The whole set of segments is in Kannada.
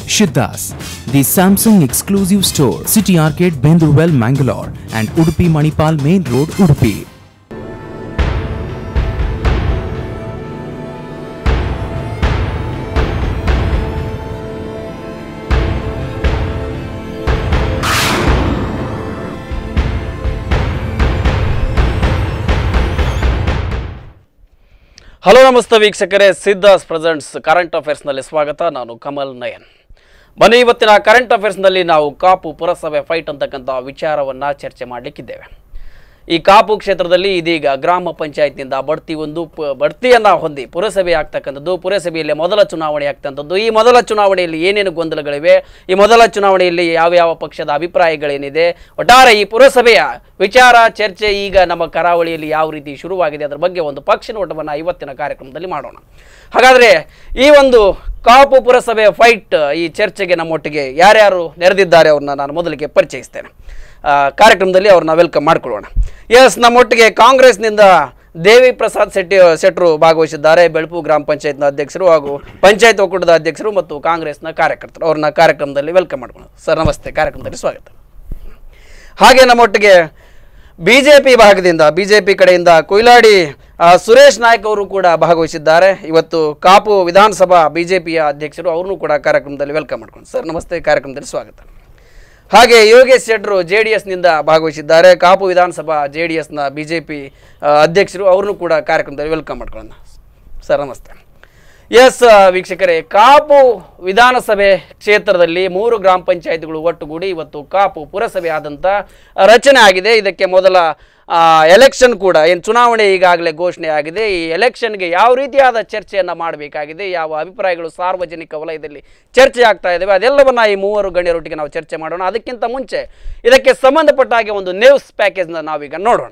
Shiddas, the Samsung exclusive store, City Arcade, Bendurwell, Mangalore, and Udupi Manipal Main Road, Udupi. Hello ನಮಸ್ತೆ ವೀಕ್ಷಕರೇ ಸಿದ್ಧಾಸ್ ಪ್ರೆಸೆಂಟ್ಸ್ ಕರೆಂಟ್ ಅಫೇರ್ಸ್ನಲ್ಲಿ ಸ್ವಾಗತ ನಾನು ಕಮಲ್ ನಯನ್ ಬನ್ನಿ ಇವತ್ತಿನ ಕರೆಂಟ್ ಅಫೇರ್ಸ್ನಲ್ಲಿ ನಾವು ಕಾಪು ಪುರಸಭೆ ಫೈಟ್ ಅಂತಕ್ಕಂಥ ವಿಚಾರವನ್ನು ಚರ್ಚೆ ಮಾಡಲಿಕ್ಕಿದ್ದೇವೆ ಈ ಕಾಪು ಕ್ಷೇತ್ರದಲ್ಲಿ ಇದೀಗ ಗ್ರಾಮ ಪಂಚಾಯತ್ನಿಂದ ಬಡ್ತಿ ಒಂದು ಪ ಬಡ್ತಿಯನ್ನು ಹೊಂದಿ ಪುರಸಭೆ ಆಗ್ತಕ್ಕಂಥದ್ದು ಪುರಸಭೆಯಲ್ಲಿ ಮೊದಲ ಚುನಾವಣೆ ಆಗ್ತಕ್ಕಂಥದ್ದು ಈ ಮೊದಲ ಚುನಾವಣೆಯಲ್ಲಿ ಏನೇನು ಗೊಂದಲಗಳಿವೆ ಈ ಮೊದಲ ಚುನಾವಣೆಯಲ್ಲಿ ಯಾವ ಯಾವ ಪಕ್ಷದ ಅಭಿಪ್ರಾಯಗಳೇನಿದೆ ಒಟ್ಟಾರೆ ಈ ಪುರಸಭೆಯ ವಿಚಾರ ಚರ್ಚೆ ಈಗ ನಮ್ಮ ಕರಾವಳಿಯಲ್ಲಿ ಯಾವ ರೀತಿ ಶುರುವಾಗಿದೆ ಅದರ ಬಗ್ಗೆ ಒಂದು ಪಕ್ಷ ನೋಟವನ್ನು ಇವತ್ತಿನ ಕಾರ್ಯಕ್ರಮದಲ್ಲಿ ಮಾಡೋಣ ಹಾಗಾದರೆ ಈ ಒಂದು ಕಾಪು ಪುರಸಭೆಯ ಫೈಟ್ ಈ ಚರ್ಚೆಗೆ ನಮ್ಮೊಟ್ಟಿಗೆ ಯಾರ್ಯಾರು ನೆರೆದಿದ್ದಾರೆ ಅವ್ರನ್ನ ನಾನು ಮೊದಲಿಗೆ ಪರಿಚಯಿಸ್ತೇನೆ ಆ, ಕಾರ್ಯಕ್ರಮದಲ್ಲಿ ಅವ್ರನ್ನ ವೆಲ್ಕಮ್ ಮಾಡ್ಕೊಳ್ಳೋಣ ಎಸ್ ನಮ್ಮೊಟ್ಟಿಗೆ ಕಾಂಗ್ರೆಸ್ನಿಂದ ದೇವಿ ಪ್ರಸಾದ್ ಶೆಟ್ಟಿ ಶೆಟ್ರು ಭಾಗವಹಿಸಿದ್ದಾರೆ ಬೆಳಪು ಗ್ರಾಮ ಪಂಚಾಯತ್ನ ಅಧ್ಯಕ್ಷರು ಹಾಗೂ ಪಂಚಾಯತ್ ಒಕ್ಕೂಟದ ಅಧ್ಯಕ್ಷರು ಮತ್ತು ಕಾಂಗ್ರೆಸ್ನ ಕಾರ್ಯಕರ್ತರು ಅವ್ರನ್ನ ಕಾರ್ಯಕ್ರಮದಲ್ಲಿ ವೆಲ್ಕಮ್ ಮಾಡ್ಕೊಳ್ಳೋಣ ಸರ್ ನಮಸ್ತೆ ಕಾರ್ಯಕ್ರಮದಲ್ಲಿ ಸ್ವಾಗತ ಹಾಗೆ ನಮ್ಮೊಟ್ಟಿಗೆ ಬಿ ಜೆ ಪಿ ಭಾಗದಿಂದ ಬಿ ಜೆ ಪಿ ಕಡೆಯಿಂದ ಕೊಯ್ಲಾಡಿ ಆ, ಸುರೇಶ್ ನಾಯ್ಕ್ ಅವರು ಕೂಡ ಭಾಗವಹಿಸಿದ್ದಾರೆ ಇವತ್ತು ಕಾಪು ವಿಧಾನಸಭಾ ಬಿ ಜೆ ಪಿಯ ಅಧ್ಯಕ್ಷರು ಅವ್ರನ್ನೂ ಕೂಡ ಕಾರ್ಯಕ್ರಮದಲ್ಲಿ ವೆಲ್ಕಮ್ ಮಾಡ್ಕೊಂಡು ಸರ್ ನಮಸ್ತೆ ಕಾರ್ಯಕ್ರಮದಲ್ಲಿ ಸ್ವಾಗತ ಹಾಗೆ ಯೋಗೇಶ್ ಶೆಟ್ರು ಜೆ ಡಿ ಎಸ್ನಿಂದ ಭಾಗವಹಿಸಿದ್ದಾರೆ ಕಾಪು ವಿಧಾನಸಭಾ ಜೆ ಡಿ ಎಸ್ನ ಬಿ ಜೆ ಪಿ ಅಧ್ಯಕ್ಷರು ಅವ್ರನ್ನೂ ಕೂಡ ಕಾರ್ಯಕ್ರಮದಲ್ಲಿ ವೆಲ್ಕಮ್ ಮಾಡ್ಕೊಳ್ಳೋಣ ಸರ್ ನಮಸ್ತೆ ಎಸ್ ವೀಕ್ಷಕರೇ ಕಾಪು ವಿಧಾನಸಭೆ ಕ್ಷೇತ್ರದಲ್ಲಿ ಮೂರು ಗ್ರಾಮ ಪಂಚಾಯತ್ಗಳು ಒಟ್ಟುಗೂಡಿ ಇವತ್ತು ಕಾಪು ಪುರಸಭೆ ಆದಂಥ ರಚನೆ ಆಗಿದೆ ಇದಕ್ಕೆ ಮೊದಲ ಎಲೆಕ್ಷನ್ ಕೂಡ ಏನು ಚುನಾವಣೆ ಈಗಾಗಲೇ ಘೋಷಣೆ ಆಗಿದೆ ಈ ಎಲೆಕ್ಷನ್ಗೆ ಯಾವ ರೀತಿಯಾದ ಚರ್ಚೆಯನ್ನು ಮಾಡಬೇಕಾಗಿದೆ ಯಾವ ಅಭಿಪ್ರಾಯಗಳು ಸಾರ್ವಜನಿಕ ವಲಯದಲ್ಲಿ ಚರ್ಚೆ ಆಗ್ತಾ ಇದ್ದಾವೆ ಅದೆಲ್ಲವನ್ನ ಈ ಮೂವರು ಗಣ್ಯರೊಟ್ಟಿಗೆ ನಾವು ಚರ್ಚೆ ಮಾಡೋಣ ಅದಕ್ಕಿಂತ ಮುಂಚೆ ಇದಕ್ಕೆ ಸಂಬಂಧಪಟ್ಟ ಹಾಗೆ ಒಂದು ನ್ಯೂಸ್ ಪ್ಯಾಕೇಜ್ನ ನಾವೀಗ ನೋಡೋಣ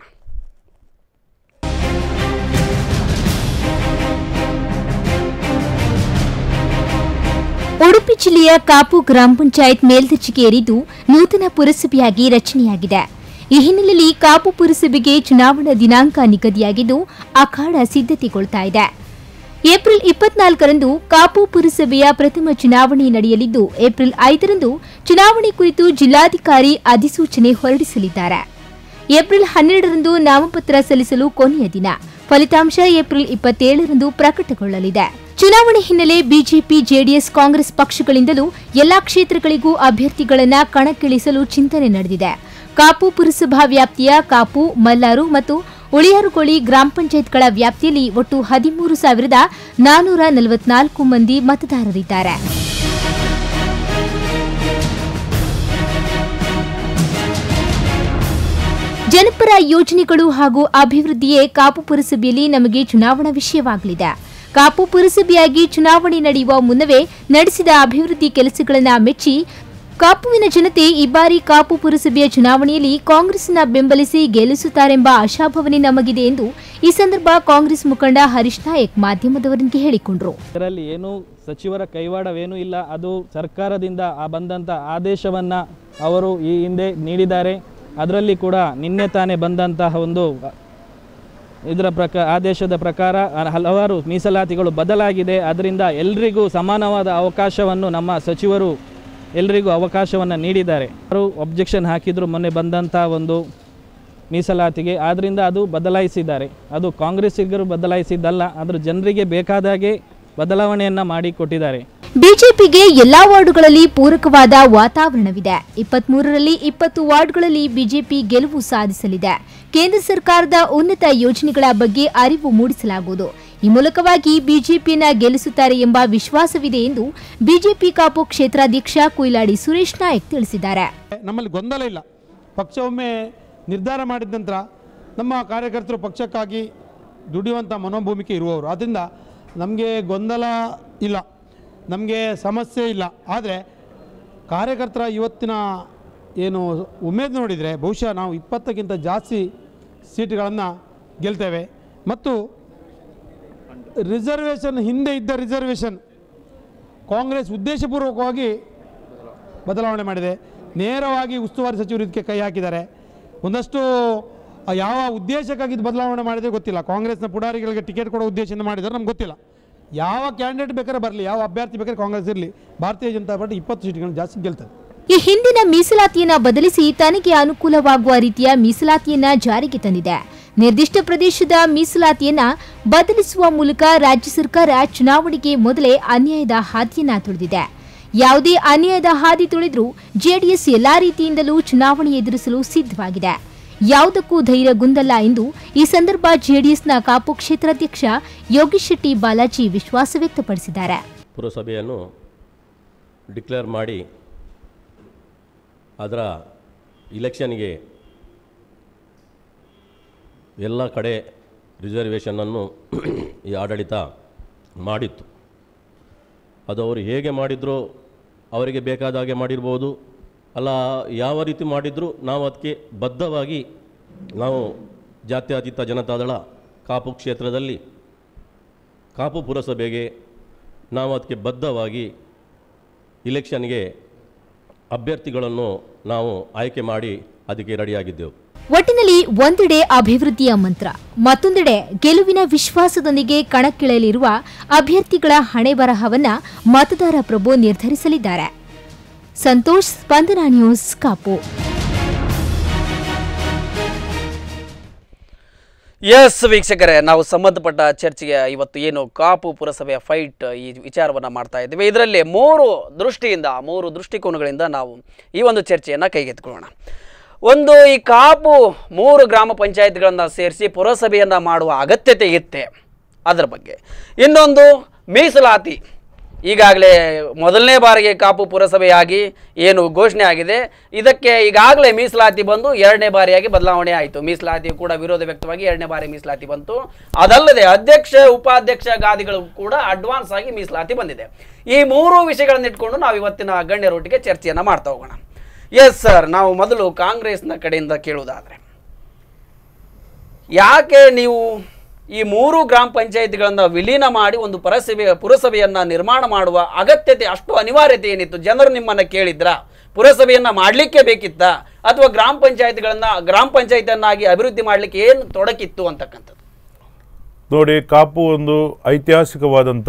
ಉಡುಪಿ ಜಿಲ್ಲೆಯ ಕಾಪು ಗ್ರಾಮ ಪಂಚಾಯತ್ ಮೇಲ್ದರ್ಜೆಗೇರಿದ್ದು ನೂತನ ಪುರಸಭೆಯಾಗಿ ರಚನೆಯಾಗಿದೆ ಈ ಹಿನ್ನೆಲೆಯಲ್ಲಿ ಕಾಪು ಪುರಸಭೆಗೆ ಚುನಾವಣಾ ದಿನಾಂಕ ನಿಗದಿಯಾಗಿದ್ದು ಅಖಾಡ ಸಿದ್ಧತೆಗೊಳ್ತಾ ಇದೆ ಏಪ್ರಿಲ್ ಇಪ್ಪತ್ನಾಲ್ಕರಂದು ಕಾಪು ಪುರಸಭೆಯ ಪ್ರಥಮ ಚುನಾವಣೆ ನಡೆಯಲಿದ್ದು ಏಪ್ರಿಲ್ ಐದರಂದು ಚುನಾವಣೆ ಕುರಿತು ಜಿಲ್ಲಾಧಿಕಾರಿ ಅಧಿಸೂಚನೆ ಹೊರಡಿಸಲಿದ್ದಾರೆ ಏಪ್ರಿಲ್ ಹನ್ನೆರಡರಂದು ನಾಮಪತ್ರ ಸಲ್ಲಿಸಲು ಕೊನೆಯ ದಿನ ಫಲಿತಾಂಶ ಏಪ್ರಿಲ್ ಇಪ್ಪತ್ತೇಳರಂದು ಪ್ರಕಟಗೊಳ್ಳಲಿದೆ ಚುನಾವಣೆ ಹಿನ್ನೆಲೆ ಬಿಜೆಪಿ ಜೆಡಿಎಸ್ ಕಾಂಗ್ರೆಸ್ ಪಕ್ಷಗಳಿಂದಲೂ ಎಲ್ಲಾ ಕ್ಷೇತ್ರಗಳಿಗೂ ಅಭ್ಯರ್ಥಿಗಳನ್ನ ಕಣಕ್ಕಿಳಿಸಲು ಚಿಂತನೆ ನಡೆದಿದೆ ಕಾಪು ಪುರಸಭಾ ವ್ಯಾಪ್ತಿಯ ಕಾಪು ಮಲ್ಲಾರು ಮತ್ತು ಉಳಿಯಾರುಗೋಳಿ ಗ್ರಾಮ ಪಂಚಾಯತ್ಗಳ ವ್ಯಾಪ್ತಿಯಲ್ಲಿ ಒಟ್ಟು ಹದಿಮೂರು ಸಾವಿರದ ನಾನೂರ ನಲವತ್ನಾಲ್ಕು ಮಂದಿ ಮತದಾರರಿದ್ದಾರೆ ಜನಪರ ಯೋಜನೆಗಳು ಹಾಗೂ ಅಭಿವೃದ್ಧಿಯೇ ಕಾಪು ಪುರಸಭೆಯಲ್ಲಿ ನಮಗೆ ಚುನಾವಣಾ ವಿಷಯವಾಗಲಿದೆ ಕಾಪು ಪುರಸಭೆಯಾಗಿ ಚುನಾವಣೆ ನಡೆಯುವ ಮುನ್ನವೇ ನಡೆಸಿದ ಅಭಿವೃದ್ಧಿ ಕೆಲಸಗಳನ್ನು ಮೆಚ್ಚಿ ಕಾಪುವಿನ ಜನತೆ ಈ ಬಾರಿ ಕಾಪು ಪುರಸಭೆಯ ಚುನಾವಣೆಯಲ್ಲಿ ಕಾಂಗ್ರೆಸ್ನ ಬೆಂಬಲಿಸಿ ಗೆಲ್ಲಿಸುತ್ತಾರೆಂಬ ಆಶಾಭಾವನೆ ನಮಗಿದೆ ಎಂದು ಈ ಸಂದರ್ಭ ಕಾಂಗ್ರೆಸ್ ಮುಖಂಡ ಹರೀಶ್ ನಾಯಕ್ ಮಾಧ್ಯಮದವರಿಗೆ ಹೇಳಿಕೊಂಡರು ಇದರಲ್ಲಿ ಏನು ಸಚಿವರ ಕೈವಾಡವೇನೂ ಇಲ್ಲ ಅದು ಸರ್ಕಾರದಿಂದ ಆ ಬಂದಂಥ ಆದೇಶವನ್ನು ಅವರು ಈ ಹಿಂದೆ ನೀಡಿದ್ದಾರೆ ಅದರಲ್ಲಿ ಕೂಡ ನಿನ್ನೆ ತಾನೇ ಬಂದಂತಹ ಒಂದು ಇದರ ಪ್ರಕ ಆದೇಶದ ಪ್ರಕಾರ ಹಲವಾರು ಮೀಸಲಾತಿಗಳು ಬದಲಾಗಿದೆ ಅದರಿಂದ ಎಲ್ರಿಗೂ ಸಮಾನವಾದ ಅವಕಾಶವನ್ನು ನಮ್ಮ ಸಚಿವರು ಎಲ್ರಿಗೂ ಅವಕಾಶವನ್ನು ನೀಡಿದ್ದಾರೆ ಅವರು ಒಬ್ಜೆಕ್ಷನ್ ಹಾಕಿದ್ರು ಮೊನ್ನೆ ಬಂದಂಥ ಒಂದು ಮೀಸಲಾತಿಗೆ ಆದ್ದರಿಂದ ಅದು ಬದಲಾಯಿಸಿದ್ದಾರೆ ಅದು ಕಾಂಗ್ರೆಸ್ಸಿಗರು ಬದಲಾಯಿಸಿದ್ದಲ್ಲ ಆದರೂ ಜನರಿಗೆ ಬೇಕಾದಾಗೆ ಬದಲಾವಣೆಯನ್ನು ಮಾಡಿ ಕೊಟ್ಟಿದ್ದಾರೆ ಬಿಜೆಪಿಗೆ ಎಲ್ಲಾ ವಾರ್ಡುಗಳಲ್ಲಿ ಪೂರಕವಾದ ವಾತಾವರಣವಿದೆ ಇಪ್ಪತ್ಮೂರರಲ್ಲಿ ಇಪ್ಪತ್ತು ವಾರ್ಡ್ಗಳಲ್ಲಿ ಬಿಜೆಪಿ ಗೆಲುವು ಸಾಧಿಸಲಿದೆ ಕೇಂದ್ರ ಸರ್ಕಾರದ ಉನ್ನತ ಯೋಜನೆಗಳ ಬಗ್ಗೆ ಅರಿವು ಮೂಡಿಸಲಾಗುವುದು ಈ ಮೂಲಕವಾಗಿ ಬಿಜೆಪಿಯನ್ನ ಗೆಲ್ಲಿಸುತ್ತಾರೆ ಎಂಬ ವಿಶ್ವಾಸವಿದೆ ಎಂದು ಬಿಜೆಪಿ ಕಾಪು ಕ್ಷೇತ್ರಾಧ್ಯಕ್ಷ ಕುಯ್ಲಾಡಿ ಸುರೇಶ್ ನಾಯಕ್ ತಿಳಿಸಿದ್ದಾರೆ ನಮ್ಮಲ್ಲಿ ಗೊಂದಲ ಇಲ್ಲ ಪಕ್ಷ ಒಮ್ಮೆ ನಿರ್ಧಾರ ಮಾಡಿದ ನಂತರ ನಮ್ಮ ಕಾರ್ಯಕರ್ತರು ಪಕ್ಷಕ್ಕಾಗಿ ದುಡಿಯುವಂಥ ಮನೋಭೂಮಿಕೆ ಇರುವವರು ಆದ್ದರಿಂದ ನಮಗೆ ಗೊಂದಲ ಇಲ್ಲ ನಮಗೆ ಸಮಸ್ಯೆ ಇಲ್ಲ ಆದರೆ ಕಾರ್ಯಕರ್ತರ ಇವತ್ತಿನ ಏನು ಉಮೇದು ನೋಡಿದರೆ ಬಹುಶಃ ನಾವು ಇಪ್ಪತ್ತಕ್ಕಿಂತ ಜಾಸ್ತಿ ಸೀಟ್ಗಳನ್ನು ಗೆಲ್ತೇವೆ ಮತ್ತು ರಿಸರ್ವೇಷನ್ ಹಿಂದೆ ಇದ್ದ ರಿಸರ್ವೇಷನ್ ಕಾಂಗ್ರೆಸ್ ಉದ್ದೇಶಪೂರ್ವಕವಾಗಿ ಬದಲಾವಣೆ ಮಾಡಿದೆ ನೇರವಾಗಿ ಉಸ್ತುವಾರಿ ಸಚಿವರು ಇದಕ್ಕೆ ಕೈ ಹಾಕಿದ್ದಾರೆ ಒಂದಷ್ಟು ಆ ಯಾವ ಉದ್ದೇಶಕ್ಕಾಗಿ ಇದು ಬದಲಾವಣೆ ಮಾಡಿದೆ ಗೊತ್ತಿಲ್ಲ ಕಾಂಗ್ರೆಸ್ನ ಪುಡಾರಿಗಳಿಗೆ ಟಿಕೆಟ್ ಕೊಡೋ ಉದ್ದೇಶದಿಂದ ಮಾಡಿದ್ದಾರೆ ನಮ್ಗೆ ಗೊತ್ತಿಲ್ಲ ಯಾವ ಕ್ಯಾಂಡಿಡೇಟ್ ಬೇಕಾದ್ರೆ ಬರಲಿ ಯಾವ ಅಭ್ಯರ್ಥಿ ಬೇಕಾದ್ರೆ ಕಾಂಗ್ರೆಸ್ ಇರಲಿ ಭಾರತೀಯ ಜನತಾ ಪಾರ್ಟಿ ಇಪ್ಪತ್ತು ಸೀಟ್ಗಳನ್ನು ಜಾಸ್ತಿ ಗೆಲ್ತದೆ ಈ ಹಿಂದಿನ ಮೀಸಲಾತಿಯನ್ನ ಬದಲಿಸಿ ತನಗೆ ಅನುಕೂಲವಾಗುವ ರೀತಿಯ ಮೀಸಲಾತಿಯನ್ನ ಜಾರಿಗೆ ತಂದಿದೆ ನಿರ್ದಿಷ್ಟ ಪ್ರದೇಶದ ಮೀಸಲಾತಿಯನ್ನ ಬದಲಿಸುವ ಮೂಲಕ ರಾಜ್ಯ ಸರ್ಕಾರ ಚುನಾವಣೆಗೆ ಮೊದಲೇ ಅನ್ಯಾಯದ ಹಾದಿಯನ್ನ ತುಳಿದಿದೆ ಯಾವುದೇ ಅನ್ಯಾಯದ ಹಾದಿ ತುಳಿದ್ರೂ ಜೆಡಿಎಸ್ ಎಲ್ಲಾ ರೀತಿಯಿಂದಲೂ ಚುನಾವಣೆ ಎದುರಿಸಲು ಸಿದ್ಧವಾಗಿದೆ ಯಾವುದಕ್ಕೂ ಧೈರ್ಯಗುಂದಲ್ಲ ಎಂದು ಈ ಸಂದರ್ಭ ಜೆಡಿಎಸ್ನ ಕಾಪು ಕ್ಷೇತ್ರಾಧ್ಯಕ್ಷ ಯೋಗೀಶ್ ಶೆಟ್ಟಿ ಬಾಲಾಜಿ ವಿಶ್ವಾಸ ವ್ಯಕ್ತಪಡಿಸಿದ್ದಾರೆ ಪುರಸಭೆಯನ್ನು ಡಿಕ್ಲೇರ್ ಮಾಡಿ ಅದರ ಇಲೆಕ್ಷನ್ಗೆ ಎಲ್ಲ ಕಡೆ ರಿಸರ್ವೇಷನನ್ನು ಈ ಆಡಳಿತ ಮಾಡಿತ್ತು ಅದು ಅವರು ಹೇಗೆ ಮಾಡಿದ್ರೋ ಅವರಿಗೆ ಬೇಕಾದ ಹಾಗೆ ಮಾಡಿರ್ಬೋದು ಅಲ್ಲ ಯಾವ ರೀತಿ ಮಾಡಿದರೂ ನಾವು ಅದಕ್ಕೆ ಬದ್ಧವಾಗಿ ನಾವು ಜಾತ್ಯತೀತ ಜನತಾದಳ ಕಾಪು ಕ್ಷೇತ್ರದಲ್ಲಿ ಕಾಪು ಪುರಸಭೆಗೆ ನಾವು ಅದಕ್ಕೆ ಬದ್ಧವಾಗಿ ಇಲೆಕ್ಷನ್ಗೆ ಅಭ್ಯರ್ಥಿಗಳನ್ನು ನಾವು ಆಯ್ಕೆ ಮಾಡಿ ಅದಕ್ಕೆ ರೆಡಿಯಾಗಿದ್ದೆವು ಒಟ್ಟಿನಲ್ಲಿ ಒಂದೆಡೆ ಅಭಿವೃದ್ಧಿಯ ಮಂತ್ರ ಮತ್ತೊಂದೆಡೆ ಗೆಲುವಿನ ವಿಶ್ವಾಸದೊಂದಿಗೆ ಕಣಕ್ಕಿಳಿಯಲಿರುವ ಅಭ್ಯರ್ಥಿಗಳ ಹಣೆ ಬರಹವನ್ನ ಮತದಾರ ಪ್ರಭು ನಿರ್ಧರಿಸಲಿದ್ದಾರೆ ಸಂತೋಷ್ ಸ್ಪಂದನ ನ್ಯೂಸ್ ಕಾಪು ಎಸ್ ವೀಕ್ಷಕರೇ ನಾವು ಸಂಬಂಧಪಟ್ಟ ಚರ್ಚೆಗೆ ಇವತ್ತು ಏನು ಕಾಪು ಪುರಸಭೆಯ ಫೈಟ್ ಈ ವಿಚಾರವನ್ನು ಮಾಡ್ತಾ ಇದ್ದೀವಿ ಇದರಲ್ಲಿ ಮೂರು ದೃಷ್ಟಿಯಿಂದ ಮೂರು ದೃಷ್ಟಿಕೋನಗಳಿಂದ ನಾವು ಈ ಒಂದು ಚರ್ಚೆಯನ್ನು ಕೈಗೆತ್ತಿಕೊಳ್ಳೋಣ ಒಂದು ಈ ಕಾಪು ಮೂರು ಗ್ರಾಮ ಪಂಚಾಯತ್ಗಳನ್ನು ಸೇರಿಸಿ ಪುರಸಭೆಯನ್ನು ಮಾಡುವ ಅಗತ್ಯತೆ ಇತ್ತೆ ಅದರ ಬಗ್ಗೆ ಇನ್ನೊಂದು ಮೀಸಲಾತಿ ಈಗಾಗಲೇ ಮೊದಲನೇ ಬಾರಿಗೆ ಕಾಪು ಪುರಸಭೆಯಾಗಿ ಏನು ಘೋಷಣೆ ಆಗಿದೆ ಇದಕ್ಕೆ ಈಗಾಗಲೇ ಮೀಸಲಾತಿ ಬಂದು ಎರಡನೇ ಬಾರಿಯಾಗಿ ಬದಲಾವಣೆ ಆಯಿತು ಮೀಸಲಾತಿ ಕೂಡ ವಿರೋಧ ವ್ಯಕ್ತವಾಗಿ ಎರಡನೇ ಬಾರಿ ಮೀಸಲಾತಿ ಬಂತು ಅದಲ್ಲದೆ ಅಧ್ಯಕ್ಷ ಉಪಾಧ್ಯಕ್ಷ ಗಾದಿಗಳು ಕೂಡ ಅಡ್ವಾನ್ಸ್ ಆಗಿ ಮೀಸಲಾತಿ ಬಂದಿದೆ ಈ ಮೂರು ವಿಷಯಗಳನ್ನು ಇಟ್ಕೊಂಡು ನಾವು ಇವತ್ತಿನ ಗಣ್ಯರೊಟ್ಟಿಗೆ ಚರ್ಚೆಯನ್ನು ಮಾಡ್ತಾ ಹೋಗೋಣ ಎಸ್ ಸರ್ ನಾವು ಮೊದಲು ಕಾಂಗ್ರೆಸ್ನ ಕಡೆಯಿಂದ ಕೇಳುವುದಾದರೆ ಯಾಕೆ ನೀವು ಈ ಮೂರು ಗ್ರಾಮ ಪಂಚಾಯತಿಗಳನ್ನು ವಿಲೀನ ಮಾಡಿ ಒಂದು ಪುರಸಭೆ ಪುರಸಭೆಯನ್ನು ನಿರ್ಮಾಣ ಮಾಡುವ ಅಗತ್ಯತೆ ಅಷ್ಟು ಅನಿವಾರ್ಯತೆ ಏನಿತ್ತು ಜನರು ನಿಮ್ಮನ್ನು ಕೇಳಿದ್ರ ಪುರಸಭೆಯನ್ನು ಮಾಡಲಿಕ್ಕೆ ಬೇಕಿತ್ತಾ ಅಥವಾ ಗ್ರಾಮ ಪಂಚಾಯತ್ಗಳನ್ನು ಗ್ರಾಮ ಪಂಚಾಯತಿಯನ್ನಾಗಿ ಅಭಿವೃದ್ಧಿ ಮಾಡಲಿಕ್ಕೆ ಏನು ತೊಡಕಿತ್ತು ಅಂತಕ್ಕಂಥದ್ದು ನೋಡಿ ಕಾಪು ಒಂದು ಐತಿಹಾಸಿಕವಾದಂಥ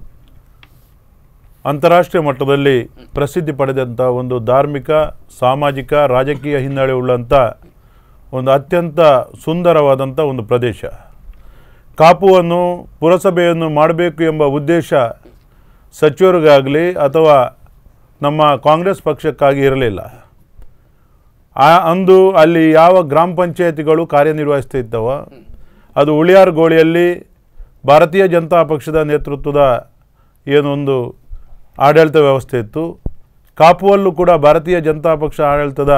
ಅಂತಾರಾಷ್ಟ್ರೀಯ ಮಟ್ಟದಲ್ಲಿ ಪ್ರಸಿದ್ಧಿ ಪಡೆದಂಥ ಒಂದು ಧಾರ್ಮಿಕ ಸಾಮಾಜಿಕ ರಾಜಕೀಯ ಹಿನ್ನೆಲೆ ಉಳ್ಳಂಥ ಒಂದು ಅತ್ಯಂತ ಸುಂದರವಾದಂಥ ಒಂದು ಪ್ರದೇಶ ಕಾಪುವನ್ನು ಪುರಸಭೆಯನ್ನು ಮಾಡಬೇಕು ಎಂಬ ಉದ್ದೇಶ ಸಚಿವರಿಗಾಗಲಿ ಅಥವಾ ನಮ್ಮ ಕಾಂಗ್ರೆಸ್ ಪಕ್ಷಕ್ಕಾಗಿ ಇರಲಿಲ್ಲ ಆ ಅಂದು ಅಲ್ಲಿ ಯಾವ ಗ್ರಾಮ ಪಂಚಾಯತಿಗಳು ಕಾರ್ಯನಿರ್ವಹಿಸ್ತಾ ಇದ್ದವ ಅದು ಉಳಿಯಾರ್ ಗೋಳಿಯಲ್ಲಿ ಭಾರತೀಯ ಜನತಾ ಪಕ್ಷದ ನೇತೃತ್ವದ ಏನೊಂದು ಆಡಳಿತ ವ್ಯವಸ್ಥೆ ಇತ್ತು ಕಾಪುವಲ್ಲೂ ಕೂಡ ಭಾರತೀಯ ಜನತಾ ಪಕ್ಷ ಆಡಳಿತದ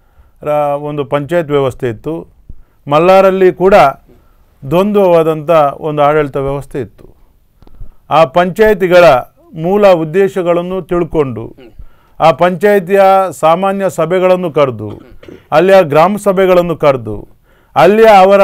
ರ- ಒಂದು ಪಂಚಾಯತ್ ವ್ಯವಸ್ಥೆ ಇತ್ತು ಮಲ್ಲಾರಲ್ಲಿ ಕೂಡ ದ್ವಂದ್ವವಾದಂಥ ಒಂದು ಆಡಳಿತ ವ್ಯವಸ್ಥೆ ಇತ್ತು ಆ ಪಂಚಾಯಿತಿಗಳ ಮೂಲ ಉದ್ದೇಶಗಳನ್ನು ತಿಳ್ಕೊಂಡು ಆ ಪಂಚಾಯಿತಿಯ ಸಾಮಾನ್ಯ ಸಭೆಗಳನ್ನು ಕರೆದು ಅಲ್ಲಿಯ ಗ್ರಾಮ ಸಭೆಗಳನ್ನು ಕರೆದು ಅಲ್ಲಿಯ ಅವರ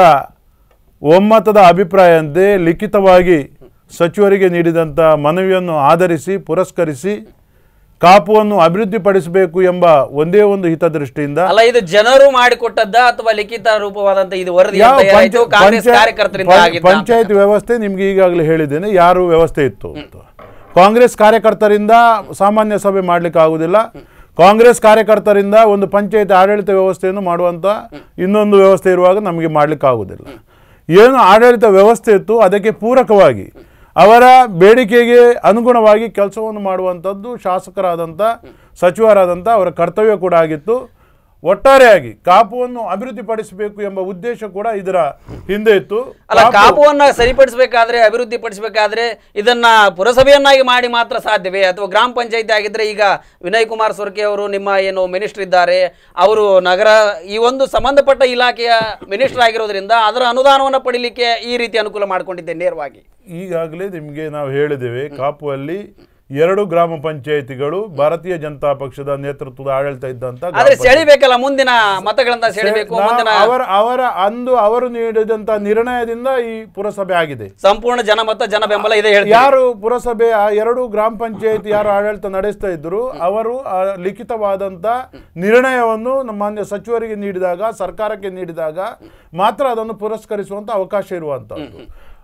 ಒಮ್ಮತದ ಅಭಿಪ್ರಾಯಂತೆ ಲಿಖಿತವಾಗಿ ಸಚಿವರಿಗೆ ನೀಡಿದಂಥ ಮನವಿಯನ್ನು ಆಧರಿಸಿ ಪುರಸ್ಕರಿಸಿ ಕಾಪುವನ್ನು ಅಭಿವೃದ್ಧಿಪಡಿಸಬೇಕು ಎಂಬ ಒಂದೇ ಒಂದು ಹಿತದೃಷ್ಟಿಯಿಂದ ಅಲ್ಲ ಇದು ಜನರು ಮಾಡಿಕೊಟ್ಟದ್ದ ಅಥವಾ ಲಿಖಿತ ರೂಪವಾದಂತ ಇದು ವರದಿ ಯಾವ ಅಂತ ಏನಾಯ್ತು? ಪಂಚಾಯತ್- ಕಾಂಗ್ರೆಸ್ ಪಂಚಾಯತ್- ಕಾರ್ಯಕರ್ತರಿಂದ ಪಂ- ಆಗಿದ್ದ ಪಂಚಾಯತ್ ವ್ಯವಸ್ಥೆ ನಿಮ್ಗೆ ಈಗಾಗಲೇ ಹೇಳಿದ್ದೇನೆ ಯಾರು ವ್ಯವಸ್ಥೆ ಇತ್ತು ಅಂತ ಕಾಂಗ್ರೆಸ್ ಕಾರ್ಯಕರ್ತರಿಂದ ಸಾಮಾನ್ಯ ಸಭೆ ಮಾಡ್ಲಿಕ್ಕೆ ಆಗುದಿಲ್ಲ ಕಾಂಗ್ರೆಸ್ ಕಾರ್ಯಕರ್ತರಿಂದ ಒಂದು ಪಂಚಾಯತ್ ಆಡಳಿತ ವ್ಯವಸ್ಥೆಯನ್ನು ಮಾಡುವಂತ ಇನ್ನೊಂದು ವ್ಯವಸ್ಥೆ ಇರುವಾಗ ನಮಗೆ ಮಾಡ್ಲಿಕ್ಕೆ ಆಗುದಿಲ್ಲ ಏನು ಆಡಳಿತ ವ್ಯವಸ್ಥೆ ಇತ್ತು ಅದಕ್ಕೆ ಪೂರಕವಾಗಿ ಅವರ ಬೇಡಿಕೆಗೆ ಅನುಗುಣವಾಗಿ ಕೆಲಸವನ್ನು ಮಾಡುವಂಥದ್ದು ಶಾಸಕರಾದಂಥ ಸಚಿವರಾದಂಥ ಅವರ ಕರ್ತವ್ಯ ಕೂಡ ಆಗಿತ್ತು ಒಟ್ಟಾರೆಯಾಗಿ ಕಾಪುವನ್ನು ಅಭಿವೃದ್ಧಿಪಡಿಸಬೇಕು ಎಂಬ ಉದ್ದೇಶ ಕೂಡ ಇದರ ಹಿಂದೆ ಇತ್ತು ಅಲ್ಲ ಕಾಪು- ಕಾಪುವನ್ನ ಸರಿಪಡಿಸಬೇಕಾದ್ರೆ ಅಭಿವೃದ್ಧಿ ಪಡಿಸಬೇಕಾದ್ರೆ ಇದನ್ನ ಪುರಸಭೆಯನ್ನಾಗಿ ಮಾಡಿ ಮಾತ್ರ ಸಾಧ್ಯವೇ ಅಥವಾ ಗ್ರಾಮ ಪಂಚಾಯತಿ ಆಗಿದ್ರೆ ಈಗ ವಿನಯ್ ಕುಮಾರ್ ಸೊರಕೆ ಅವರು ನಿಮ್ಮ ಏನು ಮಿನಿಸ್ಟರ್ ಇದ್ದಾರೆ ಅವರು ನಗರ ಈ ಒಂದು ಸಂಬಂಧಪಟ್ಟ ಇಲಾಖೆಯ ಮಿನಿಸ್ಟರ್ ಆಗಿರೋದ್ರಿಂದ ಅದರ ಅನುದಾನವನ್ನು ಪಡಿಲಿಕ್ಕೆ ಈ ರೀತಿ ಅನುಕೂಲ ಮಾಡಿಕೊಂಡಿದ್ದೆ ನೇರವಾಗಿ ಈಗಾಗಲೇ ನಿಮಗೆ ನಾವು ಹೇಳಿದ್ದೇವೆ ಕಾಪುವಲ್ಲಿ ಎರಡು ಗ್ರಾಮ ಪಂಚಾಯಿತಿಗಳು ಭಾರತೀಯ ಜನತಾ ಪಕ್ಷದ ನೇತೃತ್ವದ ಆಡಳಿತ ಇದ್ದಂತ ಗ್ರಾಮ ಆದ್ರೆ ಪಂಚಾಯ್ತಿ. ಸೆಳಿಬೇಕಲ್ಲ ಮುಂದಿನ ಮತಗಳನ್ನ ಸೆಳಿಬೇಕು ನಾವು ಮುಂದಿನ ಅವರ ಅವರ ಅಂದು ಅವರು ನೀಡಿದಂತ ನಿರ್ಣಯದಿಂದ ಈ ಪುರಸಭೆ ಆಗಿದೆ ಸಂಪೂರ್ಣ ಜನಮತ ಜನ ಬೆಂಬಲ ಇದೆ ಹೇಳ್ತೀವಿ ಯಾರು ಪುರಸಭೆ ಆ ಎರಡು ಗ್ರಾಮ ಪಂಚಾಯತ್ ಯಾರು ಆಡಳಿತ ನಡೆಸ್ತಾ ಇದ್ರು ಅವರು ಆ ಲಿಖಿತವಾದಂತ ನಿರ್ಣಯವನ್ನು ನಮ್ಮ ಮಾನ್ಯ ಸಚಿವರಿಗೆ ನೀಡಿದಾಗ ಸರ್ಕಾರಕ್ಕೆ ನೀಡಿದಾಗ ಮಾತ್ರ ಅದನ್ನು ಪುರಸ್ಕರಿಸುವಂತ ಅವಕಾಶ ಇರುವಂತದ್ದು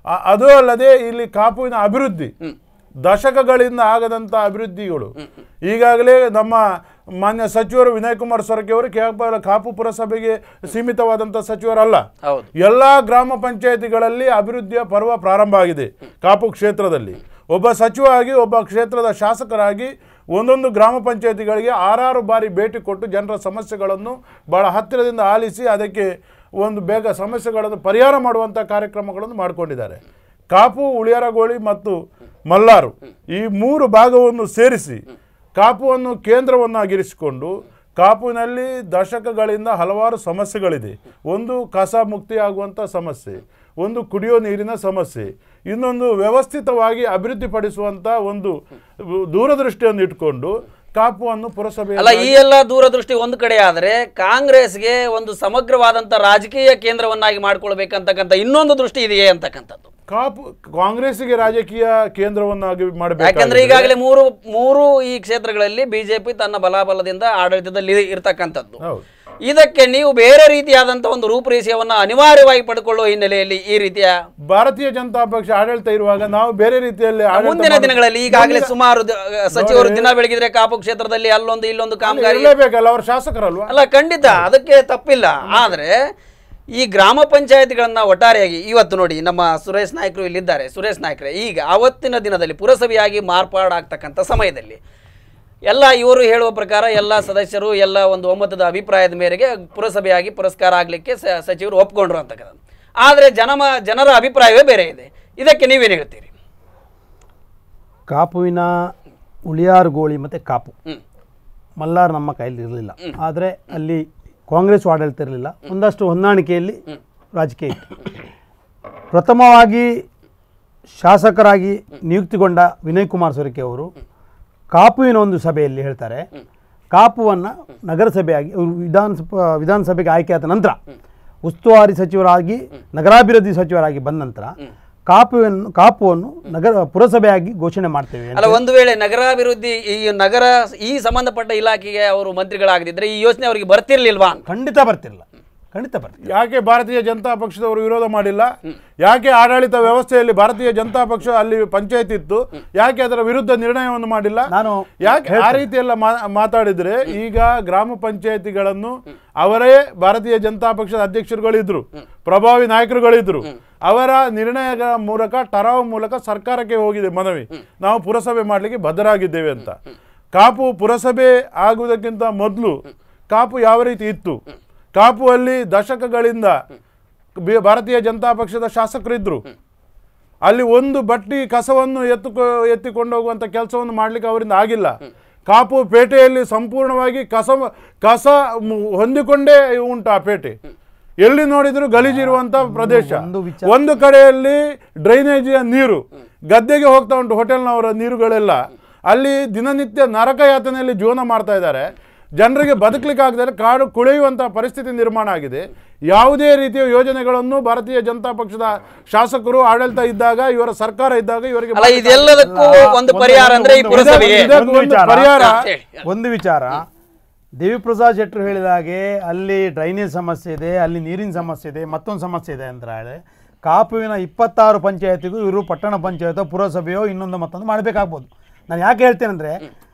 ಅ- ಅದು ಅಲ್ಲದೆ ಇಲ್ಲಿ ಕಾಪುವಿನ ಅಭಿವೃದ್ಧಿ ದಶಕಗಳಿಂದ ಆಗದಂಥ ಅಭಿವೃದ್ಧಿಗಳು ಈಗಾಗಲೇ ನಮ್ಮ ಮಾನ್ಯ ಸಚಿವರು ವಿನಯ್ ಕುಮಾರ್ ಸೊರಕೆ ಅವರು ಕೇವಲ ಕಾಪು ಪುರಸಭೆಗೆ ಸೀಮಿತವಾದಂಥ ಸಚಿವರಲ್ಲ ಹೌದು. ಎಲ್ಲ ಗ್ರಾಮ ಪಂಚಾಯತಿಗಳಲ್ಲಿ ಅಭಿವೃದ್ಧಿಯ ಪರ್ವ ಪ್ರಾರಂಭ ಆಗಿದೆ ಕಾಪು ಕ್ಷೇತ್ರದಲ್ಲಿ ಒಬ್ಬ ಸಚಿವ ಆಗಿ ಒಬ್ಬ ಕ್ಷೇತ್ರದ ಶಾಸಕರಾಗಿ ಒಂದೊಂದು ಗ್ರಾಮ ಪಂಚಾಯತಿಗಳಿಗೆ ಆರಾರು ಬಾರಿ ಭೇಟಿ ಕೊಟ್ಟು ಜನರ ಸಮಸ್ಯೆಗಳನ್ನು ಬಹಳ ಹತ್ತಿರದಿಂದ ಆಲಿಸಿ ಅದಕ್ಕೆ ಒಂದು ಬೇಗ ಸಮಸ್ಯೆಗಳನ್ನು ಪರಿಹಾರ ಮಾಡುವಂಥ ಕಾರ್ಯಕ್ರಮಗಳನ್ನು ಮಾಡಿಕೊಂಡಿದ್ದಾರೆ ಕಾಪು ಉಳಿಯಾರಗೋಳಿ ಮತ್ತು ಮಲ್ಲಾರು ಈ ಮೂರು ಭಾಗವನ್ನು ಸೇರಿಸಿ ಕಾಪುವನ್ನು ಕೇಂದ್ರವನ್ನಾಗಿರಿಸಿಕೊಂಡು ಕಾಪುವಿನಲ್ಲಿ ದಶಕಗಳಿಂದ ಹಲವಾರು ಸಮಸ್ಯೆಗಳಿದೆ ಒಂದು ಕಸ ಮುಕ್ತಿ ಆಗುವಂಥ ಸಮಸ್ಯೆ ಒಂದು ಕುಡಿಯೋ ನೀರಿನ ಸಮಸ್ಯೆ ಇನ್ನೊಂದು ವ್ಯವಸ್ಥಿತವಾಗಿ ಅಭಿವೃದ್ಧಿಪಡಿಸುವಂಥ ಒಂದು ದೂರದೃಷ್ಟಿಯನ್ನು ಇಟ್ಕೊಂಡು ಕಾಪುವನ್ನು ಪುರಸಭೆ ಅಲ್ಲ ಈ ಎಲ್ಲ ದೂರದೃಷ್ಟಿ ಒಂದು ಕಡೆ ಆದರೆ ಕಾಂಗ್ರೆಸ್ಗೆ ಒಂದು ಸಮಗ್ರವಾದಂತ ರಾಜಕೀಯ ಕೇಂದ್ರವನ್ನಾಗಿ ಮಾಡ್ಕೊಳ್ಬೇಕಂತಕ್ಕಂಥ ಇನ್ನೊಂದು ದೃಷ್ಟಿ ಇದೆಯೇ ಅಂತಕ್ಕಂಥದ್ದು ಕಾಪು ಕಾಂಗ್ರೆಸ್ಸಿಗೆ ರಾಜಕೀಯ ಕೇಂದ್ರವನ್ನಾಗಿ ಯಾಕಂದ್ರೆ ಮಾಡಬೇಕು ಈಗಾಗಲೇ ಮೂರು ಮೂರು ಈ ಕ್ಷೇತ್ರಗಳಲ್ಲಿ ಬಿಜೆಪಿ ತನ್ನ ಬಲಾಬಲದಿಂದ ಆಡಳಿತದಲ್ಲಿ ಇರ್ತಕ್ಕಂಥದ್ದು ಹೌದು ಇದಕ್ಕೆ ನೀವು ಬೇರೆ ರೀತಿಯಾದಂತ ಒಂದು ರೂಪರೇಷೆಯನ್ನ ಅನಿವಾರ್ಯವಾಗಿ ಪಡ್ಕೊಳ್ಳುವ ಹಿನ್ನೆಲೆಯಲ್ಲಿ ಈ ರೀತಿಯ ಭಾರತೀಯ ಜನತಾ ಪಕ್ಷ ಆಡಳಿತ ಇರುವಾಗ ನಾವು ಬೇರೆ ರೀತಿಯಲ್ಲಿ ಆಡಳಿತ ಮುಂದಿನ ಮಾಡು- ದಿನಗಳಲ್ಲಿ ಈಗಾಗಲೇ ಮುಂದಿನ- ಸುಮಾರು ದ- ಸಚಿವರು ದಿನ ಬೆಳಗಿದ್ರೆ ಕಾಪು ಕ್ಷೇತ್ರದಲ್ಲಿ ಅಲ್ಲೊಂದು ಇಲ್ಲೊಂದು ಕಾಮಗಾರಿ ಇರಲೇಬೇಕಲ್ಲ ಅವ್ರ ಶಾಸಕರಲ್ವಾ ಅಲ್ಲ ಖಂಡಿತ ಅದಕ್ಕೆ ತಪ್ಪಿಲ್ಲ ಆದರೆ ಈ ಗ್ರಾಮ ಪಂಚಾಯತಿಗಳನ್ನ ಒಟ್ಟಾರೆಯಾಗಿ ಇವತ್ತು ನೋಡಿ ನಮ್ಮ ಸುರೇಶ್ ನಾಯ್ಕರು ಇಲ್ಲಿದ್ದಾರೆ ಸುರೇಶ್ ನಾಯ್ಕರೇ ಈಗ ಅವತ್ತಿನ ದಿನದಲ್ಲಿ ಪುರಸಭೆಯಾಗಿ ಮಾರ್ಪಾಡಾಗ್ತಕ್ಕಂಥ ಸಮಯದಲ್ಲಿ ಎಲ್ಲ ಇವರು ಹೇಳುವ ಪ್ರಕಾರ ಎಲ್ಲ ಸದಸ್ಯರು ಎಲ್ಲ ಒಂದು ಒಮ್ಮತದ ಅಭಿಪ್ರಾಯದ ಮೇರೆಗೆ ಪುರಸಭೆಯಾಗಿ ಪುರಸ್ಕಾರ ಆಗಲಿಕ್ಕೆ ಸಚಿವರು ಒಪ್ಕೊಂಡ್ರು ಅಂತಕ್ಕಂಥದ್ದು ಆದರೆ ಜನಮ ಜನರ ಅಭಿಪ್ರಾಯವೇ ಬೇರೆ ಇದೆ ಇದಕ್ಕೆ ನೀವೇನು ಹೇಳ್ತೀರಿ ಕಾಪುವಿನ ಉಳಿಯಾರು ಗೋಳಿ ಮತ್ತು ಕಾಪು ಹ್ಮ್. ಮಲ್ಲಾರ್ ನಮ್ಮ ಕೈಯಲ್ಲಿ ಇರಲಿಲ್ಲ ಆದರೆ ಅಲ್ಲಿ ಕಾಂಗ್ರೆಸ್ ಆಡಳಿತ ಇರಲಿಲ್ಲ ಒಂದಷ್ಟು ಹೊಂದಾಣಿಕೆಯಲ್ಲಿ ರಾಜಕೀಯ ಇತ್ತು ಪ್ರಥಮವಾಗಿ ಶಾಸಕರಾಗಿ ನಿಯುಕ್ತಿಗೊಂಡ ವಿನಯ್ ಕುಮಾರ್ ಸೊರಕೆ ಅವರು ಕಾಪುವಿನ ಒಂದು ಸಭೆಯಲ್ಲಿ ಹೇಳ್ತಾರೆ ಕಾಪುವನ್ನು ನಗರಸಭೆಯಾಗಿ ಅವರು ವಿಧಾನಸಭಾ ವಿಧಾನಸಭೆಗೆ ಆಯ್ಕೆಯಾದ ನಂತರ ಉಸ್ತುವಾರಿ ಸಚಿವರಾಗಿ ನಗರಾಭಿವೃದ್ಧಿ ಸಚಿವರಾಗಿ ಬಂದ ನಂತರ ಕಾಪುವನ್ನು ಕಾಪುವನ್ನು ನಗರ ಪುರಸಭೆಯಾಗಿ ಘೋಷಣೆ ಮಾಡ್ತೇವೆ ಅಂತ ಅಲ್ಲ ಒಂದು ವೇಳೆ ನಗರಾಭಿವೃದ್ಧಿ ಈ ನಗರ ಈ ಸಂಬಂಧಪಟ್ಟ ಇಲಾಖೆಗೆ ಅವರು ಮಂತ್ರಿಗಳಾಗದಿದ್ರೆ ಈ ಯೋಚನೆ ಅವರಿಗೆ ಬರ್ತಿರ್ಲಿಲ್ವಾ ಅಂತ ಖಂಡಿತ ಬರ್ತಿರಲ್ಲ ಖಂಡಿತ ಬರ್ತಿಲ್ಲ ಯಾಕೆ ಭಾರತೀಯ ಜನತಾ ಪಕ್ಷದವರು ವಿರೋಧ ಮಾಡಿಲ್ಲ ಯಾಕೆ ಆಡಳಿತ ವ್ಯವಸ್ಥೆಯಲ್ಲಿ ಭಾರತೀಯ ಜನತಾ ಪಕ್ಷ ಅಲ್ಲಿ ಪಂಚಾಯತ್ ಇತ್ತು ಯಾಕೆ ಅದರ ವಿರುದ್ಧ ನಿರ್ಣಯವನ್ನು ಮಾಡಿಲ್ಲ ನಾನು ಯಾಕೆ ಆ ರೀತಿ ಎಲ್ಲ ಮಾ- ಮಾತಾಡಿದ್ರೆ ಈಗ ಗ್ರಾಮ ಪಂಚಾಯತಿಗಳನ್ನು ಅವರೇ ಭಾರತೀಯ ಜನತಾ ಪಕ್ಷದ ಅಧ್ಯಕ್ಷರುಗಳಿದ್ರು ಪ್ರಭಾವಿ ನಾಯಕರುಗಳಿದ್ರು ಅವರ ನಿರ್ಣಯಗಳ ಮೂಲಕ ಟರಾವ್ ಮೂಲಕ ಸರ್ಕಾರಕ್ಕೆ ಹೋಗಿದೆ ಮನವಿ ನಾವು ಪುರಸಭೆ ಮಾಡಲಿಕ್ಕೆ ಬದ್ಧರಾಗಿದ್ದೇವೆ ಅಂತ ಕಾಪು ಪುರಸಭೆ ಆಗುವುದಕ್ಕಿಂತ ಮೊದಲು ಕಾಪು ಯಾವ ರೀತಿ ಇತ್ತು ಕಾಪು ಅಲ್ಲಿ ದಶಕಗಳಿಂದ ಬಿ- ಭಾರತೀಯ ಜನತಾ ಪಕ್ಷದ ಶಾಸಕರಿದ್ರು ಅಲ್ಲಿ ಒಂದು ಬಟ್ಟಿ ಕಸವನ್ನು ಎತ್ತುಕೊ ಎತ್ತಿಕೊಂಡು ಹೋಗುವಂಥ ಕೆಲಸವನ್ನು ಮಾಡಲಿಕ್ಕೆ ಅವರಿಂದ ಆಗಿಲ್ಲ ಕಾಪು ಪೇಟೆಯಲ್ಲಿ ಸಂಪೂರ್ಣವಾಗಿ ಕಸ ಕಸ ಮು- ಹೊಂದಿಕೊಂಡೇ ಉಂಟು ಆ ಪೇಟೆ ಎಲ್ಲಿ ನೋಡಿದ್ರು ಗಲೀಜಿರುವಂತ ಪ್ರದೇಶ ಒಂದು ವಿಚಾರ- ಒಂದು ಕಡೆಯಲ್ಲಿ ಡ್ರೈನೇಜಿಯ ನೀರು ಗದ್ದೆಗೆ ಹೋಗ್ತಾ ಉಂಟು ಹೋಟೆಲ್ನವರ ನೀರುಗಳೆಲ್ಲ ಅಲ್ಲಿ ದಿನನಿತ್ಯ ನರಕ ಯಾತನೆಯಲ್ಲಿ ಜೀವನ ಮಾಡ್ತಾ ಇದ್ದಾರೆ ಜನರಿಗೆ ಬದುಕಲಿಕ್ಕೆ ಆಗದರೆ ಕಾಡು ಕುಳಿಯುವಂಥ ಪರಿಸ್ಥಿತಿ ನಿರ್ಮಾಣ ಆಗಿದೆ ಯಾವುದೇ ರೀತಿಯ ಯೋಜನೆಗಳನ್ನು ಭಾರತೀಯ ಜನತಾ ಪಕ್ಷದ ಶಾಸಕರು ಆಡಳಿತ ಇದ್ದಾಗ ಇವರ ಸರ್ಕಾರ ಇದ್ದಾಗ ಇವರಿಗೆ ಅಲ್ಲ ಇದೆಲ್ಲದಕ್ಕೂ ಒಂದು ಪರಿಹಾರ ಅಂದ್ರೆ ಈ ಒಂದು- ಪುರಸಭೆಗೆ ಇದಕ್ಕೆ ಒಂದು ಒಂದು ವಿಚಾರ. ಪರಿಹಾರ ಹೇಳಿ. ಒಂದು ವಿಚಾರ ದೇವಿಪ್ರಸಾದ್ ಶೆಟ್ಟರು ಹೇಳಿದ ಹಾಗೆ ಅಲ್ಲಿ ಡ್ರೈನೇಜ್ ಸಮಸ್ಯೆ ಇದೆ ಅಲ್ಲಿ ನೀರಿನ ಸಮಸ್ಯೆ ಇದೆ ಮತ್ತೊಂದು ಸಮಸ್ಯೆ ಇದೆ ಅಂತ ಹೇಳಿ ಕಾಪುವಿನ ಇಪ್ಪತ್ತಾರು ಪಂಚಾಯತಿಗೂ ಇವರು ಪಟ್ಟಣ ಪಂಚಾಯತೋ ಪುರಸಭೆಯೋ ಇನ್ನೊಂದು ಮತ್ತೊಂದು ಮಾಡಬೇಕಾಗ್ಬೋದು ನಾನು ಯಾಕೆ ಹೇಳ್ತೇನೆ ಅಂದರೆ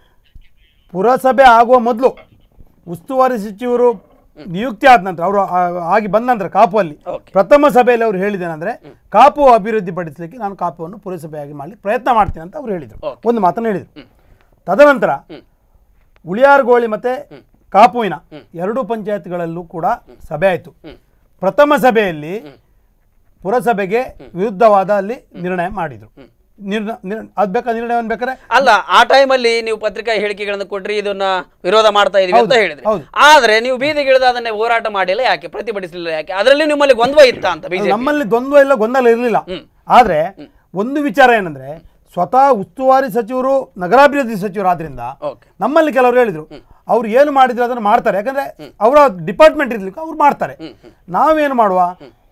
ಪುರಸಭೆ ಆಗುವ ಮೊದಲು ಉಸ್ತುವಾರಿ ಸಚಿವರು ನಿಯುಕ್ತಿ ಆದ ನಂತರ ಅವರು ಆಗಿ ಬಂದ ನಂತರ ಕಾಪು ಅಲ್ಲಿ Okay. ಪ್ರಥಮ ಸಭೆಯಲ್ಲಿ ಅವರು ಹೇಳಿದ್ದೇನೆಂದ್ರೆ ಕಾಪು ಅಭಿವೃದ್ಧಿ ಪಡಿಸಲಿಕ್ಕೆ ನಾನು ಕಾಪುವನ್ನು ಪುರಸಭೆಯಾಗಿ ಮಾಡಲಿಕ್ಕೆ ಪ್ರಯತ್ನ ಮಾಡ್ತೀನಿ ಅಂತ ಅವರು ಹೇಳಿದರು Okay. ಒಂದು ಮಾತನ್ನು ಹೇಳಿದರು ತದನಂತರ ಉಳಿಯಾರ್ಗೋಳಿ ಮತ್ತೆ ಕಾಪುವಿನ ಎರಡು ಪಂಚಾಯತ್ಗಳಲ್ಲೂ ಕೂಡ ಸಭೆ ಆಯಿತು ಪ್ರಥಮ ಸಭೆಯಲ್ಲಿ ಪುರಸಭೆಗೆ ವಿರುದ್ಧವಾದ ಅಲ್ಲಿ ನಿರ್ಣಯ ಮಾಡಿದರು ನಿರ್ಣಯ ಅದು ಬೇಕಾ ನಿರ್ಣಯವನ್ನು ಬೇಕಾದ್ರೆ ಅಲ್ಲ ಆ ಟೈಮಲ್ಲಿ ನೀವು ಪತ್ರಿಕಾ ಹೇಳಿಕೆಗಳನ್ನು ಕೊಟ್ರಿ ಇದನ್ನ ವಿರೋಧ ಮಾಡ್ತಾ ಇದೀವಿ ಅಂತ ಹೌದು, ಹೇಳಿದ್ರಿ ಹೌದು. ಆದ್ರೆ ನೀವು ಬೀದಿಗಿಳಿದ ಅದನ್ನೇ ಹೋರಾಟ ಮಾಡಿಲ್ಲ ಯಾಕೆ ಪ್ರತಿಭಟಿಸಲಿಲ್ಲ ಯಾಕೆ ಅದರಲ್ಲಿ ನಿಮ್ಮಲ್ಲಿ ಗೊಂದವ ಇತ್ತ ಅಂತ ಬಿಜೆಪಿ ನಮ್ಮಲ್ಲಿ ದ್ವಂದ್ವ ಇಲ್ಲ ಗೊಂದಲ ಇರಲಿಲ್ಲ ಆದರೆ ಒಂದು ವಿಚಾರ ಏನಂದ್ರೆ ಸ್ವತಃ ಉಸ್ತುವಾರಿ ಸಚಿವರು ನಗರಾಭಿವೃದ್ಧಿ ಸಚಿವರಾದ್ರಿಂದ ಓಕೆ ನಮ್ಮಲ್ಲಿ ಕೆಲವರು ಹೇಳಿದ್ರು ಅವ್ರು ಏನು ಮಾಡಿದ್ರು ಅದನ್ನು ಮಾಡ್ತಾರೆ ಯಾಕಂದ್ರೆ ಅವರ ಡಿಪಾರ್ಟ್ಮೆಂಟ್ ಇರ್ಲಿಕ್ಕೆ ಅವ್ರು ಮಾಡ್ತಾರೆ ನಾವೇನು ಮಾಡುವ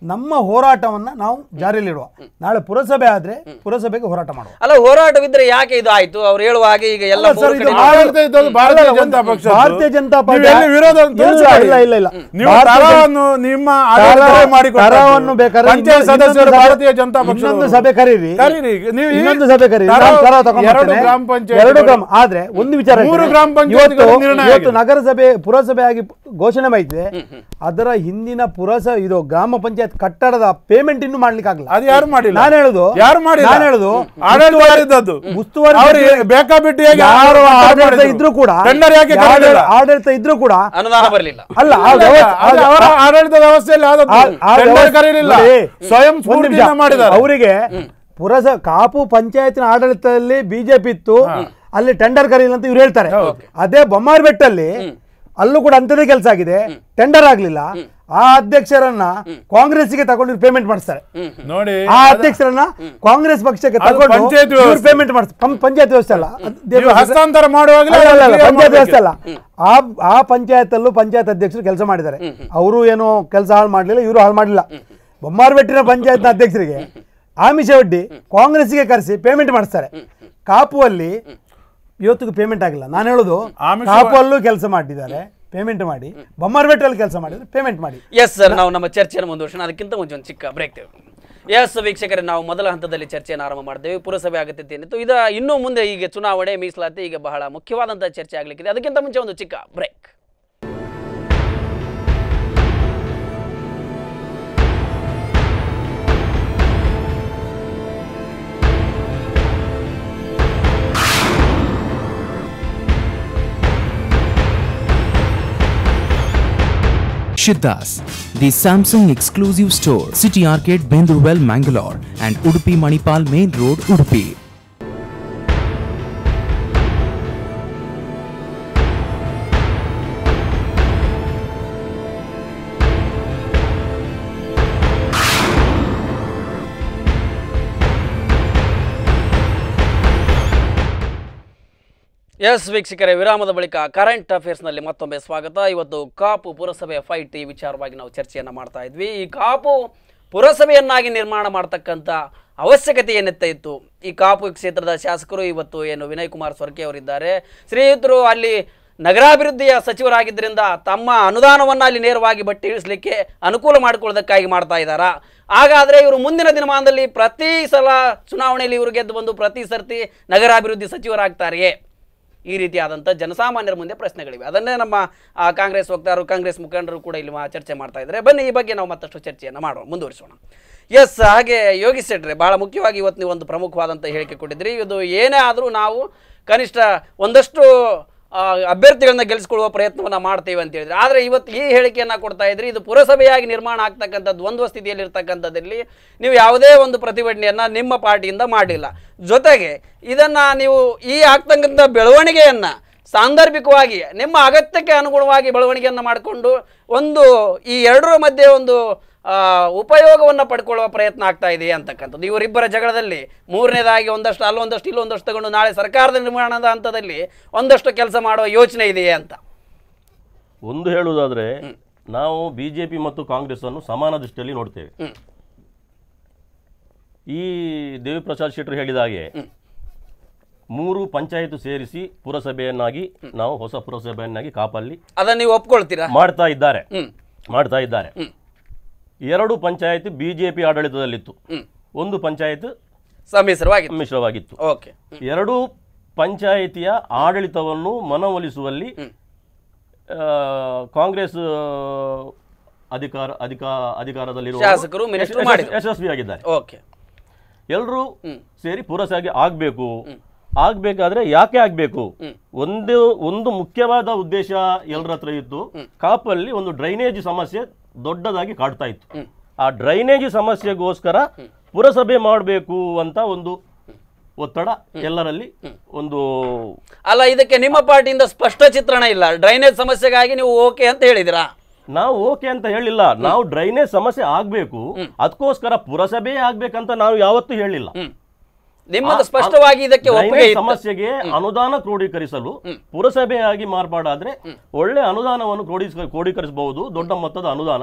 ನಮ್ಮ ಹೋರಾಟವನ್ನ ನಾವು ಜಾರಿಯಲ್ಲಿಡುವ ನಾಳೆ ಪುರಸಭೆ ಆದ್ರೆ ಪುರಸಭೆಗೆ ಹೋರಾಟ ಮಾಡುವ ಅಲ್ಲ ಹೋರಾಟವಿದ್ರೆ ಯಾಕೆ ಇದು ಆಯ್ತು ಅವ್ರು ಹೇಳುವ ಹಾಗೆ ಈಗ ಎಲ್ಲ ಅಲ್ಲ ಸರ್, ಮೂರು ಇದು ಕಡೆ- ಮಾಡಿ- ಆಡಳಿತ ಇದ್ದದ್ದು ಭಾರತೀಯ ಅಲ್ಲ, ಜನತಾ ಒಂದು ಪಕ್ಷ ಭಾರತೀಯ ಜನತಾ ಪಾರ್ಟಿ ನೀವು ಎಲ್ಲಿ ವಿರೋಧ ಅಂತ ಇಲ್ಲ, ತೋರಿಸ್ಕೊಳ್ಳಿ. ಇಲ್ಲ, ಇಲ್ಲ, ಇಲ್ಲ. ನೀವು ಭಾರತೀಯ ಜನ- ತರವನ್ನು ನಿಮ್ಮ ಆಡಳಿತವೇ ತರ- ಮಾಡಿಕೊಟ್ಟದ್ದು. ತರವನ್ನು ಬೇಕಾದ್ರೆ ಪಂಚಾಯತ್ ಇನ್ನೊಂದು ಸದಸ್ಯರು ಸಭೆ- ಭಾರತೀಯ ಜನತಾ ಪಕ್ಷ ಇನ್ನೊಂದು ಸಭೆ ಕರೀರಿ ಕರೀರಿ ನೀವು ಈ ಇನ್ನೊಂದು ಸಭೆ ಕರೀರಿ ತರ- ನಾನು ತರ ಎರಡು ತಗೊಂಡ್ಬರ್ತೇನೆ. ಗ್ರಾಮ ಪಂಚಾಯತ್ ಎರಡು ಗ್ರಾಮ ಆದ್ರೆ ಒಂದು ವಿಚಾರ ಮೂರು ಹೇಳ್ತೇನೆ. ಗ್ರಾಮ ಪಂಚಾಯತ್ಗಳು ಇವತ್ತು ನಿರ್ಣಯ ಇವತ್ತು ಆಗಿದೆ. ನಗರಸಭೆ ಪುರಸಭೆ ಆಗಿ ಘೋಷಣೆ ಮಾಡಿದೆ ಅದರ ಹಿಂದಿನ ಪುರಸಭೆ ಇದು ಗ್ರಾಮ ಪಂಚಾಯತ್ ಕಟ್ಟಡದ ಪೇಮೆಂಟ್ ಇನ್ನು ಮಾಡ್ಲಿಕ್ಕೆ ಆಗಲ್ಲ ಅದು ಯಾರು ಮಾಡಿಲ್ಲ ನಾನು ಹೇಳುದು ಯಾರು ಮಾಡಿಲ್ಲ ನಾನು ಹೇಳುದು ಆಡಳಿತ ಉಸ್ತುವಾರಿ- ಯಾರಿದ್ದದ್ದು? ಉಸ್ತುವಾರಿ ಅವ್ರು ಸಚಿವ- ಬೇಕಾಬಿಟ್ಟು ಹೇಗೆ ಯಾರು ಆಡಳಿತ ಆಡಳಿತ ಮಾಡಿದ್ರು? ಇದ್ರು ಕೂಡ ಟೆಂಡರ್ ಯಾಕೆ ಯಾರು ಕರೀಲಿಲ್ಲ? ಆಡಳಿತ ಇದ್ರು ಕೂಡ ಅನುದಾನ ಬರಲಿಲ್ಲ ಅಲ್ಲ ಆ ಇಲ್ಲ, ವ್ಯವಸ್ಥೆ- ಅದು ಆ- ಅವರ ಆಡಳಿತ ವ್ಯವಸ್ಥೆಯಲ್ಲಿ ಆದದ್ದು. ಆ- ಆ ಟೆಂಡರ್ ವ್ಯವಸ್ಥೆ- ಕರೀಲಿಲ್ಲ ನೋಡಿ, ಸ್ವಯಂ ಒಂದು ಸ್ಫೂರ್ತಿಯಿಂದ ನಿಮಿಷ. ಮಾಡಿದ್ದಾರೆ ಅವರಿಗೆ ಪುರಸ ಕಾಪು ಪಂಚಾಯತಿನ ಆಡಳಿತದಲ್ಲಿ ಬಿಜೆಪಿ ಇತ್ತು ಅಲ್ಲಿ ಟೆಂಡರ್ ಕರೀಲಿಲ್ಲ ಅಂತ ಇವ್ರು ಹೇಳ್ತಾರೆ ಅದೇ ಬೊಮ್ಮಾರ್ ಬೆಟ್ಟಲ್ಲಿ ಅಲ್ಲೂ ಕೂಡ ಅಂಥದೇ ಕೆಲಸ ಆಗಿದೆ ಟೆಂಡರ್ ಆಗ್ಲಿಲ್ಲ ಆ ಅಧ್ಯಕ್ಷರನ್ನ ಕಾಂಗ್ರೆಸ್ಗೆ ತಗೊಂಡು ಪೇಮೆಂಟ್ ಮಾಡಿಸ್ತಾರೆ ನೋಡಿ ಆ ಅಧ್ಯಕ್ಷರನ್ನ ಕಾಂಗ್ರೆಸ್ ಪಕ್ಷಕ್ಕೆ ಅದು ತಗೊಂಡು ಪಂಚಾಯತ್ ವ್ಯವಸ್ಥೆ. ಪೇಮೆಂಟ್ ಮಾಡಿಸ್ತಾರೆ ಪಂಚಾಯತ್ ವ್ಯವಸ್ಥೆ ಅಲ್ಲ ಅದು ನೀವು ದೇವ್ರ- ಹಸ್ತಾಂತರ ಮಾಡುವಾಗಲೇ ಅಲ್ಲ, ಅಲ್ಲ, ಅಲ್ಲ, clear ಪಂಚಾಯತ್ ವ್ಯವಸ್ಥೆ ಮಾಡ್ಬೇಕು. ಅಲ್ಲ ಆ ಆ ಪಂಚಾಯತ್ ಅಲ್ಲೂ ಪಂಚಾಯತ್ ಅಧ್ಯಕ್ಷರು ಕೆಲಸ ಮಾಡಿದ್ದಾರೆ ಅವರು ಏನು ಕೆಲಸ ಹಾಳು ಮಾಡಲಿಲ್ಲ ಇವರು ಹಾಳು ಮಾಡಲಿಲ್ಲ ಬೊಮ್ಮಾರ್ಬೆಟ್ಟಿನ ಪಂಚಾಯತ್ನ ಅಧ್ಯಕ್ಷರಿಗೆ ಆಮಿಷ ಒಡ್ಡಿ ಕಾಂಗ್ರೆಸ್ಗೆ ಕರೆಸಿ ಪೇಮೆಂಟ್ ಮಾಡಿಸ್ತಾರೆ ಕಾಪು ಅಲ್ಲಿ ಇವತ್ತಿಗೂ ಪೇಮೆಂಟ್ ಆಗಿಲ್ಲ ನಾನು ಹೇಳೋದು ಆಮಿಷ- ಕಾಪು ಅಲ್ಲೂ ಕೆಲಸ ಮಾಡಿದ್ದಾರೆ ಪೇಮೆಂಟ್ ಮಾಡಿ ಬೊಮ್ಮಾರ್ಬೆಟ್ಟಲ್ಲಿ ಕೆಲಸ ಮಾಡಿದ್ರೆ ಪೇಮೆಂಟ್ ಮಾಡಿ ಎಸ್ ಸರ್ ನಾವು ನಮ್ಮ ಚರ್ಚೆಯನ್ನು ಮುಂದುವರ್ಸೋಣ ಅದಕ್ಕಿಂತ ಮುಂಚೆ ಒಂದು ಚಿಕ್ಕ ಬ್ರೇಕ್ ಎಸ್ ವೀಕ್ಷಕರೇ ನಾವು ಮೊದಲ ಹಂತದಲ್ಲಿ ಚರ್ಚೆಯನ್ನು ಆರಂಭ ಮಾಡಿದ್ದೇವೆ ಪುರಸಭೆ ಅಗತ್ಯತೆ ಏನಿತ್ತು ಇದು ಇನ್ನೂ ಮುಂದೆ ಈಗ ಚುನಾವಣೆ ಮೀಸಲಾತಿ ಈಗ ಬಹಳ ಮುಖ್ಯವಾದಂತಹ ಚರ್ಚೆ ಆಗಲಿಕ್ಕಿದೆ ಅದಕ್ಕಿಂತ ಮುಂಚೆ ಒಂದು ಚಿಕ್ಕ break Shiddas, the Samsung exclusive store, City Arcade, Bendurwell, Mangalore, and Udupi Manipal Main Road, Udupi. Yes ವೀಕ್ಷಕರೇ ವಿರಾಮದ ಬಳಿಕ ಕರೆಂಟ್ ಅಫೇರ್ಸ್ನಲ್ಲಿ ಮತ್ತೊಮ್ಮೆ ಸ್ವಾಗತ ಇವತ್ತು ಕಾಪು ಪುರಸಭೆ ಫೈಟ್ ಈ ವಿಚಾರವಾಗಿ ನಾವು ಚರ್ಚೆಯನ್ನು ಮಾಡ್ತಾ ಇದ್ವಿ ಈ ಕಾಪು ಪುರಸಭೆಯನ್ನಾಗಿ ನಿರ್ಮಾಣ ಮಾಡ್ತಕ್ಕಂಥ ಅವಶ್ಯಕತೆ ಏನಿತ್ತ ಇತ್ತು ಈ ಕಾಪು ಕ್ಷೇತ್ರದ ಶಾಸಕರು ಇವತ್ತು ಏನು ವಿನಯ್ ಕುಮಾರ್ ಸೊರಕೆ ಅವರಿದ್ದಾರೆ ಶ್ರೀಯುತರು ಅಲ್ಲಿ ನಗರಾಭಿವೃದ್ಧಿಯ ಸಚಿವರಾಗಿದ್ದರಿಂದ ತಮ್ಮ ಅನುದಾನವನ್ನು ಅಲ್ಲಿ ನೇರವಾಗಿ ಬಟ್ಟಿ ಇಳಿಸ್ಲಿಕ್ಕೆ ಅನುಕೂಲ ಮಾಡಿಕೊಳ್ಳೋದಕ್ಕಾಗಿ ಮಾಡ್ತಾ ಇದ್ದಾರಾ ಹಾಗಾದರೆ ಇವರು ಮುಂದಿನ ದಿನಮಾನದಲ್ಲಿ ಪ್ರತಿ ಸಲ ಚುನಾವಣೆಯಲ್ಲಿ ಇವರು ಗೆದ್ದು ಬಂದು ಪ್ರತಿ ಸರ್ತಿ ನಗರಾಭಿವೃದ್ಧಿ ಸಚಿವರಾಗ್ತಾರೆಯೇ ಈ ರೀತಿಯಾದಂಥ ಜನಸಾಮಾನ್ಯರ ಮುಂದೆ ಪ್ರಶ್ನೆಗಳಿವೆ ಅದನ್ನೇ ನಮ್ಮ ಆ, ಕಾಂಗ್ರೆಸ್ ವಕ್ತಾರರು ಕಾಂಗ್ರೆಸ್ ಮುಖಂಡರು ಕೂಡ ಇಲ್ಲಿ ಮಾ- ಚರ್ಚೆ ಮಾಡ್ತಾ ಇದ್ದಾರೆ ಬನ್ನಿ ಈ ಬಗ್ಗೆ ನಾವು ಮತ್ತಷ್ಟು ಚರ್ಚೆಯನ್ನು ಮಾಡೋಣ ಮುಂದುವರಿಸೋಣ ಎಸ್ ಹಾಗೆ ಯೋಗೀಶ್ ಶೆಟ್ರೆ ಬಹಳ ಮುಖ್ಯವಾಗಿ ಇವತ್ತು ನೀವು ಒಂದು ಪ್ರಮುಖವಾದಂಥ ಹೇಳಿಕೆ ಕೊಟ್ಟಿದ್ರಿ ಇದು ಏನೇ ಆದರೂ ನಾವು ಕನಿಷ್ಠ ಒಂದಷ್ಟು ಆ, ಅಭ್ಯರ್ಥಿಗಳನ್ನ ಗೆಲ್ಲಿಸ್ಕೊಳ್ಳುವ ಪ್ರಯತ್ನವನ್ನು ಮಾಡ್ತೇವೆ ಅಂತ ಹೇಳಿದ್ರೆ ಆದರೆ ಇವತ್ತು ಈ ಹೇಳಿಕೆಯನ್ನು ಕೊಡ್ತಾ ಇದ್ರಿ ಇದು ಪುರಸಭೆಯಾಗಿ ನಿರ್ಮಾಣ ಆಗ್ತಕ್ಕಂಥ ದ್ವಂದ್ವ ಸ್ಥಿತಿಯಲ್ಲಿ ಇರ್ತಕ್ಕಂಥದ್ದಲ್ಲಿ ನೀವು ಯಾವುದೇ ಒಂದು ಪ್ರತಿಭಟನೆಯನ್ನು ನಿಮ್ಮ ಪಾರ್ಟಿಯಿಂದ ಮಾಡಿಲ್ಲ ಜೊತೆಗೆ ಇದನ್ನು ನೀವು ಈ ಆಗ್ತಕ್ಕಂಥ ಬೆಳವಣಿಗೆಯನ್ನು ಸಾಂದರ್ಭಿಕವಾಗಿ ನಿಮ್ಮ ಅಗತ್ಯಕ್ಕೆ ಅನುಗುಣವಾಗಿ ಬೆಳವಣಿಗೆಯನ್ನು ಮಾಡಿಕೊಂಡು ಒಂದು ಈ ಎರಡರ ಮಧ್ಯೆ ಒಂದು ಆ, ಉಪಯೋಗವನ್ನು ಪಡ್ಕೊಳ್ಳುವ ಪ್ರಯತ್ನ ಆಗ್ತಾ ಇದೆ ಅಂತಕ್ಕಂಥದ್ದು ಇವರಿಬ್ಬರ ಜಗಳದಲ್ಲಿ ಮೂರನೇದಾಗಿ ಒಂದಷ್ಟು ಅಲ್ಲೊಂದಷ್ಟು ಇಲ್ಲೊಂದಷ್ಟು ತಗೊಂಡು ನಾಳೆ ಸರ್ಕಾರದ ನಿರ್ಮಾಣದ ಹಂತದಲ್ಲಿ ಒಂದಷ್ಟು ಕೆಲಸ ಮಾಡುವ ಯೋಚನೆ ಇದೆಯೇ ಅಂತ ಒಂದು ಹೇಳುವುದಾದರೆ ನಾವು ಬಿ ಜೆ ಪಿ ಮತ್ತು ಕಾಂಗ್ರೆಸ್ಸನ್ನು ಸಮಾನ ದೃಷ್ಟಿಯಲ್ಲಿ ನೋಡ್ತೇವೆ ಹ್ಮ್. ಈ ದೇವಿಪ್ರಸಾದ್ ಶೆಟ್ಟರು ಹೇಳಿದ ಹಾಗೆ ಮೂರು ಪಂಚಾಯತ್ ಸೇರಿಸಿ ಪುರಸಭೆಯನ್ನಾಗಿ ನಾವು ಹೊಸ ಪುರಸಭೆಯನ್ನಾಗಿ ಕಾಪಲ್ಲಿ ಅದನ್ನು ನೀವು ಒಪ್ಕೊಳ್ತೀರಾ ಮಾಡ್ತಾ ಇದ್ದಾರೆ ಹ್ಮ್ ಮಾಡ್ತಾ ಇದ್ದಾರೆ ಹ್ಮ್. ಎರಡು ಪಂಚಾಯತ್ ಬಿ ಜೆ ಪಿ ಆಡಳಿತದಲ್ಲಿತ್ತು ಹ್ಮ್ ಒಂದು ಪಂಚಾಯತ್ ಸಮ್ಮಿಶ್ರವಾಗಿತ್ತು ಮಿಶ್ರವಾಗಿತ್ತು ಓಕೆ ಎರಡೂ ಪಂಚಾಯಿತಿಯ ಆಡಳಿತವನ್ನು ಮನವೊಲಿಸುವಲ್ಲಿ ಆ, ಕಾಂಗ್ರೆಸ್ ಆ, ಅಧಿಕಾರ ಅಧಿಕ ಅಧಿಕಾರದಲ್ಲಿರುವ ಶಾಸಕರು, ಮಿನಿಸ್ಟ್ರು ಮಾಡಿದ್ರು. ಯಶಸ್ವಿಯಾಗಿದ್ದಾರೆ ಓಕೆ ಎಲ್ಲರೂ ಸೇರಿ ಪುರಸಭೆಗೆ ಆಗಬೇಕು ಆಗ್ಬೇಕಾದ್ರೆ ಯಾಕೆ ಆಗ್ಬೇಕು ಒಂದು ಒಂದು ಮುಖ್ಯವಾದ ಉದ್ದೇಶ ಎಲ್ಲರ ಹತ್ರ ಇತ್ತು ಕಾಪಲ್ಲಿ ಒಂದು ಡ್ರೈನೇಜ್ ಸಮಸ್ಯೆ ದೊಡ್ಡದಾಗಿ ಕಾಡ್ತಾ ಇತ್ತು ಆ ಡ್ರೈನೇಜ್ ಸಮಸ್ಯೆಗೋಸ್ಕರ ಪುರಸಭೆ ಮಾಡಬೇಕು ಅಂತ ಒಂದು ಒತ್ತಡ ಎಲ್ಲರಲ್ಲಿ ಒಂದು ಅಲ್ಲ ಇದಕ್ಕೆ ನಿಮ್ಮ ಪಾರ್ಟಿಯಿಂದ ಸ್ಪಷ್ಟ ಚಿತ್ರಣ ಇಲ್ಲ ಡ್ರೈನೇಜ್ ಸಮಸ್ಯೆಗಾಗಿ ನೀವು ಓಕೆ ಅಂತ ಹೇಳಿದಿರಾ ನಾವು ಓಕೆ ಅಂತ ಹೇಳಿಲ್ಲ ನಾವು ಡ್ರೈನೇಜ್ ಸಮಸ್ಯೆ ಆಗ್ಬೇಕು ಅದಕ್ಕೋಸ್ಕರ ಪುರಸಭೆ ಆಗ್ಬೇಕಂತ ನಾವು ಯಾವತ್ತೂ ಹೇಳಿಲ್ಲ ನಿಮ್ಮದು ಸ್ಪಷ್ಟವಾಗಿ ಇದಕ್ಕೆ ಡ್ರೈನೇಜ್ ಒಪ್ಪಿಗೆ ಇತ್ತು. ಸಮಸ್ಯೆಗೆ ಅನುದಾನ ಕ್ರೋಢೀಕರಿಸಲು ಪುರಸಭೆಯಾಗಿ ಮಾರ್ಪಾಡಾದ್ರೆ ಒಳ್ಳೆ ಅನುದಾನವನ್ನು ಕ್ರೋಢೀಕರಿಸ ಕ್ರೋಢೀಕರಿಸಬಹುದು ದೊಡ್ಡ ಮೊತ್ತದ ಅನುದಾನ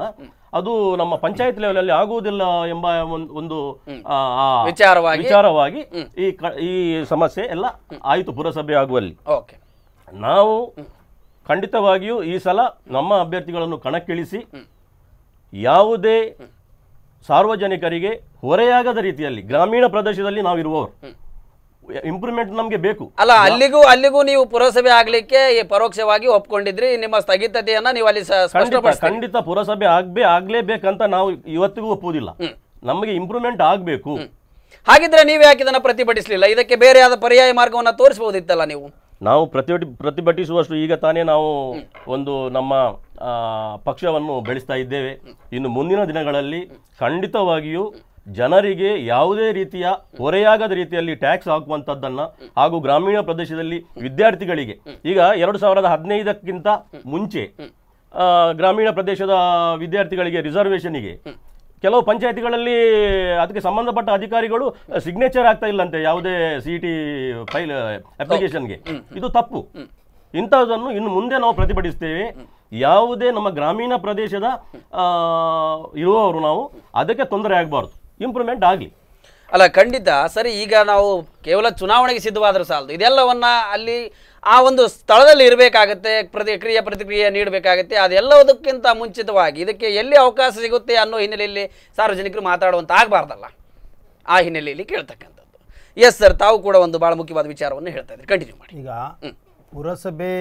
ಅದು ನಮ್ಮ ಪಂಚಾಯತ್ ಲೆವೆಲಲ್ಲಿ ಆಗುವುದಿಲ್ಲ ಎಂಬ ಒಂದ್- ಒಂದು ಆ, ಆ ವಿಚಾರವಾಗಿ? ವಿಚಾರವಾಗಿ ಈ ಕ- ಈ ಸಮಸ್ಯೆ ಎಲ್ಲ ಆಯಿತು ಪುರಸಭೆ ಆಗುವಲ್ಲಿ ಓಕೆ ನಾವು ಖಂಡಿತವಾಗಿಯೂ ಈ ಸಲ ನಮ್ಮ ಅಭ್ಯರ್ಥಿಗಳನ್ನು ಕಣಕ್ಕಿಳಿಸಿ ಯಾವುದೇ ಸಾರ್ವಜನಿಕರಿಗೆ ಹೊರೆಯಾಗದ ರೀತಿಯಲ್ಲಿ ಗ್ರಾಮೀಣ ಪ್ರದೇಶದಲ್ಲಿ ನಾವು ಇರುವವರು ಇಂಪ್ರೂವ್ಮೆಂಟ್ ನಮಗೆ ಬೇಕು ಅಲ್ಲ ಅಲ್ಲಿಗೂ ಅಲ್ಲಿಗೂ ನೀವು ಪುರಸಭೆ ಆಗ್ಲಿಕ್ಕೆ ಈ ಪರೋಕ್ಷವಾಗಿ ಒಪ್ಕೊಂಡಿದ್ರಿ ನಿಮ್ಮ ಸ್ಥಗಿತತೆಯನ್ನ ನೀವು ಅಲ್ಲಿ ಸ- ಖಂಡಿತ ಸ್ಪಷ್ಟಪಡಿಸ್ತೀರಿ ಖಂಡಿತ ಪುರಸಭೆ ಆಗ್ಬೇ ಆಗ್ಲೇಬೇಕಂತ ನಾವು ಇವತ್ತಿಗೂ ಒಪ್ಪುವುದಿಲ್ಲ ನಮಗೆ ಇಂಪ್ರೂವ್ಮೆಂಟ್ ಆಗಬೇಕು ಹಾಗಿದ್ರೆ ನೀವು ಯಾಕೆ ಇದನ್ನ ಪ್ರತಿಭಟಿಸಲಿಲ್ಲ ಇದಕ್ಕೆ ಬೇರೆಯಾದ ಪರ್ಯಾಯ ಮಾರ್ಗವನ್ನ ತೋರಿಸಬಹುದಿತ್ತಲ್ಲ ನೀವು ನಾವು ಪ್ರತಿಭಟಿ ಪ್ರತಿಭಟಿಸುವಷ್ಟು ಈಗ ತಾನೇ ನಾವು ಒಂದು ನಮ್ಮ ಆ, ಪಕ್ಷವನ್ನು ಬೆಳೆಸ್ತಾ ಇದ್ದೇವೆ ಇನ್ನು ಮುಂದಿನ ದಿನಗಳಲ್ಲಿ ಖಂಡಿತವಾಗಿಯೂ ಜನರಿಗೆ ಯಾವುದೇ ರೀತಿಯ ಹೊರೆಯಾಗದ ರೀತಿಯಲ್ಲಿ ಟ್ಯಾಕ್ಸ್ ಹಾಕುವಂಥದ್ದನ್ನ ಹಾಗೂ ಗ್ರಾಮೀಣ ಪ್ರದೇಶದಲ್ಲಿ ವಿದ್ಯಾರ್ಥಿಗಳಿಗೆ ಈಗ ಎರಡು ಸಾವಿರದ ಹದಿನೈದಕ್ಕಿಂತ ಮುಂಚೆ ಆ, ಗ್ರಾಮೀಣ ಪ್ರದೇಶದ ವಿದ್ಯಾರ್ಥಿಗಳಿಗೆ ರಿಸರ್ವೇಷನ್ಗೆ ಕೆಲವು ಪಂಚಾಯತಿಗಳಲ್ಲಿ ಅದಕ್ಕೆ ಸಂಬಂಧಪಟ್ಟ ಅಧಿಕಾರಿಗಳು ಸಿಗ್ನೇಚರ್ ಆಗ್ತಾ ಇಲ್ಲಂತೆ ಯಾವುದೇ ಸಿ ಟಿ ಫೈಲ್ ಅಪ್ಲಿಕೇಶನ್ಗೆ ಇದು ತಪ್ಪು ಇಂಥದ್ದನ್ನು ಇನ್ನು ಮುಂದೆ ನಾವು ಪ್ರತಿಭಟಿಸ್ತೇವೆ ಯಾವುದೇ ನಮ್ಮ ಗ್ರಾಮೀಣ ಪ್ರದೇಶದ ಆ, ಇರುವವರು ನಾವು ಅದಕ್ಕೆ ತೊಂದರೆ ಆಗಬಾರ್ದು ಇಂಪ್ರೂವ್ಮೆಂಟ್ ಆಗಲಿ ಅಲ್ಲ ಖಂಡಿತ ಸರಿ ಈಗ ನಾವು ಕೇವಲ ಚುನಾವಣೆಗೆ ಸಿದ್ಧವಾದ್ರೆ ಸಾಲದು ಇದೆಲ್ಲವನ್ನ ಅಲ್ಲಿ ಆ ಒಂದು ಸ್ಥಳದಲ್ಲಿ ಇರಬೇಕಾಗತ್ತೆ ಪ್ರತಿಕ್ರಿಯೆ ಪ್ರತಿಕ್ರಿಯೆ ನೀಡಬೇಕಾಗತ್ತೆ ಅದೆಲ್ಲದಕ್ಕಿಂತ ಮುಂಚಿತವಾಗಿ ಇದಕ್ಕೆ ಎಲ್ಲಿ ಅವಕಾಶ ಸಿಗುತ್ತೆ ಅನ್ನೋ ಹಿನ್ನೆಲೆಯಲ್ಲಿ ಸಾರ್ವಜನಿಕರು ಮಾತಾಡುವಂತ ಆಗಬಾರ್ದಲ್ಲ ಆ ಹಿನ್ನೆಲೆಯಲ್ಲಿ ಕೇಳ್ತಕ್ಕಂಥದ್ದು ಎಸ್ ಸರ್ ತಾವು ಕೂಡ ಒಂದು ಬಹಳ ಮುಖ್ಯವಾದ ವಿಚಾರವನ್ನು ಹೇಳ್ತಾ ಇದ್ರಿ ಕಂಟಿನ್ಯೂ ಮಾಡಿ ಈಗ ಪುರಸಭೆ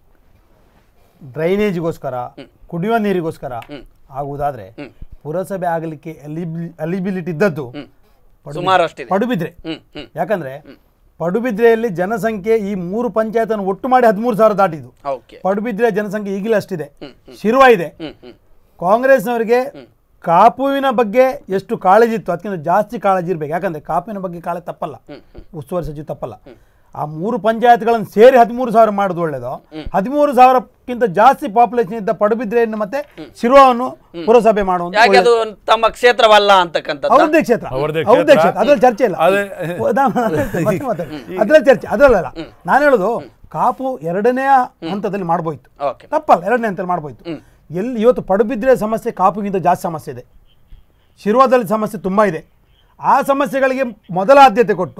ಡ್ರೈನೇಜ್ಗೋಸ್ಕರ ಕುಡಿಯುವ ನೀರಿಗೋಸ್ಕರ ಆಗುವುದಾದ್ರೆ ಪುರಸಭೆ ಆಗಲಿಕ್ಕೆ ಎಲಿಬಿಲಿಟಿ ಇದ್ದದ್ದು ಪಡುಬಿದ್ರೆ- ಸುಮಾರಷ್ಟಿದೆ. ಪಡುಬಿದ್ರೆ ಹ್ಮ್ ಹ್ಮ್ ಯಾಕಂದ್ರೆ ಪಡುಬಿದ್ರೆಯಲ್ಲಿ ಜನಸಂಖ್ಯೆ ಈ ಮೂರು ಪಂಚಾಯತನ್ನು ಒಟ್ಟು ಮಾಡಿ ಹದಿಮೂರು ಸಾವಿರ ದಾಟಿದ್ದು ಓಕೆ ಪಡುಬಿದ್ರೆ ಜನಸಂಖ್ಯೆ ಈಗಲೂ ಅಷ್ಟಿದೆ ಶಿರುವ ಇದೆ ಹ್ಮ್ ಹ್ಮ್ ಕಾಂಗ್ರೆಸ್ನವರಿಗೆ ಕಾಪುವಿನ ಬಗ್ಗೆ ಎಷ್ಟು ಕಾಳಜಿ ಇತ್ತು ಅದಕ್ಕಿಂತ ಜಾಸ್ತಿ ಕಾಳಜಿ ಇರಬೇಕು ಯಾಕಂದ್ರೆ ಕಾಪುವಿನ ಬಗ್ಗೆ ಕಾಳಜಿ ತಪ್ಪಲ್ಲ ಉಸ್ತುವಾರಿ ಸಚಿವ ತಪ್ಪಲ್ಲ ಆ ಮೂರು ಪಂಚಾಯತ್ಗಳನ್ನು ಸೇರಿ ಹದಿಮೂರು ಸಾವಿರ ಮಾಡೋದು ಒಳ್ಳೇದು ಹದಿಮೂರು ಸಾವಿರಕ್ಕಿಂತ ಜಾಸ್ತಿ ಪಾಪ್ಯುಲೇಷನ್ ಇದ್ದ ಪಡುಬಿದ್ರೆಯನ್ನು ಮತ್ತೆ ಶಿರುವನ್ನು ಪುರಸಭೆ ಮಾಡುವಂತ ಯಾಕೆ ಅದು ತಮ್ಮ ಕ್ಷೇತ್ರವಲ್ಲ ಅಂತಕ್ಕಂಥದ್ದು ಅವ್ರದ್ದೇ ಕ್ಷೇತ್ರ ಅವ್ರದ್ದೇ ಅವ್ರದ್ದೇ ಕ್ಷೇತ್ರ. ಕ್ಷೇತ್ರ ಅದ್ರಲ್ಲಿ ಚರ್ಚೆ ಇಲ್ಲ ಅದೇ- ಅದ್ರಲ್ಲಿ ಚರ್ಚೆ ಅದರಲ್ಲ ನಾನು ಹೇಳೋದು ಕಾಪು ಎರಡನೇ ಹಂತದಲ್ಲಿ ಮಾಡ್ಬೋಯ್ತು ಓಕೆ ತಪ್ಪಲ್ಲ ಎರಡನೇ ಹಂತದಲ್ಲಿ ಮಾಡ್ಬೋಯ್ತು ಎಲ್ಲಿ ಇವತ್ತು ಪಡುಬಿದ್ರೆ ಸಮಸ್ಯೆ ಕಾಪುಗಿಂತ ಜಾಸ್ತಿ ಸಮಸ್ಯೆ ಇದೆ ಶಿರ್ವಾದಲ್ಲಿ ಸಮಸ್ಯೆ ತುಂಬ ಇದೆ ಆ ಸಮಸ್ಯೆಗಳಿಗೆ ಮೊದಲ ಆದ್ಯತೆ ಕೊಟ್ಟು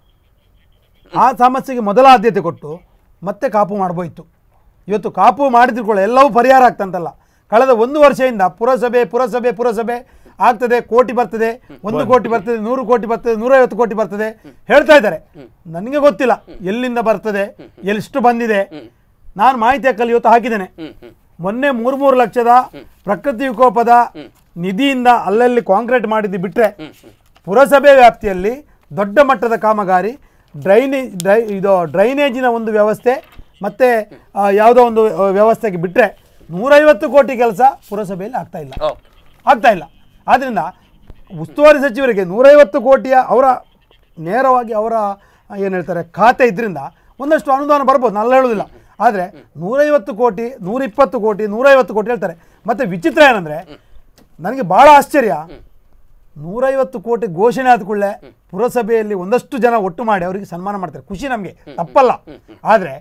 ಆ ಸಮಸ್ಯೆಗೆ ಮೊದಲ ಆದ್ಯತೆ ಕೊಟ್ಟು ಮತ್ತೆ ಕಾಪು ಮಾಡ್ಬೋಯ್ತು ಇವತ್ತು ಕಾಪು ಮಾಡಿದ್ರು ಕೂಡ ಎಲ್ಲವೂ ಪರಿಹಾರ ಆಗ್ತಂತಲ್ಲ ಕಳೆದ ಒಂದು ವರ್ಷದಿಂದ ಪುರಸಭೆ ಪುರಸಭೆ ಪುರಸಭೆ ಆಗ್ತದೆ ಕೋಟಿ ಬರ್ತದೆ ಒಂದು ಕೋಟಿ ಬರ್ತದೆ ನೂರು ಕೋಟಿ ಬರ್ತದೆ ನೂರೈವತ್ತು ಕೋಟಿ ಬರ್ತದೆ ಹೇಳ್ತಾ ಇದ್ದಾರೆ ನನಗೆ ಗೊತ್ತಿಲ್ಲ ಎಲ್ಲಿಂದ ಬರ್ತದೆ ಎಷ್ಟು ಬಂದಿದೆ ನಾನು ಮಾಹಿತಿ ಹಾಕಲ್ಲಿ ಇವತ್ತು ಹಾಕಿದ್ದೇನೆ ಮೊನ್ನೆ ಮೂರು ಮೂರು ಲಕ್ಷದ ಪ್ರಕೃತಿ ವಿಕೋಪದ ನಿಧಿಯಿಂದ ಅಲ್ಲಲ್ಲಿ ಕಾಂಕ್ರೀಟ್ ಮಾಡಿದ್ದು ಬಿಟ್ಟರೆ ಪುರಸಭೆ ವ್ಯಾಪ್ತಿಯಲ್ಲಿ ದೊಡ್ಡ ಮಟ್ಟದ ಕಾಮಗಾರಿ ಡ್ರೈನೇಜ್ ಡ್ರೈ ಇದು ಡ್ರೈನೇಜಿನ ಒಂದು ವ್ಯವಸ್ಥೆ ಮತ್ತು ಯಾವುದೋ ಒಂದು ಆ, ವ್ಯವಸ್ಥೆಗೆ ಬಿಟ್ಟರೆ ನೂರೈವತ್ತು ಕೋಟಿ ಕೆಲಸ ಪುರಸಭೆಯಲ್ಲಿ ಆಗ್ತಾ ಇಲ್ಲ ಓಕೆ ಆಗ್ತಾ ಇಲ್ಲ ಆದ್ದರಿಂದ ಉಸ್ತುವಾರಿ ಸಚಿವರಿಗೆ ನೂರೈವತ್ತು ಕೋಟಿಯ ಅವರ ನೇರವಾಗಿ ಅವರ ಏನು ಹೇಳ್ತಾರೆ ಖಾತೆ ಇದರಿಂದ ಒಂದಷ್ಟು ಅನುದಾನ ಬರ್ಬೋದು ನಾನು ಹೇಳೋದಿಲ್ಲ ಆದರೆ ನೂರೈವತ್ತು ಕೋಟಿ ನೂರಿಪ್ಪತ್ತು ಕೋಟಿ ನೂರೈವತ್ತು ಕೋಟಿ ಹೇಳ್ತಾರೆ ಮತ್ತು ವಿಚಿತ್ರ ಏನಂದರೆ ನನಗೆ ಭಾಳ ಆಶ್ಚರ್ಯ ನೂರೈವತ್ತು ಕೋಟಿ ಘೋಷಣೆ ಆದ ಕೂಡಲೇ ಪುರಸಭೆಯಲ್ಲಿ ಒಂದಷ್ಟು ಜನ ಒಟ್ಟು ಮಾಡಿ ಅವರಿಗೆ ಸನ್ಮಾನ ಮಾಡ್ತಾರೆ ಖುಷಿ ನಮಗೆ ತಪ್ಪಲ್ಲ ಆದರೆ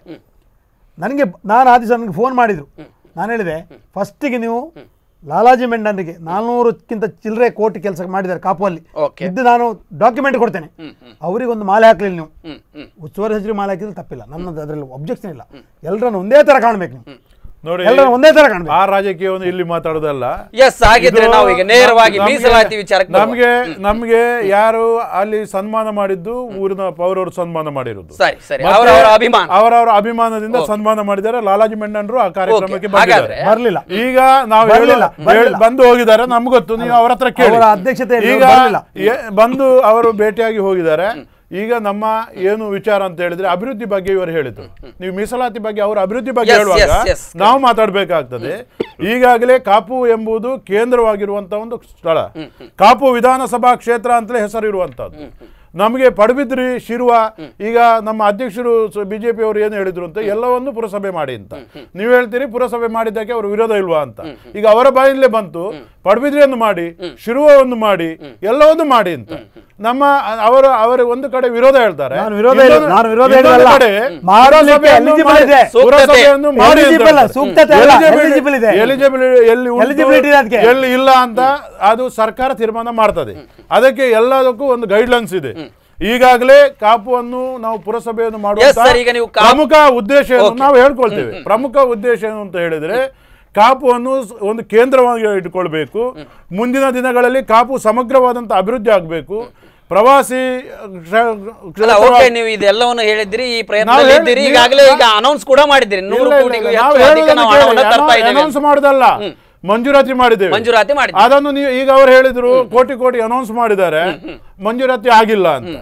ನನಗೆ ನಾನು ಆ ದಿವಸ ನನಗೆ ಫೋನ್ ಮಾಡಿದರು ನಾನು ಹೇಳಿದೆ ಫಸ್ಟಿಗೆ ನೀವು ಲಾಲಾಜಿ ಮೆಂಡನ್ಗೆ ನಾಲ್ನೂರಕ್ಕಿಂತ ಚಿಲ್ಲರೆ ಕೋಟಿ ಕೆಲಸ ಮಾಡಿದ್ದಾರೆ ಕಾಪುವಲ್ಲಿ Okay. ಇದ್ದು ನಾನು ಡಾಕ್ಯುಮೆಂಟ್ ಕೊಡ್ತೇನೆ ಅವರಿಗೆ ಒಂದು ಮಾಲೆ ಹಾಕಲಿಲ್ಲ ನೀವು ಹ್ಮ್ ಹ್ಮ್ ಉಸ್ತುವಾರಿ ಸಚಿವರು ಮಾಲೆ ಹಾಕಿದ್ರೆ ತಪ್ಪಿಲ್ಲ ನನ್ನದು ಅದರಲ್ಲಿ ಒಬ್ಜೆಕ್ಷನ್ ಇಲ್ಲ ಎಲ್ಲರನ್ನು ಒಂದೇ ಥರ ಕಾಣಬೇಕು ನೀವು ನೋಡಿ ಎಲ್ಲರನ್ನು ಒಂದೇ ಥರ ಕಾಣಬೇಕು ಆ ರಾಜಕೀಯವನ್ನು ಇಲ್ಲಿ ಮಾತಾಡೋದಲ್ಲ ಎಸ್ ಹಾಗಿದ್ರೆ ಇದು ನಾವು ಈಗ ನೇರವಾಗಿ ನಮ್ಗೆ- ಮೀಸಲಾತಿ ವಿಚಾರಕ್ಕೆ ಬರುವ. ನಮ್ಗೆ ನಮ್ಗೆ ಯಾರು ಅಲ್ಲಿ ಸನ್ಮಾನ ಮಾಡಿದ್ದು ಊರಿನ ಪೌರವರು ಸನ್ಮಾನ ಮಾಡಿರೋದು ಸರಿ ಸರಿ ಮತ್ತೆ ಅವರವರ ಅಭಿಮಾನ ಅವರವರ ಅಭಿಮಾನದಿಂದ ಸನ್ಮಾನ ಮಾಡಿದ್ದಾರೆ ಲಾಲಾಜಿ ಮೆಂಡನ್ರು ಆ ಕಾರ್ಯಕ್ರಮಕ್ಕೆ Okay, ಬಂದಿದ್ದಾರೆ ಹಾಗಾದ್ರೆ- ಬರಲಿಲ್ಲ ಈಗ ನಾವು ಬರ್ಲಿಲ್ಲ, ಹೇಳೋ- ಬರ್ಲಿಲ್ಲ. ಹೇಳಿ- ಬಂದು ಹೋಗಿದ್ದಾರೆ ನಮ್ಗೆ ಗೊತ್ತು ನೀವು ಅವರ ಹತ್ರ ಕೇಳಿ ಅವರ ಅಧ್ಯಕ್ಷತೆಯಲ್ಲಿ ಈಗ ಬರ್ಲಿಲ್ಲ. ಎ- ಬಂದು ಅವರು ಭೇಟಿಯಾಗಿ ಹೋಗಿದ್ದಾರೆ ಈಗ ನಮ್ಮ ಏನು ವಿಚಾರ ಅಂತ ಹೇಳಿದ್ರೆ ಅಭಿವೃದ್ಧಿ ಬಗ್ಗೆ ಇವರು ಹೇಳಿದ್ರು ನೀವು ಮೀಸಲಾತಿ ಬಗ್ಗೆ ಅವರ ಅಭಿವೃದ್ಧಿ ಬಗ್ಗೆ Yes, ಹೇಳುವಾಗ yes, yes. ನಾವು ಮಾತಾಡಬೇಕಾಗ್ತದೆ ಈಗಾಗಲೇ ಕಾಪು ಎಂಬುದು ಕೇಂದ್ರವಾಗಿರುವಂತ ಒಂದು ಸ್ಥಳ ಕಾಪು ವಿಧಾನಸಭಾ ಕ್ಷೇತ್ರ ಅಂತಲೇ ಹೆಸರಿರುವಂತದ್ದು ನಮಗೆ ಪಡುಬಿದ್ರಿ ಶಿರುವ ಈಗ ನಮ್ಮ ಅಧ್ಯಕ್ಷರು ಬಿಜೆಪಿ ಅವರು ಏನು ಹೇಳಿದ್ರು ಅಂತ ಎಲ್ಲವನ್ನು ಪುರಸಭೆ ಮಾಡಿ ಅಂತ ನೀವು ಹೇಳ್ತೀರಿ ಪುರಸಭೆ ಮಾಡಿದ್ದಕ್ಕೆ ಅವರು ವಿರೋಧ ಇಲ್ವಾ ಅಂತ ಈಗ ಅವರ ಬಾಯಿಂದಲೇ ಬಂತು ಪಡುಬಿದ್ರಿಯನ್ನು ಮಾಡಿ ಶಿರುವವನ್ನು ಮಾಡಿ ಎಲ್ಲವನ್ನು ಮಾಡಿ ಅಂತ ನಮ್ಮ ಅವರು ಅವರು ಒಂದು ಕಡೆ ವಿರೋಧ ಹೇಳ್ತಾರೆ ನಾನು ವಿರೋಧ ಇಲ್ಲ- ಇನ್ನೊಂದು- ನಾನು ವಿರೋಧ ಇನ್ನೊಂದು ಹೇಳಿಲ್ಲ. ಕಡೆ ಮಾಡಲಿಕ್ಕೆ ಪುರಸಭೆಯನ್ನು eligible ಮಾಡಿ- ಇದೆ. ಪುರಸಭೆಯನ್ನು ಮಾಡಿ ಅಂತ Eligible, ಹೇಳ್ತಾರೆ. ಸೂಕ್ತತೆ ಅಲ್ಲ, Eligible- eligible ಇದೆ. eligible ಎಲ್ಲಿ ಉಂಟು, Eligibility ಇದೆ ಅದಕ್ಕೆ. ಎಲ್ಲಿ ಇಲ್ಲ ಅಂತ ಅದು ಸರ್ಕಾರ ತೀರ್ಮಾನ ಮಾಡ್ತದೆ ಅದಕ್ಕೆ ಎಲ್ಲದಕ್ಕೂ ಒಂದು ಗೈಡ್ಲೈನ್ಸ್ ಇದೆ ಈಗಾಗಲೇ ಕಾಪುವನ್ನು ನಾವು ಪುರಸಭೆಯನ್ನು Yes, ಮಾಡುವಂತ sir, ಈಗ ನೀವು ಕಾಪು- ಪ್ರಮುಖ ಉದ್ದೇಶ ಏನು ನಾವು ಹೇಳ್ಕೊಳ್ತೇವೆ ಪ್ರಮುಖ ಉದ್ದೇಶ ಏನು ಅಂತ ಹೇಳಿದ್ರೆ ಕಾಪುವನ್ನು ಸ್- ಒಂದು ಕೇಂದ್ರವಾಗಿ ಇಟ್ಕೊಳ್ಬೇಕು ಮುಂದಿನ ದಿನಗಳಲ್ಲಿ ಕಾಪು ಸಮಗ್ರವಾದಂತ ಅಭಿವೃದ್ಧಿ ಆಗಬೇಕು ಪ್ರವಾಸಿ ಕ್ಷ- ಅಲ್ಲ ಕ್ಷೇತ್ರವಾಗಿ- ಓಕೆ ನೀವು ಇದೆಲ್ಲವನ್ನು ಹೇಳಿದ್ರಿ ಈ ಪ್ರಯತ್ನ ನಾವು ಹೇಳಿ- ಇದ್ದೀರಿ ನೀವು- ಈಗಾಗಲೇ ಈಗ ಅನೌನ್ಸ್ ಕೂಡ ಮಾಡಿದ್ರಿ ನೂರು ಇಲ್ಲ, ಇಲ್ಲ, ಕೋಟಿಗೂ ಇಲ್ಲ, ಹೆಚ್ಚು ನಾವು ಅಧಿಕ ಹೇಳೋದನ್ನು ನಾವು ಕೇಳಿ, ಹಣವನ್ನು ತರ್ತಾ ಅನೌನ್ಸ್ ಇದ್ದೇವೆ ಮಾಡೋದಲ್ಲ ಮಂಜೂರಾತಿ ಮಾಡಿದ್ದೇವೆ ಮಂಜೂರಾತಿ ಮಾಡಿದ್ದೀವಿ. ಅದನ್ನು ನೀವು ಈಗ ಅವರು ಹೇಳಿದ್ರು ಕೋಟಿ ಕೋಟಿ ಅನೌನ್ಸ್ ಮಾಡಿದ್ದಾರೆ ಮಂಜೂರಾತಿ ಆಗಿಲ್ಲ ಅಂತ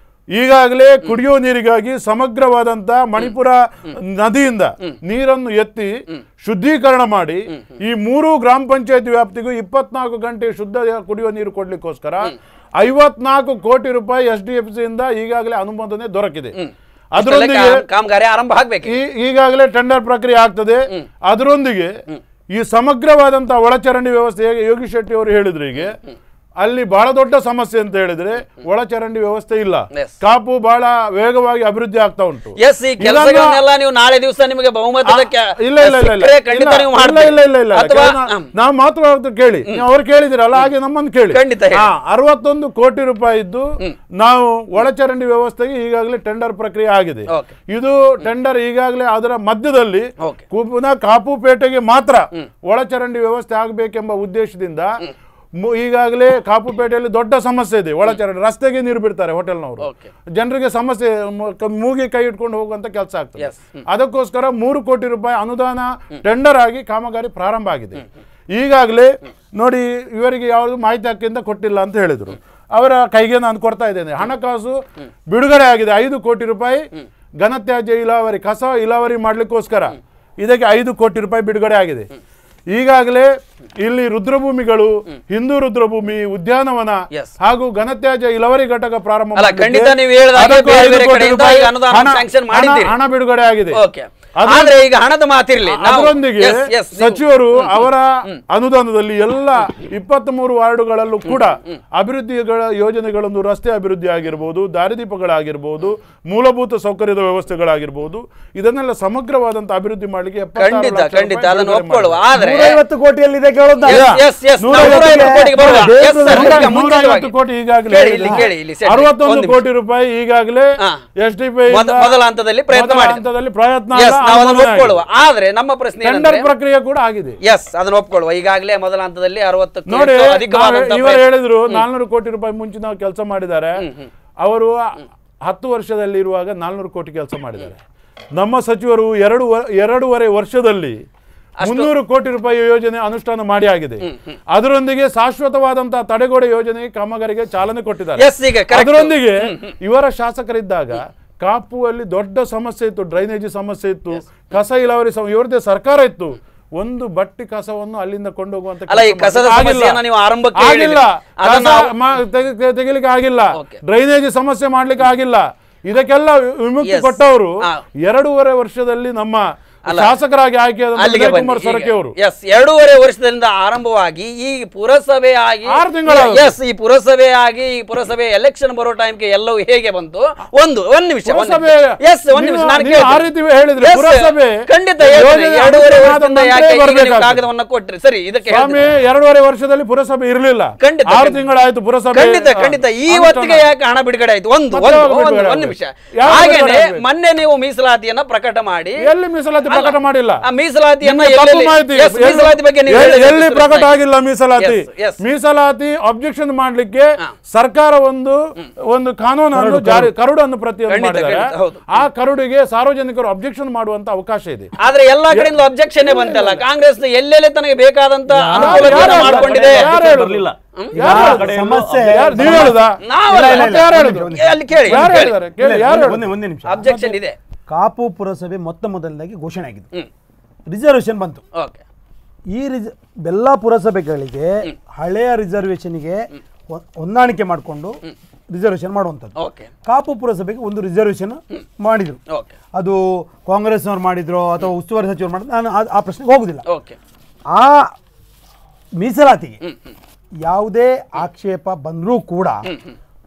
ಈಗಾಗಲೇ ಕುಡಿಯುವ ನೀರಿಗಾಗಿ ಸಮಗ್ರವಾದಂತ ಮಣಿಪುರ ನದಿಯಿಂದ ನೀರನ್ನು ಎತ್ತಿ ಶುದ್ಧೀಕರಣ ಮಾಡಿ ಈ ಮೂರು ಗ್ರಾಮ ಪಂಚಾಯತ್ ವ್ಯಾಪ್ತಿಗೂ ಇಪ್ಪತ್ನಾಲ್ಕು ಗಂಟೆ ಶುದ್ಧ ಕುಡಿಯುವ ನೀರು ಕೊಡ್ಲಿಕ್ಕೋಸ್ಕರ ಐವತ್ನಾಲ್ಕು ಕೋಟಿ ರೂಪಾಯಿ ಎಸ್ ಡಿ ಎಫ್ ಸಿ ಇಂದ ಈಗಾಗಲೇ ಅನುಮೋದನೆ ದೊರಕಿದೆ ಅದರೊಂದಿಗೆ ಕಾಮ್- ಕಾಮಗಾರಿ ಆರಂಭ ಆಗ್ಬೇಕು ಈ ಈಗಾಗಲೇ ಟೆಂಡರ್ ಪ್ರಕ್ರಿಯೆ ಆಗ್ತದೆ ಅದರೊಂದಿಗೆ ಈ ಸಮಗ್ರವಾದಂತ ಒಳಚರಂಡಿ ವ್ಯವಸ್ಥೆ ಹೇಗೆ ಯೋಗಿ ಶೆಟ್ಟಿ ಅವರು ಹೇಳಿದ್ರು ಈಗ ಅಲ್ಲಿ ಬಹಳ ದೊಡ್ಡ ಸಮಸ್ಯೆ ಅಂತ ಹೇಳಿದ್ರೆ ಒಳಚರಂಡಿ ವ್ಯವಸ್ಥೆ ಇಲ್ಲ Yes. ಕಾಪು ಬಹಳ ವೇಗವಾಗಿ ಅಭಿವೃದ್ಧಿ ಆಗ್ತಾ ಉಂಟು ಎಸ್ ಈ ಇದನ್ನ- ಕೆಲಸಗಳನ್ನೆಲ್ಲ ನೀವು ನಾಳೆ ದಿವಸ ನಿಮಗೆ ಬಹುಮತದ ಆ, ಕೆ- ಇಲ್ಲ ಇಲ್ಲ ಇಲ್ಲ ಇಲ್ಲ ಸಿಕ್ಕರೆ ಖಂಡಿತ ಇಲ್ಲ, ನೀವು ಇಲ್ಲ ಮಾಡ್ತೀರಿ. ಇಲ್ಲ ಇಲ್ಲ ಇಲ್ಲ ಅಥವಾ ಕೇಳಿ, ಹ್ಮ್. ನಾವು ಮಾತನಾಡ್ತು ಕೇಳಿ ನೀವು ಅವ್ರು ಕೇಳಿದಿರಲ್ಲ ಹಾಗೆ ನಮ್ಮನ್ನು ಕೇಳಿ ಖಂಡಿತ ಹೇಳಿ. ಹಾ, ಅರವತ್ತೊಂದು ಕೋಟಿ ರೂಪಾಯಿ ಇದ್ದು ನಾವು ಒಳಚರಂಡಿ ವ್ಯವಸ್ಥೆಗೆ ಈಗಾಗಲೇ ಟೆಂಡರ್ ಪ್ರಕ್ರಿಯೆ ಆಗಿದೆ Okay. ಇದು ಟೆಂಡರ್ ಈಗಾಗಲೇ ಅದರ ಮಧ್ಯದಲ್ಲಿ Okay. ಕು- ಪುನಃ ಕಾಪುಪೇಟೆಗೆ ಮಾತ್ರ ಒಳಚರಂಡಿ ವ್ಯವಸ್ಥೆ ಆಗಬೇಕೆಂಬ ಉದ್ದೇಶದಿಂದ ಮು- ಈಗಾಗಲೇ ಕಾಪುಪೇಟೆಯಲ್ಲಿ ದೊಡ್ಡ ಸಮಸ್ಯೆ ಇದೆ ಒಳಚರಂಡಿ ರಸ್ತೆಗೆ ನೀರು ಬಿಡ್ತಾರೆ ಹೋಟೆಲ್ನವರು Okay. ಜನರಿಗೆ ಸಮಸ್ಯೆ ಮು- ಕ- ಮೂಗಿ ಕೈ ಇಟ್ಕೊಂಡು ಹೋಗುವಂತ ಕೆಲಸ ಆಗ್ತದೆ Yes. ಅದಕ್ಕೋಸ್ಕರ ಮೂರು ಕೋಟಿ ರೂಪಾಯಿ ಅನುದಾನ ಟೆಂಡರ್ ಆಗಿ ಕಾಮಗಾರಿ ಪ್ರಾರಂಭ ಆಗಿದೆ ಈಗಾಗಲೇ ನೋಡಿ ಇವರಿಗೆ ಯಾವುದು ಮಾಹಿತಿ ಹಕ್ಕಿಂದ ಕೊಟ್ಟಿಲ್ಲ ಅಂತ ಹೇಳಿದ್ರು ಅವರ ಕೈಗೆ ನಾನು ಕೊಡ್ತಾ ಇದ್ದೇನೆ ಹಣಕಾಸು ಬಿಡುಗಡೆ ಆಗಿದೆ ಐದು ಕೋಟಿ ರೂಪಾಯಿ ಘನತ್ಯಾಜ್ಯ ಇಲಾವರಿ ಕಸ ಇಲಾವರಿ ಮಾಡ್ಲಿಕ್ಕೋಸ್ಕರ ಇದಕ್ಕೆ ಐದು ಕೋಟಿ ರೂಪಾಯಿ ಬಿಡುಗಡೆ ಆಗಿದೆ ಈಗಾಗಲೇ ಇಲ್ಲಿ ರುದ್ರಭೂಮಿಗಳು ಹಿಂದೂ ರುದ್ರಭೂಮಿ ಉದ್ಯಾನವನ Yes. ಹಾಗೂ ಘನತ್ಯಾಜ್ಯ ಇಲವರಿ ಘಟಕ ಪ್ರಾರಂಭ ಅಲ್ಲ, ಮಾಡ್ಲಿಕ್ಕೆ ಖಂಡಿತ ನೀವು ಹೇಳಿದ ಹಾಗೆ ಅದಕ್ಕೂ ಬೇರೆ ಐದು ಬೇರೆ ಕೋಟಿ ಕಡೆಯಿಂದ ರೂಪಾಯಿ ಈಗ ಅನುದಾನ ಹಣ- sanction ಹಣ- ಮಾಡಿದ್ದೀರಿ. ಹಣ ಬಿಡುಗಡೆ ಆಗಿದೆ ಓಕೆ ಅದು- ಆದ್ರೆ ಈಗ ಹಣದ ಮಾತಿರ್ಲಿ ನಾವು- ಅದರೊಂದಿಗೆ Yes, yes, ನೀವು- ಸಚಿವರು ಅವರ ಅನುದಾನದಲ್ಲಿ ಎಲ್ಲ ಇಪ್ಪತ್ತ್ ಮೂರು ವಾರ್ಡುಗಳಲ್ಲೂ ಕೂಡ ಅಭಿವೃದ್ಧಿಗಳ ಯೋಜನೆಗಳೊಂದು ರಸ್ತೆ ಅಭಿವೃದ್ಧಿ ಆಗಿರ್ಬೋದು ದಾರಿದೀಪಗಳಾಗಿರ್ಬೋದು ಮೂಲಭೂತ ಸೌಕರ್ಯದ ವ್ಯವಸ್ಥೆಗಳಾಗಿರ್ಬೋದು ಇದನ್ನೆಲ್ಲ ಸಮಗ್ರವಾದಂತ ಅಭಿವೃದ್ಧಿ ಮಾಡಲಿಕ್ಕೆ ಎಪ್ಪತ್ತಾರು ಖಂಡಿತ ಲಕ್ಷ ಖಂಡಿತ ರೂಪಾಯಿ ಅದನ್ನು ಬಿಡುಗಡೆ ಒಪ್ಕೊಳ್ಳುವ ಮಾಡಿದ್ದಾರೆ. ಆದ್ರೆ ನೂರೈವತ್ತು ಕೋಟಿಯಲ್ಲಿದೆ ಕೇಳೋದು ನಾವು. Yes, yes, yes, ನೂರ ನಾವು ಐವತ್ತು ನೂರೈವತ್ತು ಕೋಟಿಗೆ ಬರುವ. ದೇಶದ Yes, sir, ನೂರ- ಈಗ ನೂರ ಮುಂಚಿತವಾಗಿ. ಐವತ್ತು ಕೋಟಿ ಈಗಾಗಲೇ ಕೇಳಿ ಇಲ್ಲಿ, ಕೇಳಿ ಇಲ್ಲಿ, ಸೆಟ್ಟಿ. ಅರವತ್ತೊಂದು ಒಂದು ಕೋಟಿ ರೂಪಾಯಿ ಈಗಾಗಲೇ ಹಾ. ಎಸ್ ಡಿ ಪಿ ಮೊದ- ಮೊದಲ ಹಂತದಲ್ಲಿ ಪ್ರಯತ್ನ ಮೊದಲ ಮಾಡಿದೆ. ಹಂತದಲ್ಲಿ ಪ್ರಯತ್ನ Yes, ಅಲ್ಲ, ನಾವು ಅದನ್ನು ಅನುಮೋದನೆ ಒಪ್ಕೊಳ್ಳುವ ಆಗಿದೆ. ಆದ್ರೆ ನಮ್ಮ ಪ್ರಶ್ನೆ ಟೆಂಡರ್ ಏನಂದ್ರೆ ಪ್ರಕ್ರಿಯೆ ಕೂಡ ಆಗಿದೆ ಎಸ್ ಅದನ್ನು ಒಪ್ಕೊಳ್ಳುವ ಈಗಾಗಲೇ ಮೊದಲ ಹಂತದಲ್ಲಿ ಅರವತ್ತಕ್ಕೂ ನೋಡಿ ಹೆಚ್ಚು ನಾವು- ಅಧಿಕವಾದಂತ ಇವರು ಪ್ರಯತ್ನ. ಹೇಳಿದ್ರು ನಾಲ್ನೂರು ಕೋಟಿ ರೂಪಾಯಿ ಮುಂಚೆ ನಾವು ಕೆಲಸ ಮಾಡಿದ್ದಾರೆ ಅವರು ಹತ್ತು ವರ್ಷದಲ್ಲಿ ಇರುವಾಗ ನಾಲ್ನೂರು ಕೋಟಿ ಕೆಲಸ ಮಾಡಿದ್ದಾರೆ ನಮ್ಮ ಸಚಿವರು ಎರಡು ವ- ಎರಡೂವರೆ ವರ್ಷದಲ್ಲಿ ಮುನ್ನೂರು ಕೋಟಿ ರೂಪಾಯಿ ಯೋಜನೆ ಅನುಷ್ಠಾನ ಮಾಡಿ ಆಗಿದೆ ಅದರೊಂದಿಗೆ ಶಾಶ್ವತವಾದಂತಹ ತಡೆಗೋಡೆ ಯೋಜನೆಗೆ ಕಾಮಗಾರಿಗೆ ಚಾಲನೆ ಕೊಟ್ಟಿದ್ದಾರೆ Yes, ಈಗ correct. ಅದರೊಂದಿಗೆ ಇವರ ಶಾಸಕರಿದ್ದಾಗ ಕಾಪು ಅಲ್ಲಿ ದೊಡ್ಡ ಸಮಸ್ಯೆ ಇತ್ತು ಡ್ರೈನೇಜ್ ಸಮಸ್ಯೆ ಇತ್ತು ಕಸ ಇಲಾವರಿ ಸಮ ಇವ್ರದ್ದೇ ಸರ್ಕಾರ ಇತ್ತು ಒಂದು ಬಟ್ಟಿ ಕಸವನ್ನು ಅಲ್ಲಿಂದ ಕೊಂಡೋಗುವಂತ ಅಲ್ಲ, ಈ ಕೆಲಸ ಕಸದ ಮಾಡ್ಲಿಕ್ಕೆ ಆಗಿಲ್ಲ. ಸಮಸ್ಯೆಯನ್ನ ನೀವು ಆರಂಭಕ್ಕೆ ಆಗಿಲ್ಲ ಹೇಳಿದ್ರಿ. ಅದನ್ನ ಕಸ ನಾವು- ಮ- ತೆಗಿ- ತೆಗಿ- ತೆಗಿಲಿಕ್ಕೆ ಆಗಿಲ್ಲ Okay. ಡ್ರೈನೇಜ್ ಸಮಸ್ಯೆ ಮಾಡ್ಲಿಕ್ಕೆ ಆಗಿಲ್ಲ ಇದಕ್ಕೆಲ್ಲ ವಿಮುಕ್ತಿ Yes. ಕೊಟ್ಟವರು ಆ. ಎರಡೂವರೆ ವರ್ಷದಲ್ಲಿ ನಮ್ಮ ಅಲ್ಲ. ಶಾಸಕರಾಗಿ ಆಯ್ಕೆಯಾದ ಅಲ್ಲಿಗೆ ವಿಜಯ್ ಕುಮಾರ್ ಬನ್ನಿ ಸೊರಕೆ ಅವರು ಎಸ್ ಎರಡೂವರೆ ವರ್ಷದಿಂದ ಆರಂಭವಾಗಿ ಈ ಪುರಸಭೆ ಆಗಿ ಆರು ತಿಂಗಳಾಗುತ್ತೆ. ಎಸ್ ಈ ಪುರಸಭೆ ಆಗಿ ಈ ಪುರಸಭೆ ಎಲೆಕ್ಷನ್ ಬರೋ ಟೈಮ್ಗೆ ಎಲ್ಲವೂ ಹೇಗೆ ಬಂತು ಒಂದು ಒಂದ್ ನಿಮಿಷ ಪುರಸಭೆ ಎಸ್ ಒಂದ್ ನಿಮಿಷ ನೀವು- ನಾನು ನೀವು ಆ ಕೇಳ್ತೀನಿ. ರೀತಿ ಹೇಳಿದ್ರೆ Yes, ಪುರಸಭೆ ಖಂಡಿತ ಹೇಳ್ತೀನಿ. ಯೋಜನೆ ಎರಡೂವರೆ ಅನುಷ್ಠಾನ ವರ್ಷದಿಂದ ನಂತರ ಯಾಕೆ ಈಗ ನೀವು ಬರ್ಬೇಕಾಗ್ತದೆ. ಕಾಗದವನ್ನ ಕೊಟ್ರಿ ಸರಿ ಇದಕ್ಕೆ ಸ್ವಾಮಿ ಹೇಳ್ತೀನಿ. ಎರಡೂವರೆ ವರ್ಷದಲ್ಲಿ ಪುರಸಭೆ ಇರಲಿಲ್ಲ ಖಂಡಿತ ಆರು ಖಂಡಿತ. ತಿಂಗಳಾಯ್ತು ಪುರಸಭೆ ಖಂಡಿತ ಆ, ಖಂಡಿತ ಈ ಅನುಷ್ಠಾನ. ಹೊತ್ತಿಗೆ ಯಾಕೆ ಹಣ ಬಿಡುಗಡೆ ಆಯ್ತು ಒಂದು ಮತ್ತೆ ಒಂದು ಯಾವಾಗ ಒಂದು ಬಿಡುಗಡೆ ಒಂದು ಆಗ್ಬೇಕು? ನಿಮಿಷ ಯಾವಾಗ ಹಾಗೇನೆ ಬಿಡುಗಡೆ ಆಗ್ಬೇಕು? ಮೊನ್ನೆ ನೀವು ಮೀಸಲಾತಿಯನ್ನ ಪ್ರಕಟ ಮಾಡಿ ಎಲ್ಲಿ ಮೀಸಲಾತಿ ಅಲ್ಲ, ಪ್ರಕಟ ಮಾಡಿಲ್ಲ ಆ ಮೀಸಲಾತಿಯನ್ನ ನಿಮ್ಗೆ ತಪ್ಪು ಎಲ್ಲೆಲ್ಲಿ- ಮಾಹಿತಿ. Yes, ಎಲ್ಲಿ- ಮೀಸಲಾತಿ ಬಗ್ಗೆ ನೀವು ಎಲ್ಲಿ- ಹೇಳಿದ್ರಿ, ಎಲ್ಲಿ Mr. ಪ್ರಕಟ ನಾಯ್ಕ್. ಆಗಿಲ್ಲ ಮೀಸಲಾತಿ Yes, yes. ಮೀಸಲಾತಿ ಅಬ್ಜೆಕ್ಷನ್ ಮಾಡ್ಲಿಕ್ಕೆ ಹಾ. ಸರ್ಕಾರ ಒಂದು ಒಂದು ಕಾನೂನನ್ನು ಜಾರಿ ಕರಡನ್ನು ಪ್ರತಿಯನ್ನು ಖಂಡಿತ, ಮಾಡಿದ್ದಾರೆ ಖಂಡಿತ, ಹೌದು. ಆ ಕರಡಿಗೆ ಸಾರ್ವಜನಿಕರು ಅಬ್ಜೆಕ್ಷನ್ ಮಾಡುವಂತ ಅವಕಾಶ ಇದೆ ಆದ್ರೆ ಎಲ್ಲಾ ಕಡೆಯಿಂದ ಅಬ್ಜೆಕ್ಷನ್ ಬಂತಲ್ಲ ಕಾಂಗ್ರೆಸ್ ಎಲ್ಲೆಲ್ಲಿ ತನಗೆ ಬೇಕಾದಂತ ಅನುಕೂಲತೆಯನ್ನ ಯಾರು ಮಾಡ್ಕೊಂಡಿದೆ ಯಾರು ಹೇಳುದು? ಬರ್ಲಿಲ್ಲ ಯಾರು ಯಾ- ಹೇಳುದು? ಸಮಸ್ಯೆ ಯಾರು ನೀವು ಹೇಳುದಾ ನಾವಲ್ಲ, ಇಲ್ಲ, ಇಲ್ಲ, ಯಾರು ಇಲ್ಲ, ಹೇಳುದು? ಒಂದು ಏ, ಅಲ್ಲಿ ಕೇಳಿ ಯಾರು ಕೇಳಿ. ಹೇಳಿದ್ದಾರೆ ಕೇಳಿ ಯಾರು ಒಂದೇ- ಹೇಳುದು? ಒಂದೇ ಒಂದೇ ನಿಮಿಷ ಅಬ್ಜೆಕ್ಷನ್ ಇದೆ ಕಾಪು ಪುರಸಭೆ ಮೊತ್ತ ಮೊದಲನೇದಾಗಿ ಘೋಷಣೆ ಆಗಿದೆ ಹ್ಮ್ ರಿಸರ್ವೇಶನ್ ಬಂತು ಓಕೆ ಈ ರಿಸ ಎಲ್ಲ ಪುರಸಭೆಗಳಿಗೆ ಹಳೆಯ ರಿಸರ್ವೇಶನ್ಗೆ ಹೊಂದಾಣಿಕೆ ಮಾಡಿಕೊಂಡು ರಿಸರ್ವೇಶನ್ ಮಾಡುವಂಥದ್ದು ಓಕೆ ಕಾಪು ಪುರಸಭೆಗೆ ಒಂದು ರಿಸರ್ವೇಶನ್ ಮಾಡಿದ್ರು ಓಕೆ ಅದು ಕಾಂಗ್ರೆಸ್ನವ್ರು ಮಾಡಿದ್ರು ಅಥವಾ ಉಸ್ತುವಾರಿ ಸಚಿವರು ಮಾಡಿದ್ರು ನಾನು ಆ- ಆ ಪ್ರಶ್ನೆಗೆ ಹೋಗುದಿಲ್ಲ ಓಕೆ ಆ ಮೀಸಲಾತಿಗೆ ಯಾವುದೇ ಆಕ್ಷೇಪ ಬಂದರೂ ಕೂಡ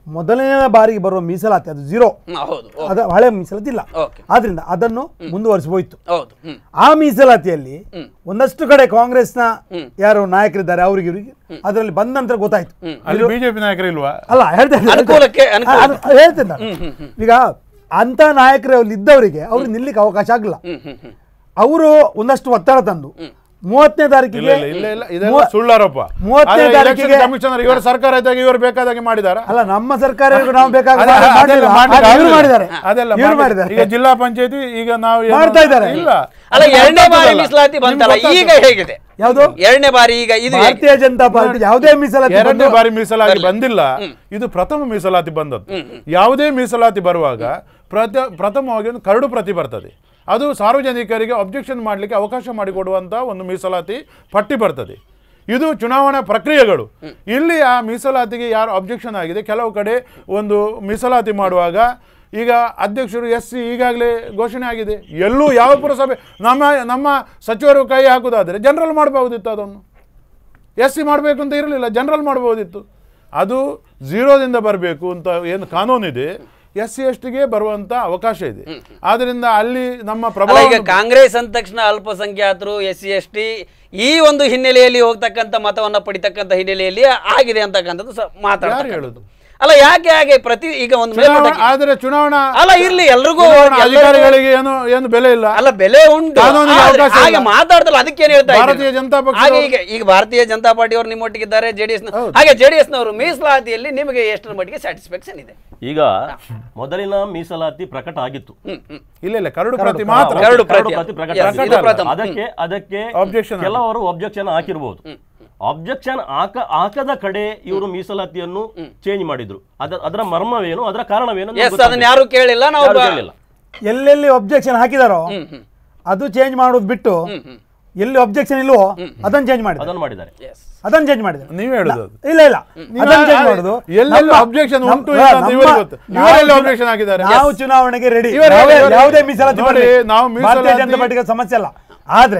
ಮೊದಲನೇ ಬಾರಿಗೆ ಬರುವ ಮೀಸಲಾತಿ ಅದು ಝೀರೋ ಹ್ಮ್, ಹೌದು ಓ, ಅದ ಹಳೆ ಮೀಸಲಾತಿ ಇಲ್ಲ ಓಕೆ ಆದ್ರಿಂದ ಅದನ್ನು ಮುಂದುವರಿಸಬಹುದಿತ್ತು ಹೌದು ಹ್ಮ್ ಆ ಮೀಸಲಾತಿಯಲ್ಲಿ ಒಂದಷ್ಟು ಕಡೆ ಕಾಂಗ್ರೆಸ್ನ ಯಾರು ನಾಯಕರಿದ್ದಾರೆ ಅವ್ರಿಗೆ ಇವ್ರಿಗೆ ಅದರಲ್ಲಿ ಬಂದ ನಂತರ ಗೊತ್ತಾಯ್ತು ಅಲ್ಲಿ ಬಿಜೆಪಿ ನಾಯಕರು ಇಲ್ವಾ ಅಲ್ಲ ಹೇಳ್ತೇನೆ ಅನುಕೂಲಕ್ಕೆ ಅನುಕೂಲ ಅದು- ಅದು ಹೇಳ್ತೇನೆ ನಾನು. ಈಗ ಅಂತ ನಾಯಕರು ಅಲ್ಲಿ ಇದ್ದವರಿಗೆ ಅವ್ರಿಗೆ ನಿಲ್ಲಿಕ್ಕೆ ಅವಕಾಶ ಆಗಲ್ಲ ಹ್ಮ್ ಹ್ಮ್ ಹ್ಮ್ ಅವರು ಒಂದಷ್ಟು ಒತ್ತಡ ತಂದು ಮೂವತ್ತನೇ ಇಲ್ಲ ತಾರೀಕಿಗೆ ಇಲ್ಲ ಇಲ್ಲ ಇಲ್ಲ ಇದೆಲ್ಲ ಮೂವ- ಸುಳ್ಳಾರೋಪ ಮೂವತ್ತನೇ ಆದ್ರೆ ತಾರೀಕಿಗೆ- election ಕಮಿಷನರ್ ಇವರು ಸರ್ಕಾರ ಇದ್ದಾಗ ಇವರು ಬೇಕಾದಾಗೆ ಮಾಡಿದಾರ ಅಲ್ಲ ನಮ್ಮ ಸರ್ಕಾರ ಇವ್ರಿಗೆ ನಾವು ಬೇಕಾದ ಅದೇ- ಅದೆಲ್ಲ ಮಾಡಿಲ್ಲ. ಮಾಡ್ಲಿಕ್ಕೆ ಆದ್ರೆ ಇವ್ರು ಆಗುದಿಲ್ಲ. ಮಾಡಿದ್ದಾರೆ ಅದೆಲ್ಲ ಇವ್ರು ಮಾಡ್ಲಿಕ್ಕೆ- ಮಾಡಿದ್ದಾರೆ ಈಗ ಜಿಲ್ಲಾ ಪಂಚಾಯತಿ ಈಗ ನಾವು ಏನು- ಮಾಡ್ತಾ ಇದ್ದಾರೆ. ಇಲ್ಲ ಅಲ್ಲ ಅದು ಎರಡನೇ ಬಾರಿ ಗೊತ್ತಾಗ್ತದಲ್ಲ. ಮೀಸಲಾತಿ ಬಂತಲ್ಲ ನಿಮ್ಗೆ ಈಗ ಹೇಗಿದೆ ಯಾವುದು ಎರಡನೇ ಬಾರಿ ಈಗ ಇದು ಹೇಗೆ? ಭಾರತೀಯ ಜನತಾ ಪಾರ್ಟಿ ಯಾವುದೇ ಮೀಸಲಾತಿ ಎರಡನೇ ಬಂದು- ಬಾರಿ ಮೀಸಲಾತಿ ಬಂದಿಲ್ಲ ಇದು ಪ್ರಥಮ ಮೀಸಲಾತಿ ಬಂದದ್ದು ಯಾವುದೇ ಮೀಸಲಾತಿ ಬರುವಾಗ ಪ್ರಥ ಪ್ರಥಮವಾಗಿ ಒಂದು ಕರಡು ಪ್ರತಿ ಬರ್ತದೆ ಅದು ಸಾರ್ವಜನಿಕರಿಗೆ ಅಬ್ಜೆಕ್ಷನ್ ಮಾಡಲಿಕ್ಕೆ ಅವಕಾಶ ಮಾಡಿಕೊಡುವಂಥ ಒಂದು ಮೀಸಲಾತಿ ಪಟ್ಟಿ ಬರ್ತದೆ ಇದು ಚುನಾವಣಾ ಪ್ರಕ್ರಿಯೆಗಳು ಇಲ್ಲಿ ಆ ಮೀಸಲಾತಿಗೆ ಯಾರು ಅಬ್ಜೆಕ್ಷನ್ ಆಗಿದೆ ಕೆಲವು ಕಡೆ ಒಂದು ಮೀಸಲಾತಿ ಮಾಡುವಾಗ ಈಗ ಅಧ್ಯಕ್ಷರು ಎಸ್ ಸಿ ಈಗಾಗಲೇ ಘೋಷಣೆ ಆಗಿದೆ ಎಲ್ಲೂ ಯಾವ ಪುರಸಭೆ ನಮ್ಮ ನಮ್ಮ ಸಚಿವರು ಕೈ ಹಾಕುವುದಾದರೆ ಜನರಲ್ ಮಾಡಬಹುದಿತ್ತು ಅದನ್ನು ಎಸ್ ಸಿ ಮಾಡಬೇಕು ಅಂತ ಇರಲಿಲ್ಲ ಜನರಲ್ ಮಾಡ್ಬೋದಿತ್ತು ಅದು ಝೀರೋದಿಂದ ಬರಬೇಕು ಅಂತ ಏನು ಕಾನೂನಿದೆ ಎಸ್ ಸಿ ಎಸ್ ಟಿಗೆ ಬರುವಂತ ಅವಕಾಶ ಇದೆ ಆದ್ರಿಂದ ಅಲ್ಲಿ ನಮ್ಮ ಅಲ್ಲ ಪ್ರಭಾವ ಈಗ ಕಾಂಗ್ರೆಸ್ ಅಂದ ತಕ್ಷಣ ಅಲ್ಪಸಂಖ್ಯಾತರು ಎಸ್ ಸಿ ಎಸ್ ಟಿ ಈ ಒಂದು ಹಿನ್ನೆಲೆಯಲ್ಲಿ ಹೋಗ್ತಕ್ಕಂಥ ಮತವನ್ನ ಪಡಿತಕ್ಕಂಥ ಹಿನ್ನೆಲೆಯಲ್ಲಿ ಆಗಿದೆ ಅಂತಕ್ಕಂಥದ್ದು ಸ- ಯಾರು ಮಾತಾಡ್ತಕ್ಕಂಥದ್ದು. ಹೇಳುದು ಅಲ್ಲ ಯಾಕೆ ಹಾಗೆ ಪ್ರತಿ ಈಗ ಒಂದು ಚುನಾವಣಾ ಮೇಲ್ನೋಟಕ್ಕೆ- ಆದರೆ ಚುನಾವಣಾ ಅಲ್ಲ ಇರ್ಲಿ ಎಲ್ರಿಗೂ ಚುನಾವಣಾ ಎಲ್ಲರಿಗೂ- ಅಧಿಕಾರಿಗಳಿಗೆ ಏನು ಏನು ಬೆಲೆ ಇಲ್ಲ ಅಲ್ಲ ಬೆಲೆ ಉಂಟು ಕಾನೂನಿಗೆ ಆದ್ರೆ ಅವಕಾಶ ಹಾಗೆ ಇಲ್ಲ. ಮಾತಾಡ್ತಲ್ಲ ಅದಕ್ಕೇನು ಹೇಳ್ತಾ ಇದ್ದೀನಿ. ಭಾರತೀಯ ಜನತಾ ಪಕ್ಷ ಹಾಗೆ ಈಗ ಈಗ ಭಾರತೀಯ ಜನತಾ ಪಾರ್ಟಿ ಅವರು ನಿಮ್ಮೊಟ್ಟಿಗಿದ್ದಾರೆ ಜೆಡಿಎಸ್ ಹಾಗೆ ಜೆಡಿಎಸ್ ನವರು ಮೀಸಲಾತಿಯಲ್ಲಿ ನಿಮಗೆ ಎಷ್ಟರ ಮಟ್ಟಿಗೆ ಸ್ಯಾಟಿಸ್ಫ್ಯಾಕ್ಷನ್ ಇದೆ ಈಗ ಮೊದಲಿನ ಮೀಸಲಾತಿ ಪ್ರಕಟ ಆಗಿತ್ತು ಇಲ್ಲ ಇಲ್ಲ ಕರಡು ಪ್ರತಿ ಮಾತ್ರ ಕರಡು ಪ್ರತಿ. ಪ್ರತಿ ಪ್ರಕಟ Yes, ಆಗಿತ್ತು. ಇದು ಪ್ರಥಮ. ಅದಕ್ಕೆ ಅದಕ್ಕೆ Objection ಕೆಲವರು ಅಬ್ಜೆಕ್ಷನ್ ಹಾಕಿರ್ಬೋದು ಅಬ್ಜೆಕ್ಷನ್ ಹಾಕ ಹಾಕದ ಕಡೆ ಇವರು ಮೀಸಲಾತಿಯನ್ನು ಚೇಂಜ್ ಮಾಡಿದ್ರು ಅದ ಅದರ ಮರ್ಮವೇನು ಅದರ ಕಾರಣವೇನು ನಮ್ಗೆ ಎಸ್ ಅದನ್ನ ಗೊತ್ತಾಗ್ಲಿಲ್ಲ. ಯಾರು ಕೇಳಿಲ್ಲ ನಾವು ಯಾರು ಬ- ಕೇಳಿಲ್ಲ. ಎಲ್ಲೆಲ್ಲಿ ಒಬ್ಜೆಕ್ಷನ್ ಹಾಕಿದಾರೋ ಅದು ಚೇಂಜ್ ಮಾಡೋದು ಬಿಟ್ಟು ಎಲ್ಲಿ ಒಬ್ಜೆಕ್ಷನ್ ಇಲ್ವೋ ಅದನ್ನ ಚೇಂಜ್ ಮಾಡಿದ್ರು ಅದನ್ನು ಮಾಡಿದ್ದಾರೆ Yes. ಅದನ್ನ ಚೇಂಜ್ ಮಾಡಿದ್ರು ನೀವೇ ಹೇಳುದು ಅದು. ಇಲ್ಲ ಇಲ್ಲ ಅದನ್ನ ಚೇಂಜ್ ಮಾಡುದು ಎಲ್ಲೆಲ್ಲಿ ನಮ್ಮ- objection ನಮ್ಮ- ಉಂಟು ಇಲ್ಲ ಅಂತ ನಮ್ಮ- ಇವರಿಗೆ ಗೊತ್ತು. ನಾವು ಇವರೆಲ್ಲ ಚುನಾ- objection ಹಾಕಿದ್ದಾರೆ. ನಾವು Yes. ಚುನಾವಣೆಗೆ ರೆಡಿ ಇವರೇ- ಇವರೇ- ಯಾವುದೇ ಮೀಸಲಾತಿ ನೋಡಿ, ಬರಲಿ. ನಾವು ಭಾರತೀಯ ಮೀಸಲಾತಿ- ಜನತಾ ಪಾರ್ಟಿಗೆ ಸಮಸ್ಯೆ ಅಲ್ಲ ಆದ್ರೆ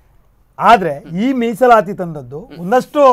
ಆದ್ರೆ ಈ ಮೀಸಲಾತಿ ತಂದದ್ದು ಒಂದಷ್ಟು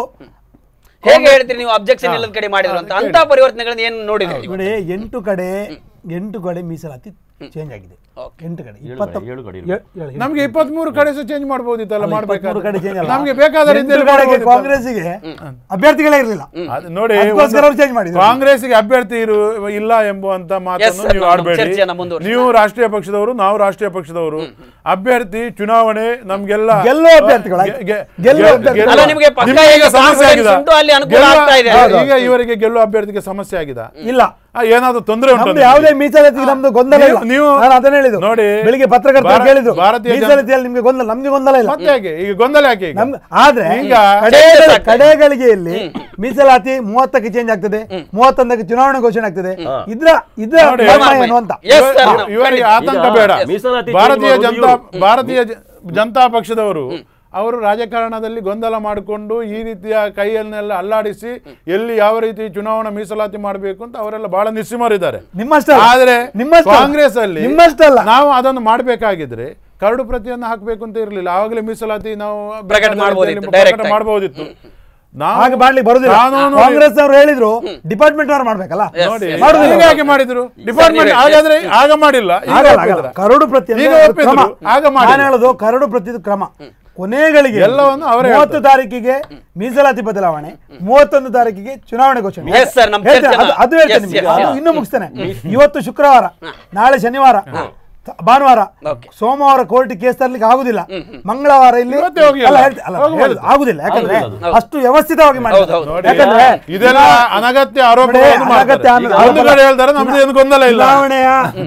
ಹೇಗೆ ಹೇಳ್ತೀರಿ ನೀವು ಅಬ್ಜೆಕ್ಷನ್ ಇಲ್ಲದ ಕಡೆ ಮಾಡಿದ್ರು ಅಂತ ಅಂತ ಪರಿವರ್ತನೆಗಳನ್ನ ಏನು ನೋಡಿದ್ರಿ ನೋಡಿ ಎಂಟು ಕಡೆ ಎಂಟು ಕಡೆ ಮೀಸಲಾತಿ ಚೇಂಜ್ ಆಗಿದೆ ಎಂಟು ಕಡೆ ಏಳು ಇಪ್ಪತ್ತ ಕಡೆ, ಏಳು ಕಡೆ ಏ- ಏಳು- ನಮ್ಗೆ ಇಪ್ಪತ್ಮೂರು ಕಡೆ ಸಹ ಚೇಂಜ್ ಮಾಡಬಹುದಿತ್ತಲ್ಲ ಅಲ್ಲ, ಇಪ್ಪತ್ಮೂರು ಕಡೆ change ಮಾಡ್ಬೇಕಾದ್ರೆ ಅಲ್ಲ. ನಮ್ಗೆ ಬೇಕಾದ ಎಂಟು ರೀತಿಯಲ್ಲಿ ಕಡೆಗೆ ಮಾಡ್ಬೋದಿತ್ತಲ್ಲ. ಕಾಂಗ್ರೆಸ್ಸಿಗೆ ಅಭ್ಯರ್ಥಿಗಳೇ ಇರಲಿಲ್ಲ ಅದು ನೋಡಿ ಅದಕ್ಕೋಸ್ಕರ ಒಂದು ಅವ್ರು change ಮಾಡಿದ್ರು. ಕಾಂಗ್ರೆಸ್ಸಿಗೆ ಅಭ್ಯರ್ಥಿ ಇರು ಇಲ್ಲ ಎಂಬುವಂತ ಮಾತನ್ನು sir, ನೀವು ನಾವು ಆಡಬೇಡಿ ಚರ್ಚೆಯನ್ನ ಮುಂದುವರಿಸೋಣ. ನೀವು ರಾಷ್ಟ್ರೀಯ ಪಕ್ಷದವರು ನಾವು ರಾಷ್ಟ್ರೀಯ ಪಕ್ಷದವರು ಅಭ್ಯರ್ಥಿ ಚುನಾವಣೆ ನಮ್ಗೆಲ್ಲ ಗೆಲ್ಲುವ ಅಭ್ಯರ್ಥಿಗಳು. ಗೆ- ಗೆ- ಗೆಲ್ಲುವ ಗೆ- ಅಭ್ಯರ್ಥಿಗಳು. ಗೆಲ್ಲುವ- ಅಲ್ಲ, ನಿಮ್ಗೆ ಪಕ್ಕ ನಿಮ್ಗೆ ಈಗ ಇಲ್ಲಿ ಸಮಸ್ಯೆ confidence ಆಗಿದೆ ಉಂಟು, ಅಲ್ಲಿ ಅನುಕೂಲ ಗೆಲ್ಲುವ- ಆಗ್ತಾ ಇದೆ. ಹೌದು, ಈಗ ಇವರಿಗೆ ಗೆಲ್ಲುವ ಅಭ್ಯರ್ಥಿಗೆ ಸಮಸ್ಯೆ ಆಗಿದೆ ಇಲ್ಲ ಏನಾದ್ರು ತೊಂದರೆ ಉಂಟು ನಮ್ದು ಯಾವುದೇ ಮೀಸಲಾತಿ ನಮ್ದು ಗೊಂದಲ ಇಲ್ಲ ನೀವು- ನಾನು ಅದನ್ನ ಹೇಳಿದ್ದು ನೋಡಿ, ಬೆಳಿಗ್ಗೆ ಪತ್ರಕರ್ತರು ಭಾರ- ಕೇಳಿದ್ರು ಭಾರತೀಯ ಜನ- ಮೀಸಲಾತಿಯಲ್ಲಿ ನಿಮ್ಗೆ ಗೊಂದಲ ನಮ್ಗೆ ಗೊಂದಲ ಇಲ್ಲ ಮತ್ತೆ ಯಾಕೆ ಈಗ ಗೊಂದಲ ಯಾಕೆ ಈಗ ನಮ್ಗೆ ಆದ್ರೆ ಈಗ ಕಡೆ ಚರ್ಚೆ ಸಾಕು. ಕಡೆಗಳಿಗೆಯಲ್ಲಿ ಮೀಸಲಾತಿ ಮೂವತ್ತಕ್ಕೆ ಚೇಂಜ್ ಆಗ್ತದೆ ಮೂವತ್ತೊಂದಕ್ಕೆ ಚುನಾವಣೆ ಘೋಷಣೆ ಆಗ್ತದೆ ಇದ್ರ ಇದ್ರ ನೋಡಿ, ಮರ್ಮ ಏನು ಅಂತ Yes, sir, ಇವ- ನಾವು ಇವರಿಗೆ ಖಂಡಿತ. ಆತಂಕ ಈಗ ಬೇಡ ಮೀಸಲಾತಿ ಭಾರತೀಯ change ಜನತಾ ಮಾಡೋದು ಭಾರತೀಯ ಜ- ಜನತಾ ಪಕ್ಷದವರು ಅವರು ರಾಜಕಾರಣದಲ್ಲಿ ಗೊಂದಲ ಮಾಡಿಕೊಂಡು ಈ ರೀತಿಯ ಕೈಯನ್ನೆಲ್ಲ ಅಲ್ಲಾಡಿಸಿ ಎಲ್ಲಿ ಯಾವ ರೀತಿ ಚುನಾವಣಾ ಮೀಸಲಾತಿ ಮಾಡಬೇಕು ಅಂತ ಅವರೆಲ್ಲ ಬಹಳ ನಿಸ್ಸಿಮರಿದ್ದಾರೆ ನಿಮ್ಮಷ್ಟಲ್ಲ. ಆದ್ರೆ ನಿಮ್ಮಷ್ಟಲ್ಲ. ಕಾಂಗ್ರೆಸ್ ಅಲ್ಲಿ ನಿಮ್ಮಷ್ಟಲ್ಲ. ನಾವು ಅದನ್ನು ಮಾಡಬೇಕಾಗಿದ್ರೆ ಕರಡು ಪ್ರತಿಯನ್ನು ಹಾಕಬೇಕು ಅಂತ ಇರಲಿಲ್ಲ ಆವಾಗಲೇ ಮೀಸಲಾತಿ ನಾವು ಪ್ರಕಟ ಮಾಡ್ಬೋದಿತ್ತು, ಪ್ರಕಟ direct ಆಗಿ. ಮಾಡಬಹುದಿತ್ತು ನಾವು ಹಾಗೆ ಮಾಡ್ಲಿಕ್ಕೆ ಬರುದಿಲ್ಲ ಕಾನೂನು ಕಾಂಗ್ರೆಸ್ ಅವರು ಹೇಳಿದ್ರು ಡಿಪಾರ್ಟ್ಮೆಂಟ್ ಅವ್ರು ಮಾಡ್ಬೇಕಲ್ಲ ನೋಡಿ yes. ಮಾಡುದಿಲ್ಲ. ಈಗ ಯಾಕೆ ಮಾಡಿದ್ರು ಡಿಪಾರ್ಟ್ಮೆಂಟ್ ನೀವೇ- ಹಾಗಾದ್ರೆ ಆಗ ಮಾಡಿಲ್ಲ ಈಗ ಆಗಲ್ಲ, ಒಪ್ಪಿದ್ರ. ಆಗಲ್ಲ. ಕರಡು ಪ್ರತಿ ಅಂದ್ರೆ ಈಗ ಅದು ಒಪ್ಪಿದ್ರು, ಕ್ರಮ. ಆಗ ಮಾಡಿಲ್ಲ. ನಾನು ಹೇಳೋದು ಕರಡು ಪ್ರತಿ ಕ್ರಮ ಕೊನೆಗಳಿಗೆ ಎಲ್ಲವನ್ನು ಅವರೇ ಮೂವತ್ತು ಹೇಳ್ತಾರೆ. ತಾರೀಕಿಗೆ ಮೀಸಲಾತಿ ಬದಲಾವಣೆ ಮೂವತ್ತೊಂದು ತಾರೀಕಿಗೆ ಚುನಾವಣೆ ಘೋಷಣೆ Yes, sir, ನಮ್ಮ ಹೇಳ್ತೇನೆ, ಚರ್ಚೆನ- ಅದು- ಅದು ಹೇಳ್ತೇನೆ Yes, ನಿಮ್ಗೆ. yes, ಅದು yes. ಇನ್ನೂ ಮುಗಿಸ್ತೇನೆ ಇವತ್ತು ಶುಕ್ರವಾರ ನಾಳೆ ಶನಿವಾರ ತ- ಭಾನುವಾರ Okay. ಸೋಮವಾರ ಕೋರ್ಟ್ ಕೇಸ್ ತರ್ಲಿಕ್ಕೆ ಆಗುದಿಲ್ಲ ಮಂಗಳವಾರ ಇಲ್ಲಿ ಇವತ್ತೇ ಹೋಗಿ ಅಲ್ಲ, ಅಲ್ಲ. ಹೇಳ್ತೆ- ಅಲ್ಲ, ಹೋಗ್ಬೋದು. ಹೇಳುದು, ಆಗುದಿಲ್ಲ ಯಾಕಂದ್ರೆ ಆಗುದಿಲ್ಲ ಅಷ್ಟು ವ್ಯವಸ್ಥಿತವಾಗಿ ಮಾಡಿ ಹೌದು, ಹೌದು. ನೋಡಿ, ಯಾಕಂದ್ರೆ ಇದೆಲ್ಲ ಅನಗತ್ಯ ಆರೋಪ ನೋಡಿ, ಅನಗತ್ಯ ಆರೋಪ- ಒಂದು ಕಡೆ ಹೇಳ್ತಾರೆ ನಮ್ದು ಏನು ಗೊಂದಲ ಇಲ್ಲ ಚುನಾವಣೆಯ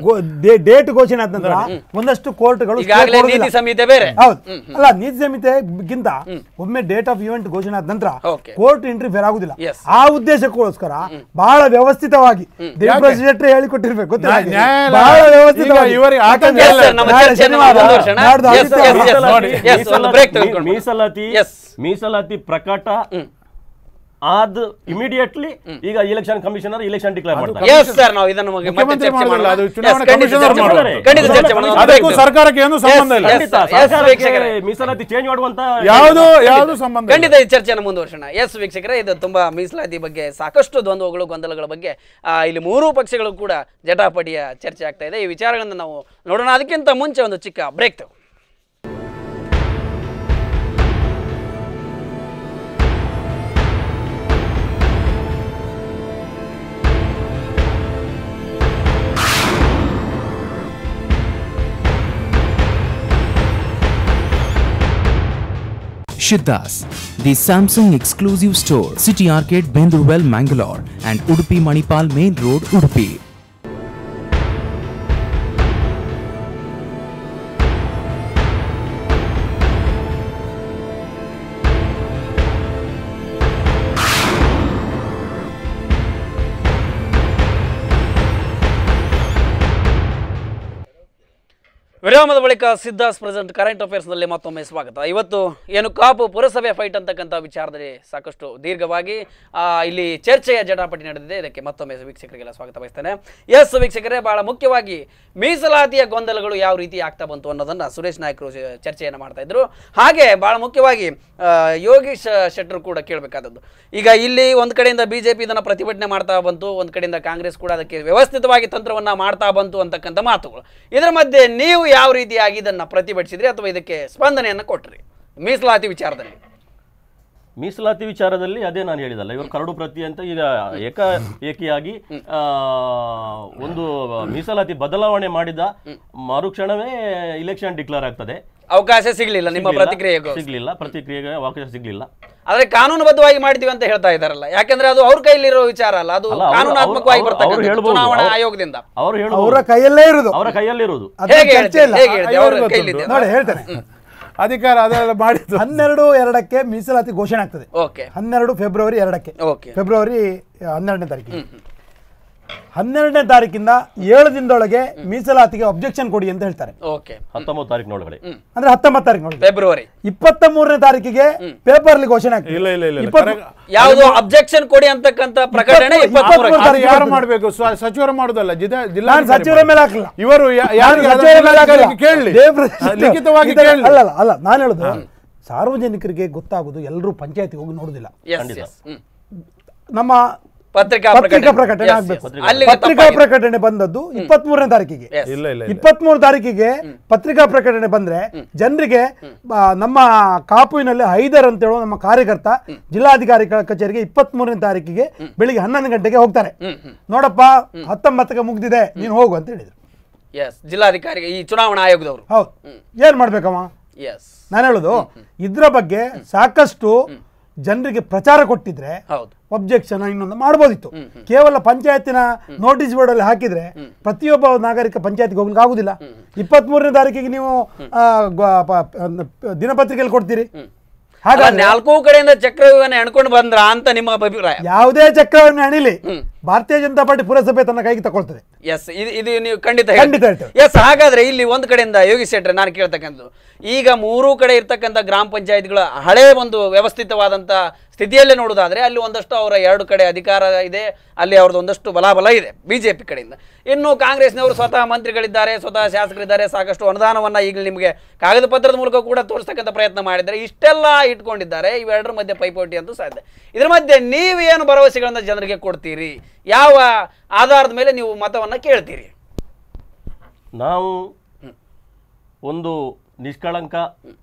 ಡೇಟ್ ಘೋಷಣೆ ಆದ ನಂತರ ಒಂದಷ್ಟು ಕೋರ್ಟ್ಗಳು stay ಈಗಾಗಲೇ ಕೊಡುವುದಿಲ್ಲ. ನೀತಿ ಸಂಹಿತೆ ಬೇರೆ ಹೌದು ಅಲ್ಲ ನೀತಿ ಸಂಹಿತೆಗಿಂತ ಒಮ್ಮೆ ಡೇಟ್ ಆಫ್ ಇವೆಂಟ್ ಘೋಷಣೆ ಆದ ನಂತರ Okay. ಕೋರ್ಟ್ ಇಂಟರ್ಫಿಯರ್ ಆಗುದಿಲ್ಲ Yes. ಆ ಉದ್ದೇಶಕ್ಕೋಸ್ಕರ ಬಹಳ ವ್ಯವಸ್ಥಿತವಾಗಿ ದೇವರಾಜ್ ಶೆಟ್ಟಿ ಹೇಳಿಕೊಟ್ಟಿರ್ಬೇಕು ಗೊತ್ತಿಲ್ಲ ನ್ಯಾಯ- ನ್ಯಾಯಾಲಯ- ಬಹಳ ವ್ಯವಸ್ಥಿತವಾಗಿ ಈಗ ಇವರಿಗೆ ಆತಂಕ ಯಾಕಂದ್ರೆ ಇಲ್ಲ. Yes, sir, ನಮ್ಮ ನಾಳೆ ಚರ್ಚೆಯನ್ನು ಶನಿವಾರ, ಮುಂದುವರ್ಸೋಣ. ನಾಡ್ದು Yes, ಆದಿತ್ಯವಾರ. yes, yes. ಮೀಸಲಾತಿ Yes, ಒಂದು break ಮೀಸಲಾತಿ ತೆಗೆದುಕೊಂಡು. ಮೀಸಲಾತಿ Yes. ಮೀಸಲಾತಿ ಪ್ರಕಟ ಅದು ಇಮಿಡಿಯೇಟ್ಲಿ ಈಗ ಇಲೆಕ್ಷನ್ ಕಮಿಷನರ್ ಇಲೆಕ್ಷನ್ ಡಿಕ್ಲೇರ್ ಮಾಡ್ತಾರೆ ಎಸ್ ಸರ್ ನಾವು ಇದನ್ನು ಮತ್ತೆ ಮುಖ್ಯಮಂತ್ರಿ ಚರ್ಚೆ ಮಾಡೋದಿಲ್ಲ, ಮಾಡೋಣ. ಅದು Yes, ಚುನಾವಣಾ ಖಂಡಿತ ಕಮಿಷನರ್ ಚರ್ಚೆ ಮಾಡೋಣ. ಮಾಡ್ತಾರೆ. ಖಂಡಿತ ಚರ್ಚೆ ಮಾಡೋಣ. ಅದಕ್ಕೂ Yes, ಸರ್ಕಾರಕ್ಕೆ ಏನು ಸಂಬಂಧ ಇಲ್ಲ yes, ಖಂಡಿತ yes, ಸರ್ಕಾರಕ್ಕೆ ವೀಕ್ಷಕರೇ. ಮೀಸಲಾತಿ ಚೇಂಜ್ ಮಾಡುವಂತ ಯಾವುದು ಯಾವುದು ಸಂಬಂಧ ಇಲ್ಲ. ಖಂಡಿತ ಈ ಚರ್ಚೆಯನ್ನು ಮುಂದುವರ್ಸೋಣ ಎಸ್ ವೀಕ್ಷಕರೇ ಇದು ತುಂಬಾ ಮೀಸಲಾತಿ ಬಗ್ಗೆ ಸಾಕಷ್ಟು ದ್ವಂದ್ವಗಳು ಗೊಂದಲಗಳ ಬಗ್ಗೆ ಆ, ಇಲ್ಲಿ ಮೂರೂ ಪಕ್ಷಗಳು ಕೂಡ ಜಟಾಪಟಿಯ ಚರ್ಚೆ ಆಗ್ತಾ ಇದೆ ಈ ವಿಚಾರಗಳನ್ನು ನಾವು ನೋಡೋಣ ಅದಕ್ಕಿಂತ ಮುಂಚೆ ಒಂದು ಚಿಕ್ಕ ಬ್ರೇಕ್ ತಗೋ Shiddas, the Samsung exclusive store, City Arcade, Bendurwell, Mangalore, and Udupi Manipal Main Road, Udupi. ವಿರಾಮದ ಬಳಿಕ ಸಿದ್ಧಾಸ್ ಪ್ರೆಸೆಂಟ್ ಕರೆಂಟ್ ಅಫೇರ್ಸ್ನಲ್ಲಿ ಮತ್ತೊಮ್ಮೆ ಸ್ವಾಗತ ಇವತ್ತು ಏನು ಕಾಪು ಪುರಸಭೆ ಫೈಟ್ ಅಂತಕ್ಕಂಥ ವಿಚಾರದಲ್ಲಿ ಸಾಕಷ್ಟು ದೀರ್ಘವಾಗಿ ಆ, ಇಲ್ಲಿ ಚರ್ಚೆಯ ಜಟಾಪಟಿ ನಡೆದಿದೆ ಇದಕ್ಕೆ ಮತ್ತೊಮ್ಮೆ ವೀಕ್ಷಕರಿಗೆಲ್ಲ ಸ್ವಾಗತ ಬಯಸ್ತೇನೆ ಎಸ್ ವೀಕ್ಷಕರೇ ಬಹಳ ಮುಖ್ಯವಾಗಿ ಮೀಸಲಾತಿಯ ಗೊಂದಲಗಳು ಯಾವ ರೀತಿ ಆಗ್ತಾ ಬಂತು ಅನ್ನೋದನ್ನ ಸುರೇಶ್ ನಾಯ್ಕರು ಚ- ಚರ್ಚೆಯನ್ನು ಮಾಡ್ತಾ ಇದ್ರು ಹಾಗೆ ಬಹಳ ಮುಖ್ಯವಾಗಿ ಆ, ಯೋಗೀಶ್ ಶೆಟ್ಟರು ಕೂಡ ಕೇಳಬೇಕಾದದ್ದು ಈಗ ಇಲ್ಲಿ ಒಂದು ಕಡೆಯಿಂದ ಬಿಜೆಪಿ ಇದನ್ನು ಪ್ರತಿಭಟನೆ ಮಾಡ್ತಾ ಬಂತು ಒಂದು ಕಡೆಯಿಂದ ಕಾಂಗ್ರೆಸ್ ಕೂಡ ಅದಕ್ಕೆ ವ್ಯವಸ್ಥಿತವಾಗಿ ತಂತ್ರವನ್ನ ಮಾಡ್ತಾ ಬಂತು ಅಂತಕ್ಕಂಥ ಮಾತುಗಳು ಇದರ ಮಧ್ಯೆ ನೀವು ಯಾವ ರೀತಿಯಾಗಿ ಇದನ್ನ ಪ್ರತಿಭಟಿಸಿದ್ರಿ ಅಥವಾ ಇದಕ್ಕೆ ಸ್ಪಂದನೆಯನ್ನು ಕೊಟ್ರಿ ಮೀಸಲಾತಿ ವಿಚಾರದಲ್ಲಿ ಮೀಸಲಾತಿ ವಿಚಾರದಲ್ಲಿ ಅದೇ ನಾನು ಹೇಳಿದಲ್ಲ ಇವರು ಕರಡು ಪ್ರತಿ ಅಂತ ಈಗ ಏಕ ಏಕಿಯಾಗಿ ಆ, ಒಂದು ಮೀಸಲಾತಿ ಬದಲಾವಣೆ ಮಾಡಿದ ಮರುಕ್ಷಣವೇ ಇಲೆಕ್ಷನ್ ಡಿಕ್ಲೇರ್ ಆಗ್ತದೆ ಅವಕಾಶ ಸಿಗಲಿಲ್ಲ ನಿಮ್ಮ ಸಿಗ್ಲಿಲ್ಲ, ಪ್ರತಿಕ್ರಿಯೆಗೂ ಸಿಗ್ಲಿಲ್ಲ ಪ್ರತಿಕ್ರಿಯೆಗೆ ಅವಕಾಶ ಸಿಗ್ಲಿಲ್ಲ ಆದ್ರೆ ಕಾನೂನುಬದ್ಧವಾಗಿ ಮಾಡ್ತೀವಿ ಅಂತ ಹೇಳ್ತಾ ಇದ್ದಾರಲ್ಲ ಯಾಕಂದ್ರೆ ಅದು ಅವ್ರ ಕೈಲಿರೋ ವಿಚಾರ ಅಲ್ಲ ಅದು ಅಲ್ಲ, ಅವ್ರು- ಕಾನೂನಾತ್ಮಕವಾಗಿ ಅವ್ರು- ಅವ್ರು ಬರ್ತಕ್ಕಂಥ ಹೇಳ್ಬೋದು. ಚುನಾವಣಾ ಅವ್ರು- ಆಯೋಗದಿಂದ ಅವರು ಅವರ ಹೇಳುವುದು ಕೈಯಲ್ಲೇ ಇರುದು ಅವರ ಕೈಯಲ್ಲಿರುವುದು ಅದ್ರ ಹೇಗೆ ಚರ್ಚೆ ಹೇಳ್ತೀರಿ? ಇಲ್ಲ ಹೇಗೆ ಹೇಳ್ತೀರಿ? ಅವ್ರ ಐವತ್ತು ಕೈಲಿದೆ ನೋಡಿ ಹೇಳ್ತೇನೆ ಅಧಿಕಾರ ಅದೆಲ್ಲ ಮಾಡಿದ್ದು ಹನ್ನೆರಡು ಎರಡಕ್ಕೆ ಮೀಸಲಾತಿ ಘೋಷಣೆ ಆಗ್ತದೆ ಓಕೆ ಹನ್ನೆರಡು ಫೆಬ್ರವರಿ ಎರಡಕ್ಕೆ ಓಕೆ ಫೆಬ್ರವರಿ ಹನ್ನೆರಡನೇ ತಾರೀಕಿಗೆ ಹನ್ನೆರಡನೇ ತಾರೀಕಿಂದ ಏಳು ದಿನದೊಳಗೆ ಮೀಸಲಾತಿಗೆ ಅಬ್ಜೆಕ್ಷನ್ ಕೊಡಿ ಅಂತ ಹೇಳ್ತಾರೆ ಓಕೆ ಹತ್ತೊಂಬತ್ತು ತಾರೀಕಿನೊಳಗಡೆ ಅಂದ್ರೆ ಹತ್ತೊಂಬತ್ತು ತಾರೀಕು ನೋಡಿ ಫೆಬ್ರವರಿ ಇಪ್ಪತ್ತ ಮೂರನೇ ತಾರೀಕಿಗೆ ಪೇಪರ್ಲಿ ಘೋಷಣೆ ಆಗ್ತದೆ ಇಲ್ಲ ಇಲ್ಲ ಇಲ್ಲ ಇಲ್ಲ ಇಪ್ಪತ್ತು- ಕರೆ- ಯಾವುದು ಅಬ್ಜೆಕ್ಷನ್ ಕೊಡಿ ಅಂತಕ್ಕಂಥ ಪ್ರಕಟಣೆ ಇಪ್ಪತ್ತು- ಇಪ್ಪತ್ಮೂರಕ್ಕೆ ಇಪ್ಪತ್ಮೂರು ಅದು ಯಾರು ಮಾಡಬೇಕು ಸಚಿವರು ಮಾಡುದಲ್ಲ ಜಿಲ್ಲಾ ಜಿಲ್ಲಾ ನಾನು ಸಚಿವರ ಮೇಲೆ ಹಾಕಲ್ಲ ಇವರು ಯಾ- ಯಾರಿಗೆ ನಾನು ಸಚಿವರ ಮೇಲೆ ಹಾಕಲ್ಲ. ಅದನ್ನು ಕೇಳಲಿ ದೇವ್ರ ಲಿಖಿತವಾಗಿ ಇದನ್ನ- ಕೇಳಲಿ ಅಲ್ಲ ಅಲ್ಲ, ಅಲ್ಲ ನಾನು ಹೇಳುದು ಸಾರ್ವಜನಿಕರಿಗೆ ಗೊತ್ತಾಗುದು ಎಲ್ಲರೂ ಪಂಚಾಯತಿಗೆ ಹೋಗಿ ನೋಡುದಿಲ್ಲ ಎಸ್ ಎಸ್ ನಮ್ಮ ಪತ್ರಿಕಾ ಪತ್ರಿಕಾ ಪ್ರಕಟಣೆ. ಪ್ರಕಟಣೆ Yes, ಆಗ್ಬೇಕು yes. ಅಲ್ಲಿಗೆ ಪತ್ರಿಕಾ ತಪ್ಪಾಗಿದೆ. ಪ್ರಕಟಣೆ ಬಂದದ್ದು ಇಪ್ಪತ್ತ್ ಮೂರನೇ ತಾರೀಕಿಗೆ Yes. ಇಲ್ಲ ಇಲ್ಲ ಇಲ್ಲ ಇಪ್ಪತ್ಮೂರು ತಾರೀಕಿಗೆ ಪತ್ರಿಕಾ ಪ್ರಕಟಣೆ ಬಂದ್ರೆ ಜನರಿಗೆ ಆ, ನಮ್ಮ ಕಾಪುವಿನಲ್ಲಿ ಹೈದರ್ ಅಂತ ಹೇಳುವ ನಮ್ಮ ಕಾರ್ಯಕರ್ತ ಜಿಲ್ಲಾಧಿಕಾರಿ ಕ- ಕಚೇರಿಗೆ ಇಪ್ಪತ್ತ್ ಮೂರನೇ ತಾರೀಕಿಗೆ ಬೆಳಿಗ್ಗೆ ಹನ್ನೊಂದು ಗಂಟೆಗೆ ಹೋಗ್ತಾರೆ ನೋಡಪ್ಪ ಹತ್ತೊಂಬತ್ತಕ್ಕೆ ಮುಗ್ದಿದೆ ನೀನು ಹೋಗು ಅಂತ ಹೇಳಿದ್ರು ಎಸ್ ಜಿಲ್ಲಾಧಿಕಾರಿಗೆ ಈ ಚುನಾವಣಾ ಆಯೋಗದವರು ಹೌದು ಏನ್ ಮಾಡ್ಬೇಕಮ್ಮ ಎಸ್ ನಾನು ಹೇಳುದು ಇದ್ರ ಬಗ್ಗೆ ಸಾಕಷ್ಟು ಜನರಿಗೆ ಪ್ರಚಾರ ಕೊಟ್ಟಿದ್ರೆ ಹೌದು ಒಬ್ಜೆಕ್ಷನ್ ಇನ್ನೊಂದು ಮಾಡ್ಬೋದಿತ್ತು ಕೇವಲ ಪಂಚಾಯತಿನ ನೋಟಿಸ್ ಬೋರ್ಡ್ ಅಲ್ಲಿ ಹಾಕಿದ್ರೆ ಪ್ರತಿಯೊಬ್ಬ ನಾಗರಿಕ ಪಂಚಾಯತ್ಗೆ ಹೋಗ್ಲಿಕ್ಕೆ ಆಗುದಿಲ್ಲ ಇಪ್ಪತ್ತ್ ಮೂರನೇ ತಾರೀಕಿಗೆ ನೀವು ಆ, ಗ- ಪ- ಪ- ದಿನಪತ್ರಿಕೆಯಲ್ಲಿ ಕೊಡ್ತೀರಿ ಅಲ್ಲ, ಹಾಗಾದ್ರೆ ನಾಲ್ಕು ಕಡೆಯಿಂದ ಚಕ್ರವ್ಯೂಹನ ಎಣ್ಕೊಂಡು ಬಂದ್ರ ಅಂತ ನಿಮ್ಮ ಅಭಿಪ್ರಾಯ ಯಾವುದೇ ಚಕ್ರವನ್ನು ಅಣಿಲಿ ಭಾರತೀಯ ಜನತಾ ಪಾರ್ಟಿ ಪುರಸಭೆ ತನ್ನ ಕೈಗೆ ತಗೊಳ್ತದೆ ಎಸ್ ಇದು ಇದು ನೀವು ಖಂಡಿತ ಖಂಡಿತ ಹೇಳ್ತೇವೆ. ಎಸ್ ಹಾಗಾದ್ರೆ ಇಲ್ಲಿ ಒಂದು ಕಡೆಯಿಂದ ಯೋಗೀಶ್ ಶೆಟ್ರೆ ನಾನು ಕೇಳ್ತಕ್ಕಂಥದ್ದು ಈಗ ಮೂರೂ ಕಡೆ ಇರ್ತಕ್ಕಂಥ ಗ್ರಾಮ ಪಂಚಾಯತ್ಗಳ ಹಳೆ ಒಂದು ವ್ಯವಸ್ಥಿತವಾದಂಥ ಸ್ಥಿತಿಯಲ್ಲೇ ನೋಡೋದಾದ್ರೆ ಅಲ್ಲಿ ಒಂದಷ್ಟು ಅವರ ಎರಡು ಕಡೆ ಅಧಿಕಾರ ಇದೆ ಅಲ್ಲಿ ಅವ್ರದ್ದು ಒಂದಷ್ಟು ಬಲಾಬಲ ಇದೆ ಬಿಜೆಪಿ ಕಡೆಯಿಂದ ಇನ್ನು ಕಾಂಗ್ರೆಸ್ನವರು ಸ್ವತಃ ಮಂತ್ರಿಗಳಿದ್ದಾರೆ ಸ್ವತಃ ಶಾಸಕರಿದ್ದಾರೆ ಸಾಕಷ್ಟು ಅನುದಾನವನ್ನ ಈಗ ನಿಮಗೆ ಕಾಗದ ಪತ್ರದ ಮೂಲಕ ಕೂಡ ತೋರಿಸ್ತಕ್ಕಂಥ ಪ್ರಯತ್ನ ಮಾಡಿದ್ದಾರೆ ಇಷ್ಟೆಲ್ಲ ಇಟ್ಕೊಂಡಿದ್ದಾರೆ ಇವೆರಡರ ಮಧ್ಯೆ ಪೈಪೋಟಿ ಅಂತೂ ಸಾಧ್ಯ ಇದ್ರ ಮಧ್ಯೆ ನೀವು ಏನು ಭರವಸೆಗಳನ್ನ ಜನರಿಗೆ ಕೊಡ್ತೀರಿ ಯಾವ ಆಧಾರದ ಮೇಲೆ ನೀವು ಮತವನ್ನ ಕೇಳ್ತೀರಿ ನಾವು ಒಂದು ನಿಷ್ಕಳಂಕ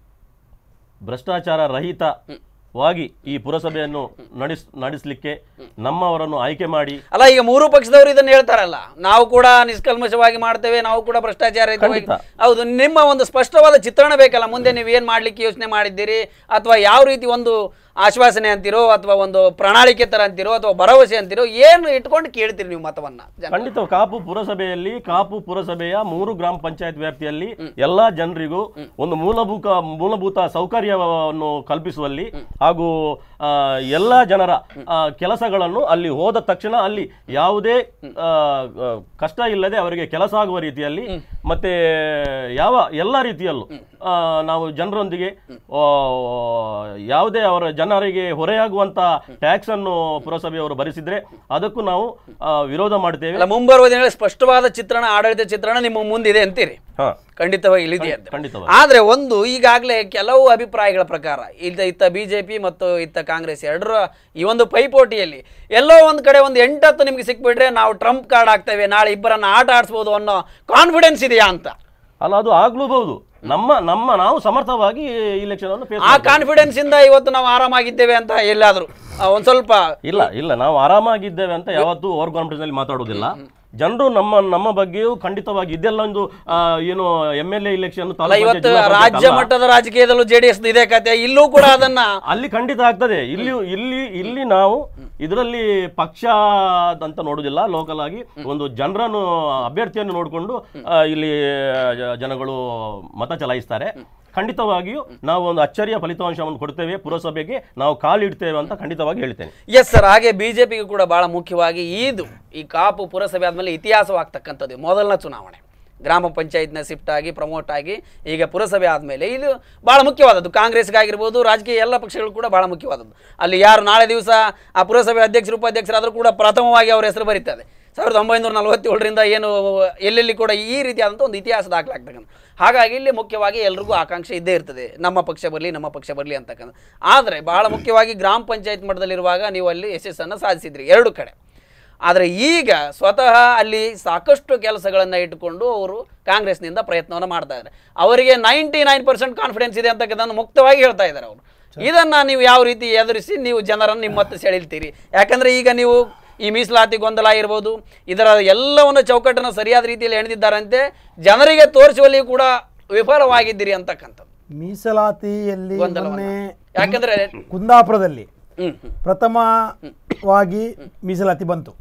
ಭ್ರಷ್ಟಾಚಾರ ರಹಿತವಾಗಿ ಈ ಪುರಸಭೆಯನ್ನು ನಡೆಸ್ ನಡೆಸಲಿಕ್ಕೆ ನಮ್ಮವರನ್ನು ಆಯ್ಕೆ ಮಾಡಿ ಅಲ್ಲ ಈಗ ಮೂರು ಪಕ್ಷದವರು ಇದನ್ನ ಹೇಳ್ತಾರಲ್ಲ ನಾವು ಕೂಡ ನಿಷ್ಕಲ್ಮಶವಾಗಿ ಮಾಡ್ತೇವೆ ನಾವು ಕೂಡ ಭ್ರಷ್ಟಾಚಾರ ರಹಿತವಾಗಿ- ಖಂಡಿತ. ಹೌದು ನಿಮ್ಮ ಒಂದು ಸ್ಪಷ್ಟವಾದ ಚಿತ್ರಣ ಬೇಕಲ್ಲ ಮುಂದೆ ನೀವು ಏನ್ ಮಾಡ್ಲಿಕ್ಕೆ ಯೋಚನೆ ಮಾಡಿದ್ದೀರಿ ಅಥವಾ ಯಾವ ರೀತಿ ಒಂದು ಆಶ್ವಾಸನೆ ಅಂತಿರೋ ಅಥವಾ ಒಂದು ಪ್ರಣಾಳಿಕೆ ತರ ಅಂತಿರೋ ಅಥವಾ ಭರವಸೆ ಅಂತಿರೋ ಏನು ಇಟ್ಕೊಂಡು ಕೇಳ್ತೀರಿ ನೀವು ಮತವನ್ನ ಜನ? ಖಂಡಿತ ಕಾಪು ಪುರಸಭೆಯಲ್ಲಿ ಕಾಪು ಪುರಸಭೆಯ ಮೂರು ಗ್ರಾಮ ಪಂಚಾಯತ್ ವ್ಯಾಪ್ತಿಯಲ್ಲಿ ಎಲ್ಲಾ ಜನರಿಗೂ ಒಂದು ಮೂಲಭೂತ ಮೂಲಭೂತ ಸೌಕರ್ಯವನ್ನು ಕಲ್ಪಿಸುವಲ್ಲಿ ಹಾಗೂ ಆ, ಎಲ್ಲ ಜನರ ಆ, ಕೆಲಸಗಳನ್ನು ಅಲ್ಲಿ ಹೋದ ತಕ್ಷಣ ಅಲ್ಲಿ ಯಾವುದೇ ಆ, ಆ, ಕಷ್ಟ ಇಲ್ಲದೆ ಅವರಿಗೆ ಕೆಲಸ ಆಗುವ ರೀತಿಯಲ್ಲಿ ಮತ್ತೆ ಯಾವ ಎಲ್ಲ ರೀತಿಯಲ್ಲೂ ಆ, ನಾವು ಜನರೊಂದಿಗೆ ಆ, ಯಾವುದೇ ಅವರ ಜನರಿಗೆ ಹೊರೆಯಾಗುವಂತ ಟ್ಯಾಕ್ಸ್ ಅನ್ನು ಪುರಸಭೆಯವರು ಭರಿಸಿದ್ರೆ ಅದಕ್ಕೂ ನಾವು ಆ, ವಿರೋಧ ಮಾಡ್ತೇವೆ ಅಲ್ಲ ಮುಂಬರುವ ದಿನಗಳಲ್ಲಿ ಸ್ಪಷ್ಟವಾದ ಚಿತ್ರಣ ಆಡಳಿತ ಚಿತ್ರಣ ನಿಮ್ಮ ಮುಂದಿದೆ ಅಂತೀರಿ ಹಾ ಖಂಡಿತವಾಗಿ ಇಲ್ಲಿದೆ ಅಂತ ಖಂಡಿತವಾಗಿ. ಆದ್ರೆ ಒಂದು ಈಗಾಗಲೇ ಕೆಲವು ಅಭಿಪ್ರಾಯಗಳ ಪ್ರಕಾರ ಇತ್ತ ಇತ್ತ ಬಿಜೆಪಿ ಮತ್ತು ಇತ್ತ ಕಾಂಗ್ರೆಸ್ ಎರಡರ ಈ ಒಂದು ಪೈಪೋಟಿಯಲ್ಲಿ ಎಲ್ಲೋ ಒಂದು ಕಡೆ ಒಂದು ಎಂಟತ್ತು ನಿಮ್ಗೆ ಸಿಕ್ಬಿಟ್ರೆ ನಾವು ಟ್ರಂಪ್ ಕಾರ್ಡ್ ಆಗ್ತೇವೆ ನಾಳೆ ಇಬ್ಬರನ್ನ ಆಟ ಆಡಿಸ್ಬೋದು ಅನ್ನೋ ಕಾನ್ಫಿಡೆನ್ಸ್ ಇದೆಯಾ ಅಂತ ಅಲ್ಲ ಅದು ಆಗ್ಲೂಬಹುದು ನಮ್ಮ ನಮ್ಮ ನಾವು ಸಮರ್ಥವಾಗಿ ಇಲೆಕ್ಷನ್ ಅನ್ನು face ಆ ಮಾಡ್ತೇವೆ. ಕಾನ್ಫಿಡೆನ್ಸ್ ಇಂದ ಇವತ್ತು ನಾವು ಆರಾಮಾಗಿದ್ದೇವೆ ಅಂತ ಎಲ್ಲಾದ್ರೂ ಆ, ಒಂದ್ ಸ್ವಲ್ಪ ಇಲ್ಲ ಇಲ್ಲ ನಾವು ಆರಾಮಾಗಿದ್ದೇವೆ ಅಂತ ಯಾವತ್ತೂ ಓವರ್ ಕಾನ್ಫಿಡೆನ್ಸ್ ಅಲ್ಲಿ ಮಾತಾಡುವುದಿಲ್ಲ ಜನರು ನಮ್ಮ ನಮ್ಮ ಬಗ್ಗೆಯೂ ಖಂಡಿತವಾಗಿ ಇದೆಲ್ಲ ಒಂದು ಆ, ಏನು ಎಂ ಎಲ್ ಎ ಇಲೆಕ್ಷನ್ ಅಲ್ಲ ಇವತ್ತು ರಾಜ್ಯ ಮಟ್ಟದ ರಾಜಕೀಯದಲ್ಲೂ ಜೆಡಿಎಸ್ ಇದೆ ಕತೆ ಇಲ್ಲೂ ಕೂಡ ಅದನ್ನ ಅಲ್ಲಿ ಖಂಡಿತ ಆಗ್ತದೆ ಇಲ್ಲಿ ಇಲ್ಲಿ ಇಲ್ಲಿ ನಾವು ಇದರಲ್ಲಿ ಪಕ್ಷ ಅಂತ ನೋಡುದಿಲ್ಲ ಲೋಕಲ್ ಆಗಿ ಒಂದು ಜನರನ್ನು ಅಭ್ಯರ್ಥಿಯನ್ನು ನೋಡಿಕೊಂಡು ಇಲ್ಲಿ ಜ- ಜನಗಳು ಮತ ಚಲಾಯಿಸ್ತಾರೆ ಖಂಡಿತವಾಗಿಯೂ ನಾವು ಒಂದು ಅಚ್ಚರಿಯ ಫಲಿತಾಂಶವನ್ನು ಕೊಡ್ತೇವೆ ಪುರಸಭೆಗೆ ನಾವು ಕಾಲಿಡ್ತೇವೆ ಅಂತ ಖಂಡಿತವಾಗಿ ಹೇಳ್ತೇನೆ ಎಸ್ ಸರ್ ಹಾಗೆ ಬಿಜೆಪಿಗೆ ಕೂಡ ಬಹಳ ಮುಖ್ಯವಾಗಿ ಇದು ಈ ಕಾಪು ಪುರಸಭೆ ಆದ್ಮೇಲೆ ಇತಿಹಾಸವಾಗ್ತಕ್ಕಂಥದ್ದು ಮೊದಲನ ಚುನಾವಣೆ ಗ್ರಾಮ ಪಂಚಾಯತ್ನ ಶಿಫ್ಟ್ ಆಗಿ ಪ್ರಮೋಟ್ ಆಗಿ ಈಗ ಪುರಸಭೆ ಆದಮೇಲೆ ಇದು ಬಹಳ ಮುಖ್ಯವಾದದ್ದು ಕಾಂಗ್ರೆಸ್ಗಾಗಿರ್ಬೋದು ರಾಜಕೀಯ ಎಲ್ಲ ಪಕ್ಷಗಳು ಕೂಡ ಬಹಳ ಮುಖ್ಯವಾದದ್ದು ಅಲ್ಲಿ ಯಾರು ನಾಳೆ ದಿವಸ ಆ ಪುರಸಭೆ ಅಧ್ಯಕ್ಷರು ಉಪಾಧ್ಯಕ್ಷರಾದರೂ ಕೂಡ ಪ್ರಥಮವಾಗಿ ಅವರ ಹೆಸರು ಬರೀತದೆ ಸಾವಿರದ ಒಂಬೈನೂರ ನಲವತ್ತೇಳರಿಂದ ಏನು ಎಲ್ಲೆಲ್ಲಿ ಕೂಡ ಈ ರೀತಿಯಾದಂಥ ಒಂದು ಇತಿಹಾಸ ದಾಖಲಾಗ್ತಕ್ಕಂಥ ಹಾಗಾಗಿ ಇಲ್ಲಿ ಮುಖ್ಯವಾಗಿ ಎಲ್ರಿಗೂ ಆಕಾಂಕ್ಷೆ ಇದ್ದೇ ಇರ್ತದೆ ನಮ್ಮ ಪಕ್ಷ ಬರಲಿ ನಮ್ಮ ಪಕ್ಷ ಬರಲಿ ಅಂತಕ್ಕಂಥ ಆದರೆ ಬಹಳ ಮುಖ್ಯವಾಗಿ ಗ್ರಾಮ ಪಂಚಾಯತ್ ಮಟ್ಟದಲ್ಲಿರುವಾಗ ನೀವು ಅಲ್ಲಿ ಯಶಸ್ಸನ್ನು ಸಾಧಿಸಿದ್ರಿ ಎರಡು ಕಡೆ ಆದರೆ ಈಗ ಸ್ವತಃ ಅಲ್ಲಿ ಸಾಕಷ್ಟು ಕೆಲಸಗಳನ್ನು ಇಟ್ಟುಕೊಂಡು ಅವರು ಕಾಂಗ್ರೆಸ್ನಿಂದ ಪ್ರಯತ್ನವನ್ನು ಮಾಡ್ತಾ ಇದ್ದಾರೆ ಅವರಿಗೆ ನೈಂಟಿ ನೈನ್ ಪರ್ಸೆಂಟ್ ಕಾನ್ಫಿಡೆನ್ಸ್ ಇದೆ ಅಂತಕ್ಕಂಥದ್ದು ಮುಕ್ತವಾಗಿ ಹೇಳ್ತಾ ಇದ್ದಾರೆ ಅವರು ಇದನ್ನು ನೀವು ಯಾವ ರೀತಿ ಎದುರಿಸಿ ನೀವು ಜನರನ್ನು ನಿಮ್ಮತ್ತ ಸೆಳಿಲ್ತೀರಿ ಯಾಕಂದರೆ ಈಗ ನೀವು ಈ ಮೀಸಲಾತಿ ಗೊಂದಲ ಇರ್ಬೋದು ಇದರ ಎಲ್ಲವನ್ನು ಚೌಕಟ್ಟನ್ನು ಸರಿಯಾದ ರೀತಿಯಲ್ಲಿ ಎಣೆದಿದ್ದಾರಂತೆ ಜನರಿಗೆ ತೋರಿಸುವಲ್ಲಿ ಕೂಡ ವಿಫಲವಾಗಿದ್ದೀರಿ ಅಂತಕ್ಕಂಥದ್ದು ಮೀಸಲಾತಿಯಲ್ಲಿ ಗೊಂದಲವನ್ನ. ಮೊನ್ನೆ ಯಾಕಂದ್ರೆ ಕುಂದಾಪುರದಲ್ಲಿ ಹ್ಮ್ ಹ್ಮ್ ಪ್ರಥಮವಾಗಿ ಮೀಸಲಾತಿ ಬಂತು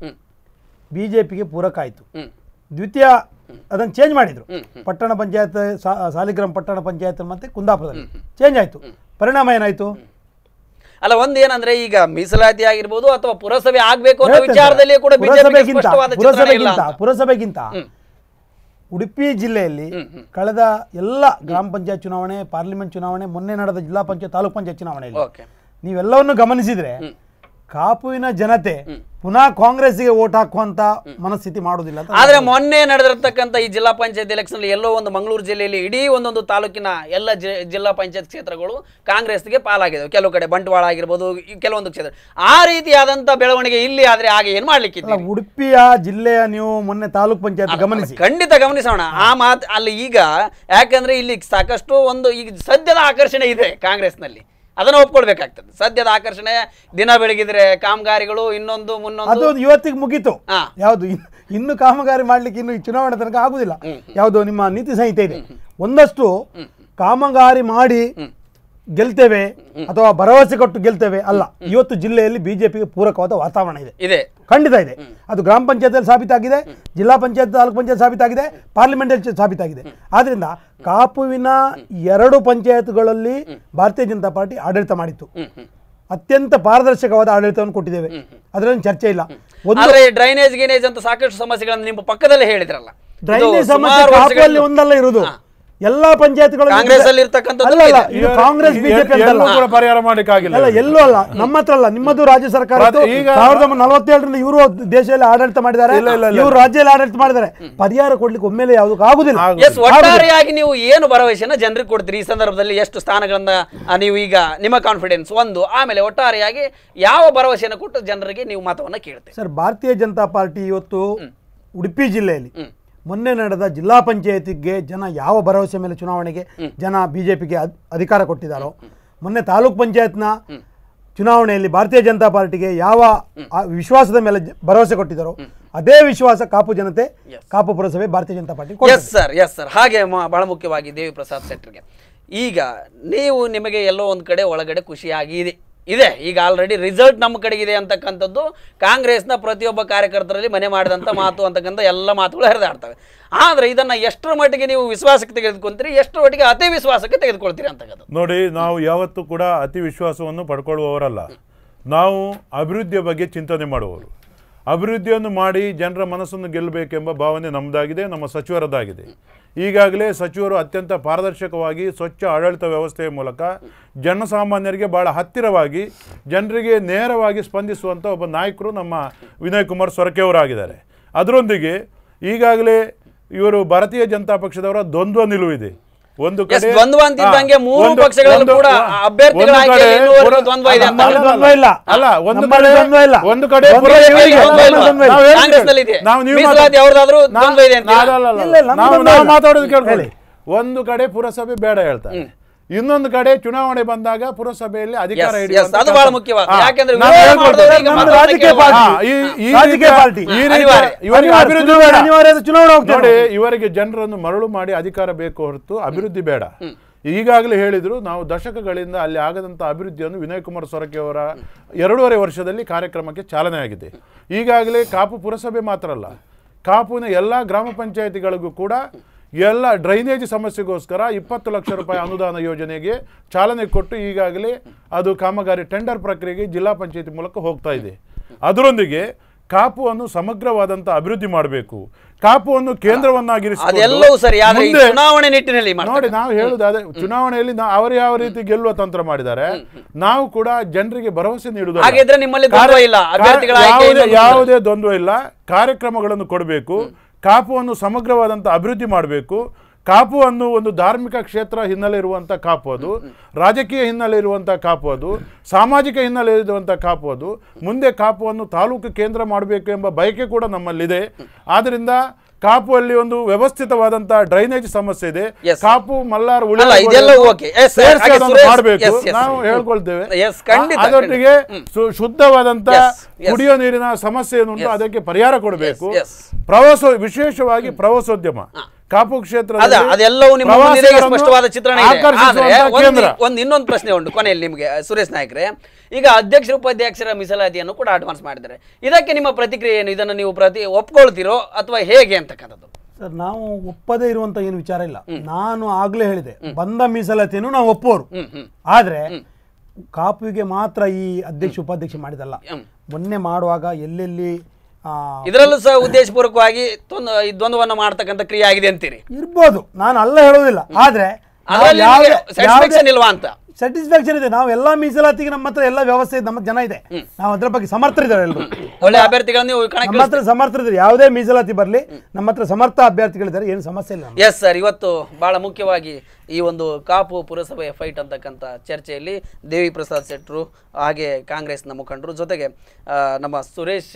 ಬಿ ಜೆ ಪಿಗೆ ಪೂರಕ ಆಯಿತು ಹ್ಮ್ ದ್ವಿತೀಯ ಅದನ್ನು ಚೇಂಜ್ ಮಾಡಿದ್ರು ಪಟ್ಟಣ ಪಂಚಾಯತ್ ಸಾ- ಸಾಲಿಗ್ರಾಮ ಪಟ್ಟಣ ಪಂಚಾಯತ್ ಮತ್ತೆ ಕುಂದಾಪುರದಲ್ಲಿ ಚೇಂಜ್ ಆಯಿತು ಪರಿಣಾಮ ಏನಾಯಿತು ಅಲ್ಲ ಒಂದ್ ಏನಂದ್ರೆ ಈಗ ಮೀಸಲಾತಿ ಆಗಿರ್ಬೋದು ಅಥವಾ ಪುರಸಭೆ ಆಗ್ಬೇಕು ಅನ್ನೋ ಹೇಳ್ತೇನೆ. ವಿಚಾರದಲ್ಲಿ ಕೂಡ ಬಿಜೆಪಿ ಪುರಸಭೆಗಿಂತ ಸ್ಪಷ್ಟವಾದ ಚಿತ್ರಣ ಇಲ್ಲ ಪುರಸಭೆಗಿಂತ ಅಂತ. ಪುರಸಭೆಗಿಂತ ಉಡುಪಿ ಜಿಲ್ಲೆಯಲ್ಲಿ ಕಳೆದ ಎಲ್ಲ ಗ್ರಾಮ ಪಂಚಾಯತ್ ಚುನಾವಣೆ ಪಾರ್ಲಿಮೆಂಟ್ ಚುನಾವಣೆ ಮೊನ್ನೆ ನಡೆದ ಜಿಲ್ಲಾ ಪಂಚಾಯತ್ ತಾಲೂಕ್ ಪಂಚಾಯತ್ ಚುನಾವಣೆಯಲ್ಲಿ ಓಕೆ ನೀವೆಲ್ಲವನ್ನು ಗಮನಿಸಿದ್ರೆ ಕಾಪುವಿನ ಜನತೆ ಪುನಃ ಕಾಂಗ್ರೆಸ್ಗೆ ಓಟ್ ಹಾಕುವಂತ ಮನಸ್ಥಿತಿ ಮಾಡುವುದಿಲ್ಲ ಅಂತ ಆದ್ರೆ ಮೊನ್ನೆ ನಡೆದಿರ್ತಕ್ಕಂಥ ಈ ಜಿಲ್ಲಾ ಪಂಚಾಯತ್ ಎಲೆಕ್ಷನ್ ಎಲ್ಲೋ ಒಂದು ಮಂಗಳೂರು ಜಿಲ್ಲೆಯಲ್ಲಿ ಇಡೀ ಒಂದೊಂದು ತಾಲೂಕಿನ ಎಲ್ಲ ಜಿ- ಜಿಲ್ಲಾ ಪಂಚಾಯತ್ ಕ್ಷೇತ್ರಗಳು ಕಾಂಗ್ರೆಸ್ಗೆ ಪಾಲಾಗಿದ್ದಾವೆ ಕೆಲವು ಕಡೆ ಬಂಟ್ವಾಳ ಆಗಿರ್ಬೋದು ಈ ಕೆಲವೊಂದು ಕ್ಷೇತ್ರ ಆ ರೀತಿಯಾದಂತ ಬೆಳವಣಿಗೆ ಇಲ್ಲಿ ಆದ್ರೆ ಹಾಗೆ ಏನ್ ಮಾಡ್ಲಿಕ್ಕಿದೆ ಅಲ್ಲ, ಉಡುಪಿಯ ಜಿಲ್ಲೆಯ ನೀವು ಮೊನ್ನೆ ತಾಲೂಕ್ ಪಂಚಾಯತ್ ಗಮನಿಸಿ ಖಂಡಿತ ಗಮನಿಸೋಣ ಆ ಮಾತು ಅಲ್ಲಿ ಈಗ ಯಾಕಂದ್ರೆ ಇಲ್ಲಿ ಸಾಕಷ್ಟು ಒಂದು ಈಗ ಸದ್ಯದ ಆಕರ್ಷಣೆ ಇದೆ ಕಾಂಗ್ರೆಸ್ನಲ್ಲಿ ಅದನ್ನ ಒಪ್ಕೊಳ್ಬೇಕಾಗ್ತದೆ ಸದ್ಯದ ಆಕರ್ಷಣೆ ದಿನ ಬೆಳಗಿದ್ರೆ ಕಾಮಗಾರಿಗಳು ಇನ್ನೊಂದು ಅದು ಮುನ್ನೊಂದು ಇವತ್ತಿಗೆ ಮುಗೀತು ಹಾ. ಯಾವುದು ಇನ್- ಇನ್ನು ಕಾಮಗಾರಿ ಮಾಡ್ಲಿಕ್ಕೆ ಇನ್ನು ಈ ಚುನಾವಣೆ ತನಕ ಆಗುದಿಲ್ಲ ಯಾವುದು ನಿಮ್ಮ ನೀತಿ ಸಂಹಿತೆ ಇದೆ ಒಂದಷ್ಟು ಕಾಮಗಾರಿ ಮಾಡಿ ಗೆಲ್ತೇವೆ ಅಥವಾ ಭರವಸೆ ಕೊಟ್ಟು ಗೆಲ್ತೇವೆ ಅಲ್ಲ ಇವತ್ತು ಜಿಲ್ಲೆಯಲ್ಲಿ ಬಿಜೆಪಿಗೆ ಪೂರಕವಾದ ವಾತಾವರಣ ಇದೆ ಇದೆ ಖಂಡಿತ ಇದೆ ಅದು ಗ್ರಾಮ ಪಂಚಾಯತ್ ಸಾಬೀತಾಗಿದೆ ಜಿಲ್ಲಾ ಪಂಚಾಯತ್ ತಾಲೂಕು ಪಂಚಾಯತ್ ಸಾಬೀತಾಗಿದೆ ಪಾರ್ಲಿಮೆಂಟ್ ಅಲ್ಲಿ ಸಾಬೀತಾಗಿದೆ ಆದ್ರಿಂದ ಕಾಪುವಿನ ಎರಡು ಪಂಚಾಯತ್ಗಳಲ್ಲಿ ಭಾರತೀಯ ಜನತಾ ಪಾರ್ಟಿ ಆಡಳಿತ ಮಾಡಿತ್ತು ಅತ್ಯಂತ ಪಾರದರ್ಶಕವಾದ ಆಡಳಿತವನ್ನು ಕೊಟ್ಟಿದ್ದೇವೆ ಅದರಲ್ಲಿ ಚರ್ಚೆ ಇಲ್ಲ ಒಂದು ಆದ್ರೆ ಡ್ರೈನೇಜ್ ಗಿನೇಜ್ ಅಂತ ಸಾಕಷ್ಟು ಸಮಸ್ಯೆಗಳನ್ನು ನಿಮ್ಮ ಪಕ್ಕದಲ್ಲೇ ಹೇಳಿದ್ರಲ್ಲ ಇದು ಡ್ರೈನೇಜ್ ಸಮಸ್ಯೆ ಸುಮಾರು ಕಾಪುವಲ್ಲಿ ವರ್ಷಗಳಿಂದ- ಒಂದಲ್ಲ ಇರುವುದು ಎಲ್ಲಾ ಪಂಚಾಯತ್ಗಳು ಕಾಂಗ್ರೆಸ್ ಅಲ್ಲಿ ಇರ್ತಕ್ಕಂಥದ್ದು ಅಲ್ಲ ಅಲ್ಲ ಇದೆ. ಇದು ಕಾಂಗ್ರೆಸ್ ಬಿಜೆಪಿ ಎಲ್ಲೂ ಅಂತಲ್ಲ ಕೂಡ ಪರಿಹಾರ ಮಾಡ್ಲಿಕ್ಕಾಗಿಲ್ಲ ಅಲ್ಲ ಎಲ್ಲೂ ಅಲ್ಲ ನಮ್ಮ ಹತ್ರ ಅಲ್ಲ ನಿಮ್ಮದು ರಾಜ್ಯ ಸರ್ಕಾರ ಇತ್ತು. ಈಗ- ಸಾವಿರದ ಒಂಬೈನೂರ ನಲವತ್ತೇಳರಿಂದ ಇವರು ದೇಶದಲ್ಲಿ ಆಡಳಿತ ಮಾಡಿದ್ದಾರೆ ಇಲ್ಲ, ಇಲ್ಲ, ಇಲ್ಲ. ಇವರು ರಾಜ್ಯದಲ್ಲಿ ಆಡಳಿತ ಮಾಡಿದ್ದಾರೆ ಪರಿಹಾರ ಕೊಡ್ಲಿಕ್ಕೆ ಒಮ್ಮೆಲೆ ಯಾವುದಕ್ಕೂ ಆಗುದಿಲ್ಲ ಎಸ್ ಒಟ್ಟಾರೆಯಾಗಿ ನೀವು ಏನು ಭರವಸೆಯನ್ನ ಜನರಿಗೆ ಕೊಡ್ತೀರಿ ಈ ಸಂದರ್ಭದಲ್ಲಿ ಎಷ್ಟು ಸ್ಥಾನಗಳನ್ನ ಆ, ನೀವು ಈಗ ನಿಮ್ಮ ಕಾನ್ಫಿಡೆನ್ಸ್ ಒಂದು ಆಮೇಲೆ ಒಟ್ಟಾರೆಯಾಗಿ ಯಾವ ಭರವಸೆಯನ್ನು ಕೊಟ್ಟು ಜನರಿಗೆ ನೀವು ಮತವನ್ನ ಕೇಳ್ತೀರಿ ಸರ್ ಭಾರತೀಯ ಜನತಾ ಪಾರ್ಟಿ ಇವತ್ತು ಉಡುಪಿ ಜಿಲ್ಲೆಯಲ್ಲಿ ಮೊನ್ನೆ ನಡೆದ ಜಿಲ್ಲಾ ಪಂಚಾಯತಿಗೆ ಜನ ಯಾವ ಭರವಸೆ ಮೇಲೆ ಚುನಾವಣೆಗೆ ಜನ ಬಿಜೆಪಿಗೆ ಅಧಿಕಾರ ಕೊಟ್ಟಿದ್ದಾರೋ ಮೊನ್ನೆ ತಾಲೂಕ್ ಪಂಚಾಯತ್ನ ಚುನಾವಣೆಯಲ್ಲಿ ಭಾರತೀಯ ಜನತಾ ಪಾರ್ಟಿಗೆ ಯಾವ ಆ ವಿಶ್ವಾಸದ ಮೇಲೆ ಜ- ಭರವಸೆ ಕೊಟ್ಟಿದ್ದಾರೋ ಅದೇ ವಿಶ್ವಾಸ ಕಾಪು ಜನತೆ ಕಾಪು ಪುರಸಭೆ ಭಾರತೀಯ ಜನತಾ ಪಾರ್ಟಿ ಕೊಡ್ತದೆ. ಎಸ್ ಸರ್ ಎಸ್ ಸರ್ ಹಾಗೆ ಮ- ಬಹಳ ಮುಖ್ಯವಾಗಿ ದೇವಿ ಪ್ರಸಾದ್ ಶೆಟ್ಟರ್ಗೆ ಈಗ ನೀವು ನಿಮಗೆ ಎಲ್ಲೋ ಒಂದು ಕಡೆ ಒಳಗಡೆ ಖುಷಿಯಾಗಿದೆ ಇದೆ ಈಗ ಆಲ್ರೆಡಿ ರಿಸಲ್ಟ್ ನಮ್ಮ ಕಡೆಗಿದೆ ಅಂತಕ್ಕಂಥದ್ದು ಕಾಂಗ್ರೆಸ್ನ ಪ್ರತಿಯೊಬ್ಬ ಕಾರ್ಯಕರ್ತರಲ್ಲಿ ಮನೆ ಮಾಡಿದಂಥ ಮಾತು ಅಂತಕ್ಕಂಥ ಎಲ್ಲ ಮಾತುಗಳು ಹರಿದಾಡ್ತವೆ ಆದರೆ ಇದನ್ನು ಎಷ್ಟರ ಮಟ್ಟಿಗೆ ನೀವು ವಿಶ್ವಾಸಕ್ಕೆ ತೆಗೆದುಕೊಂತೀರಿ ಎಷ್ಟರ ಮಟ್ಟಿಗೆ ಅತಿ ವಿಶ್ವಾಸಕ್ಕೆ ತೆಗೆದುಕೊಳ್ತೀರಿ ಅಂತಕ್ಕಂಥದ್ದು ನೋಡಿ ನಾವು ಯಾವತ್ತೂ ಕೂಡ ಅತಿ ವಿಶ್ವಾಸವನ್ನು ಪಡ್ಕೊಳ್ಳುವವರಲ್ಲ ನಾವು ಅಭಿವೃದ್ಧಿಯ ಬಗ್ಗೆ ಚಿಂತನೆ ಮಾಡುವವರು ಅಭಿವೃದ್ಧಿಯನ್ನು ಮಾಡಿ ಜನರ ಮನಸ್ಸನ್ನು ಗೆಲ್ಲಬೇಕೆಂಬ ಭಾವನೆ ನಮ್ಮದಾಗಿದೆ ನಮ್ಮ ಸಚಿವರದ್ದಾಗಿದೆ ಈಗಾಗಲೇ ಸಚಿವರು ಅತ್ಯಂತ ಪಾರದರ್ಶಕವಾಗಿ ಸ್ವಚ್ಛ ಆಡಳಿತ ವ್ಯವಸ್ಥೆಯ ಮೂಲಕ ಜನಸಾಮಾನ್ಯರಿಗೆ ಭಾಳ ಹತ್ತಿರವಾಗಿ ಜನರಿಗೆ ನೇರವಾಗಿ ಸ್ಪಂದಿಸುವಂಥ ಒಬ್ಬ ನಾಯಕರು ನಮ್ಮ ವಿನಯ್ ಕುಮಾರ್ ಸೊರಕೆ ಅವರಾಗಿದ್ದಾರೆ ಅದರೊಂದಿಗೆ ಈಗಾಗಲೇ ಇವರು ಭಾರತೀಯ ಜನತಾ ಪಕ್ಷದವರ ದ್ವಂದ್ವ ನಿಲುವಿದೆ ಒಂದು Yes, ಕಡೆ ದ್ವಂದ್ವ ಅಂತಿದ್ದಂಗೆ ಹಾ, ಮೂರು ಒಂದು- ಪಕ್ಷಗಳಲ್ಲೂ ಒಂದು- ಕೂಡ ಒಂದು ಅಭ್ಯರ್ಥಿಗಳ ಕಡೆ ಆಯ್ಕೆಯಲ್ಲಿ ಇನ್ನೂವರೆಗೂ ಪುರ- ದ್ವಂದ್ವ ಇದೆ ಅಂತ. ನಮ್ಮಲ್ಲಿ ದ್ವಂದ್ವ ಇಲ್ಲ ಅಲ್ಲ ಒಂದು ನಮ್ಮಲ್ಲಿ ಕಡೆ ದ್ವಂದ್ವ ಇಲ್ಲ. ಒಂದು ಕಡೆ ದ್ವಂದ್ವ ಪುರ- ಇವರಿಗೆ ಇಲ್ಲ, ದ್ವಂದ್ವ ಇಲ್ಲ, ಇಲ್ವಾ? ನಾವು ಹೇಳ್ತೀವಿ. ಕಾಂಗ್ರೆಸ್ನಲ್ಲಿ ಇದೆ. ನಾವು ನೀವು ಮೀಸಲಾತಿ ಮಾತಾಡಿ- ಅವ್ರದ್ದಾದ್ರೂ ನಾ- ದ್ವಂದ್ವ ಇದೆ ಅಂತೀರಾ? ಅಲ್ಲ, ಅಲ್ಲ, ಅಲ್ಲ. ಇಲ್ಲ, ಇಲ್ಲ, ನಮ್ಮ ನಾವು ದ್ವಂದ್ವ ನಾವು ಇಲ್ಲ. ಮಾತಾಡೋದು ಕೇಳ್ಕೊಳ್ಳಿ ಹೇಳಿ. ಒಂದು ಕಡೆ ಪುರಸಭೆ ಬೇಡ ಹೇಳ್ತಾರೆ ಇನ್ನೊಂದು ಕಡೆ ಚುನಾವಣೆ ಬಂದಾಗ ಪುರಸಭೆಯಲ್ಲಿ ಅಧಿಕಾರ Yes, ಹಿಡಿಯುವಂತ yes, ಅದು ಬಹಳ ಕೆಲಸ- ಮುಖ್ಯವಾದ. ಹಾ, ಯಾಕೆಂದ್ರೆ ನಾವು ವಿರೋಧ ಹೇಳ್ಕೊಳ್ತೇವೆ. ಮಾಡಿದವರು ಈಗ ನಮ್ಮ ಮತದಾನ ರಾಜಕೀಯ ಕೇಳುವಾಗ- ಪಾರ್ಟಿ. ಹಾ, ಈ- ಈ ರಾಜಕೀಯ ರೀತಿಯ- ಪಾರ್ಟಿ. ಈ ರೀತಿಯ- ಅನಿವಾರ್ಯ. ಇವರಿಗೆ ಅನಿವಾರ್ಯ, ಅಭಿವೃದ್ಧಿ ಚುನಾವಣೆ ಬೇಡ. ಅನಿವಾರ್ಯ ಚುನಾವಣೆ ಹೋಗ್ತೇವೆ ನೋಡಿ ನಾವು. ಇವರಿಗೆ ಜನರನ್ನು ಮರಳು ಮಾಡಿ ಅಧಿಕಾರ ಬೇಕು ಹೊರತು ಅಭಿವೃದ್ಧಿ ಬೇಡ ಈಗಾಗಲೇ ಹೇಳಿದ್ರು ನಾವು ದಶಕಗಳಿಂದ ಅಲ್ಲಿ ಆಗದಂಥ ಅಭಿವೃದ್ಧಿಯನ್ನು ವಿನಯ್ ಕುಮಾರ್ ಸೊರಕೆ ಅವರ ಎರಡೂವರೆ ವರ್ಷದಲ್ಲಿ ಕಾರ್ಯಕ್ರಮಕ್ಕೆ ಚಾಲನೆ ಆಗಿದೆ ಈಗಾಗಲೇ ಕಾಪು ಪುರಸಭೆ ಮಾತ್ರ ಅಲ್ಲ ಕಾಪುವಿನ ಎಲ್ಲ ಗ್ರಾಮ ಪಂಚಾಯತಿಗಳಿಗೂ ಕೂಡ ಎಲ್ಲ ಡ್ರೈನೇಜ್ ಸಮಸ್ಯೆಗೋಸ್ಕರ ಇಪ್ಪತ್ತು ಲಕ್ಷ ರೂಪಾಯಿ ಅನುದಾನ ಯೋಜನೆಗೆ ಚಾಲನೆ ಕೊಟ್ಟು ಈಗಾಗಲೇ ಅದು ಕಾಮಗಾರಿ ಟೆಂಡರ್ ಪ್ರಕ್ರಿಯೆಗೆ ಜಿಲ್ಲಾ ಪಂಚಾಯತಿ ಮೂಲಕ ಹೋಗ್ತಾ ಇದೆ ಅದರೊಂದಿಗೆ ಕಾಪುವನ್ನು ಸಮಗ್ರವಾದಂಥ ಅಭಿವೃದ್ಧಿ ಮಾಡಬೇಕು ಕಾಪುವನ್ನು ಕೇಂದ್ರವನ್ನಾಗಿರಿಸಿಕೊಂಡು ಅದೆಲ್ಲವೂ ಸರಿ ಆದ್ರೆ ಈ ಮುಂದೆ- ಚುನಾವಣೆ ನಿಟ್ಟಿನಲ್ಲಿ ಮಾಡ್ತಾರೆ. ನೋಡಿ ನಾವು ಹೇಳುದು ಅದೇ ಚುನಾವಣೆಯಲ್ಲಿ ನಾ- ಅವರು ಯಾವ ರೀತಿ ಗೆಲ್ಲುವ ತಂತ್ರ ಮಾಡಿದ್ದಾರೆ ನಾವು ಕೂಡ ಜನರಿಗೆ ಭರವಸೆ ನೀಡುವುದು ಹಾಗಿದ್ರೆ ನಿಮ್ಮಲ್ಲಿ ದ್ವಂದ್ವ ಇಲ್ಲ. ಅಭ್ಯರ್ಥಿಗಳ ಆಯ್ಕೆ ಯಾವುದೇ ಇನ್ನೊಂದು ಯಾವುದೇ ದ್ವಂದ್ವ ಇಲ್ಲ ಕಾರ್ಯಕ್ರಮಗಳನ್ನು ಕೊಡಬೇಕು ಕಾಪುವನ್ನು ಸಮಗ್ರವಾದಂಥ ಅಭಿವೃದ್ಧಿ ಮಾಡಬೇಕು ಕಾಪುವನ್ನು ಒಂದು ಧಾರ್ಮಿಕ ಕ್ಷೇತ್ರ ಹಿನ್ನೆಲೆ ಇರುವಂಥ ಕಾಪು ಅದು ರಾಜಕೀಯ ಹಿನ್ನೆಲೆ ಇರುವಂಥ ಕಾಪು ಅದು ಸಾಮಾಜಿಕ ಹಿನ್ನೆಲೆ ಇರುವಂಥ ಕಾಪು ಅದು ಮುಂದೆ ಕಾಪುವನ್ನು ತಾಲೂಕು ಕೇಂದ್ರ ಮಾಡಬೇಕು ಎಂಬ ಬಯಕೆ ಕೂಡ ನಮ್ಮಲ್ಲಿದೆ ಆದ್ದರಿಂದ ಕಾಪುವಲ್ಲಿ ಒಂದು ವ್ಯವಸ್ಥಿತವಾದಂಥ ಡ್ರೈನೇಜ್ ಸಮಸ್ಯೆ ಇದೆ Yes. ಕಾಪು ಮಲ್ಲಾರ್ ಅಲ್ಲ, ಇದೆಲ್ಲ okay. Yes, sir. ಹಾಗೆ ಸುರೇಶ್- ಮಾಡಬೇಕು yes, yes. ನಾವು ಹೇಳ್ಕೊಳ್ತೇವೆ Yes, ಖಂಡಿತ, ಅದರೊಟ್ಟಿಗೆ ಸು- ಶುದ್ಧವಾದಂತ Yes, yes. ಕುಡಿಯೋ ನೀರಿನ ಸಮಸ್ಯೆ ಏನುಂಟು Yes. ಅದಕ್ಕೆ ಪರಿಹಾರ ಕೊಡಬೇಕು Yes, yes. ಪ್ರವಾಸ ವಿಶೇಷವಾಗಿ ಪ್ರವಾಸೋದ್ಯಮ ಕಾಪು ಕ್ಷೇತ್ರ ಅದ ಅದೆಲ್ಲವೂ ನಿಮ್ಮ ಮುಂದಿದೆ ಈಗ ಸ್ಪಷ್ಟವಾದ ಚಿತ್ರಣ ಇದೆ ಆದ್ರೆ ಒಂದು ಕೇಂದ್ರ ಒಂದು ಇನ್ನೊಂದು ಪ್ರಶ್ನೆ ಉಂಟು ಕೊನೆಯಲ್ಲಿ ನಿಮಗೆ ಸುರೇಶ್ ನಾಯ್ಕರೇ ಈಗ ಅಧ್ಯಕ್ಷರ ಉಪಾಧ್ಯಕ್ಷರ ಮೀಸಲಾತಿಯನ್ನು ಕೂಡ ಅಡ್ವಾನ್ಸ್ ಮಾಡಿದ್ದಾರೆ ಇದಕ್ಕೆ ನಿಮ್ಮ ಪ್ರತಿಕ್ರಿಯೆ ಏನು ಇದನ್ನು ನೀವು ಪ್ರತಿ ಒಪ್ಕೊಳ್ತೀರೋ ಅಥವಾ ಹೇಗೆ ಅಂತಕ್ಕಂಥದ್ದು ಸರ್ ನಾವು ಒಪ್ಪದೇ ಇರುವಂತ ಏನು ವಿಚಾರ ಇಲ್ಲ ನಾನು ಆಗ್ಲೇ ಹೇಳಿದೆ ಬಂದ ಮೀಸಲಾತಿಯನ್ನು ನಾವು ಒಪ್ಪೋರು ಆದ್ರೆ ಕಾಪುವಿಗೆ ಮಾತ್ರ ಈ ಅಧ್ಯಕ್ಷ ಉಪಾಧ್ಯಕ್ಷ ಮಾಡಿದಲ್ಲ ಮೊನ್ನೆ ಮಾಡುವಾಗ ಎಲ್ಲೆಲ್ಲಿ ಆ, ಇದರಲ್ಲೂ ಸಹ ಉದ್ದೇಶಪೂರ್ವಕವಾಗಿ ತೊಂದ- ಈ ದ್ವಂದ್ವವನ್ನು ಮಾಡ್ತಕ್ಕಂಥ ಕ್ರಿಯೆ ಆಗಿದೆ ಅಂತೀರಿ ಇರ್ಬೋದು ನಾನು ಅಲ್ಲ ಹೇಳೋದಿಲ್ಲ ಆದ್ರೆ ನಾವು ಅದರಲ್ಲಿ ಯಾವುದೇ- ನಿಮಗೆ satisfaction ಯಾವುದೇ- ಇಲ್ವಾ ಅಂತ ಸ್ಯಾಟಿಸ್ಫ್ಯಾಕ್ಷನ್ ಇದೆ ನಾವು ಎಲ್ಲಾ ಮೀಸಲಾತಿಗೆ ನಮ್ಮ ಹತ್ರ ಎಲ್ಲ ವ್ಯವಸ್ಥೆ ಇದೆ, ನಮ್ಮ ಜನ ಇದೆ ನಾವು ಅದ್ರ ಬಗ್ಗೆ ಸಮರ್ಥರಿದ್ದಾರೆ ಎಲ್ಲರೂ ಒಳ್ಳೆ ಅಭ್ಯರ್ಥಿಗಳನ್ನು ನೀವು ಕಣಕ್ಕೆ ನಮ್ಮ ಹತ್ರ ಸಮರ್ಥರಿದ್ದಾರೆ ಯಾವುದೇ ಮೀಸಲಾತಿ ಬರಲಿ ನಮ್ಮ ಹತ್ರ ಸಮರ್ಥ ಅಭ್ಯರ್ಥಿಗಳಿದ್ದಾರೆ ಏನು ಸಮಸ್ಯೆ ಇಲ್ಲ ನಮ್ಗೆ. ಎಸ್ ಸರ್ ಇವತ್ತು ಬಹಳ ಮುಖ್ಯವಾಗಿ ಈ ಒಂದು ಕಾಪು ಪುರಸಭೆಯ ಫೈಟ್ ಅಂತಕ್ಕಂಥ ಚರ್ಚೆಯಲ್ಲಿ ದೇವಿ ಪ್ರಸಾದ್ ಶೆಟ್ರು ಹಾಗೆ ಕಾಂಗ್ರೆಸ್ನ ಮುಖಂಡರು ಜೊತೆಗೆ ಆ, ನಮ್ಮ ಸುರೇಶ್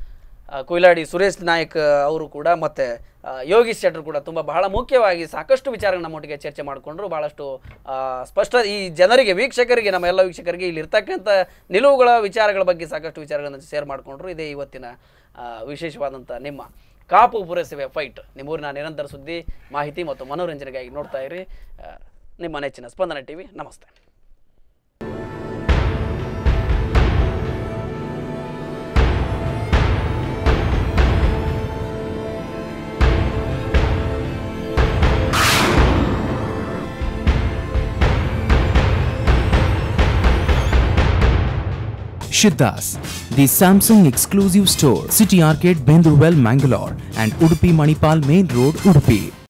ಆ, ಕೊಯ್ಲಾಡಿ ಸುರೇಶ್ ನಾಯಕ್ ಅವರು ಕೂಡ ಮತ್ತು ಯೋಗೀಶ್ ಶೆಟ್ರು ಕೂಡ ತುಂಬ ಬಹಳ ಮುಖ್ಯವಾಗಿ ಸಾಕಷ್ಟು ವಿಚಾರಗಳನ್ನ ನಮ್ಮೊಟ್ಟಿಗೆ ಚರ್ಚೆ ಮಾಡಿಕೊಂಡ್ರು ಭಾಳಷ್ಟು ಆ, ಸ್ಪಷ್ಟ ಈ ಜನರಿಗೆ ವೀಕ್ಷಕರಿಗೆ ನಮ್ಮ ಎಲ್ಲ ವೀಕ್ಷಕರಿಗೆ ಇಲ್ಲಿ ಇರ್ತಕ್ಕಂಥ ನಿಲುವುಗಳ ವಿಚಾರಗಳ ಬಗ್ಗೆ ಸಾಕಷ್ಟು ವಿಚಾರಗಳನ್ನು ಶೇರ್ ಮಾಡಿಕೊಂಡ್ರು ಇದೇ ಇವತ್ತಿನ ಆ, ವಿಶೇಷವಾದಂಥ ನಿಮ್ಮ ಕಾಪು ಪುರಸಭೆ ಫೈಟ್ ನಿಮ್ಮೂರಿನ ನಿರಂತರ ಸುದ್ದಿ ಮಾಹಿತಿ ಮತ್ತು ಮನೋರಂಜನೆಗಾಗಿ ನೋಡ್ತಾ ಇರಿ ಆ, ನಿಮ್ಮ ನೆಚ್ಚಿನ ಸ್ಪಂದನ ಟಿವಿ ನಮಸ್ತೆ Shiddas, the Samsung exclusive store, City Arcade, Bendurwell, Mangalore, and Udupi Manipal Main Road, Udupi.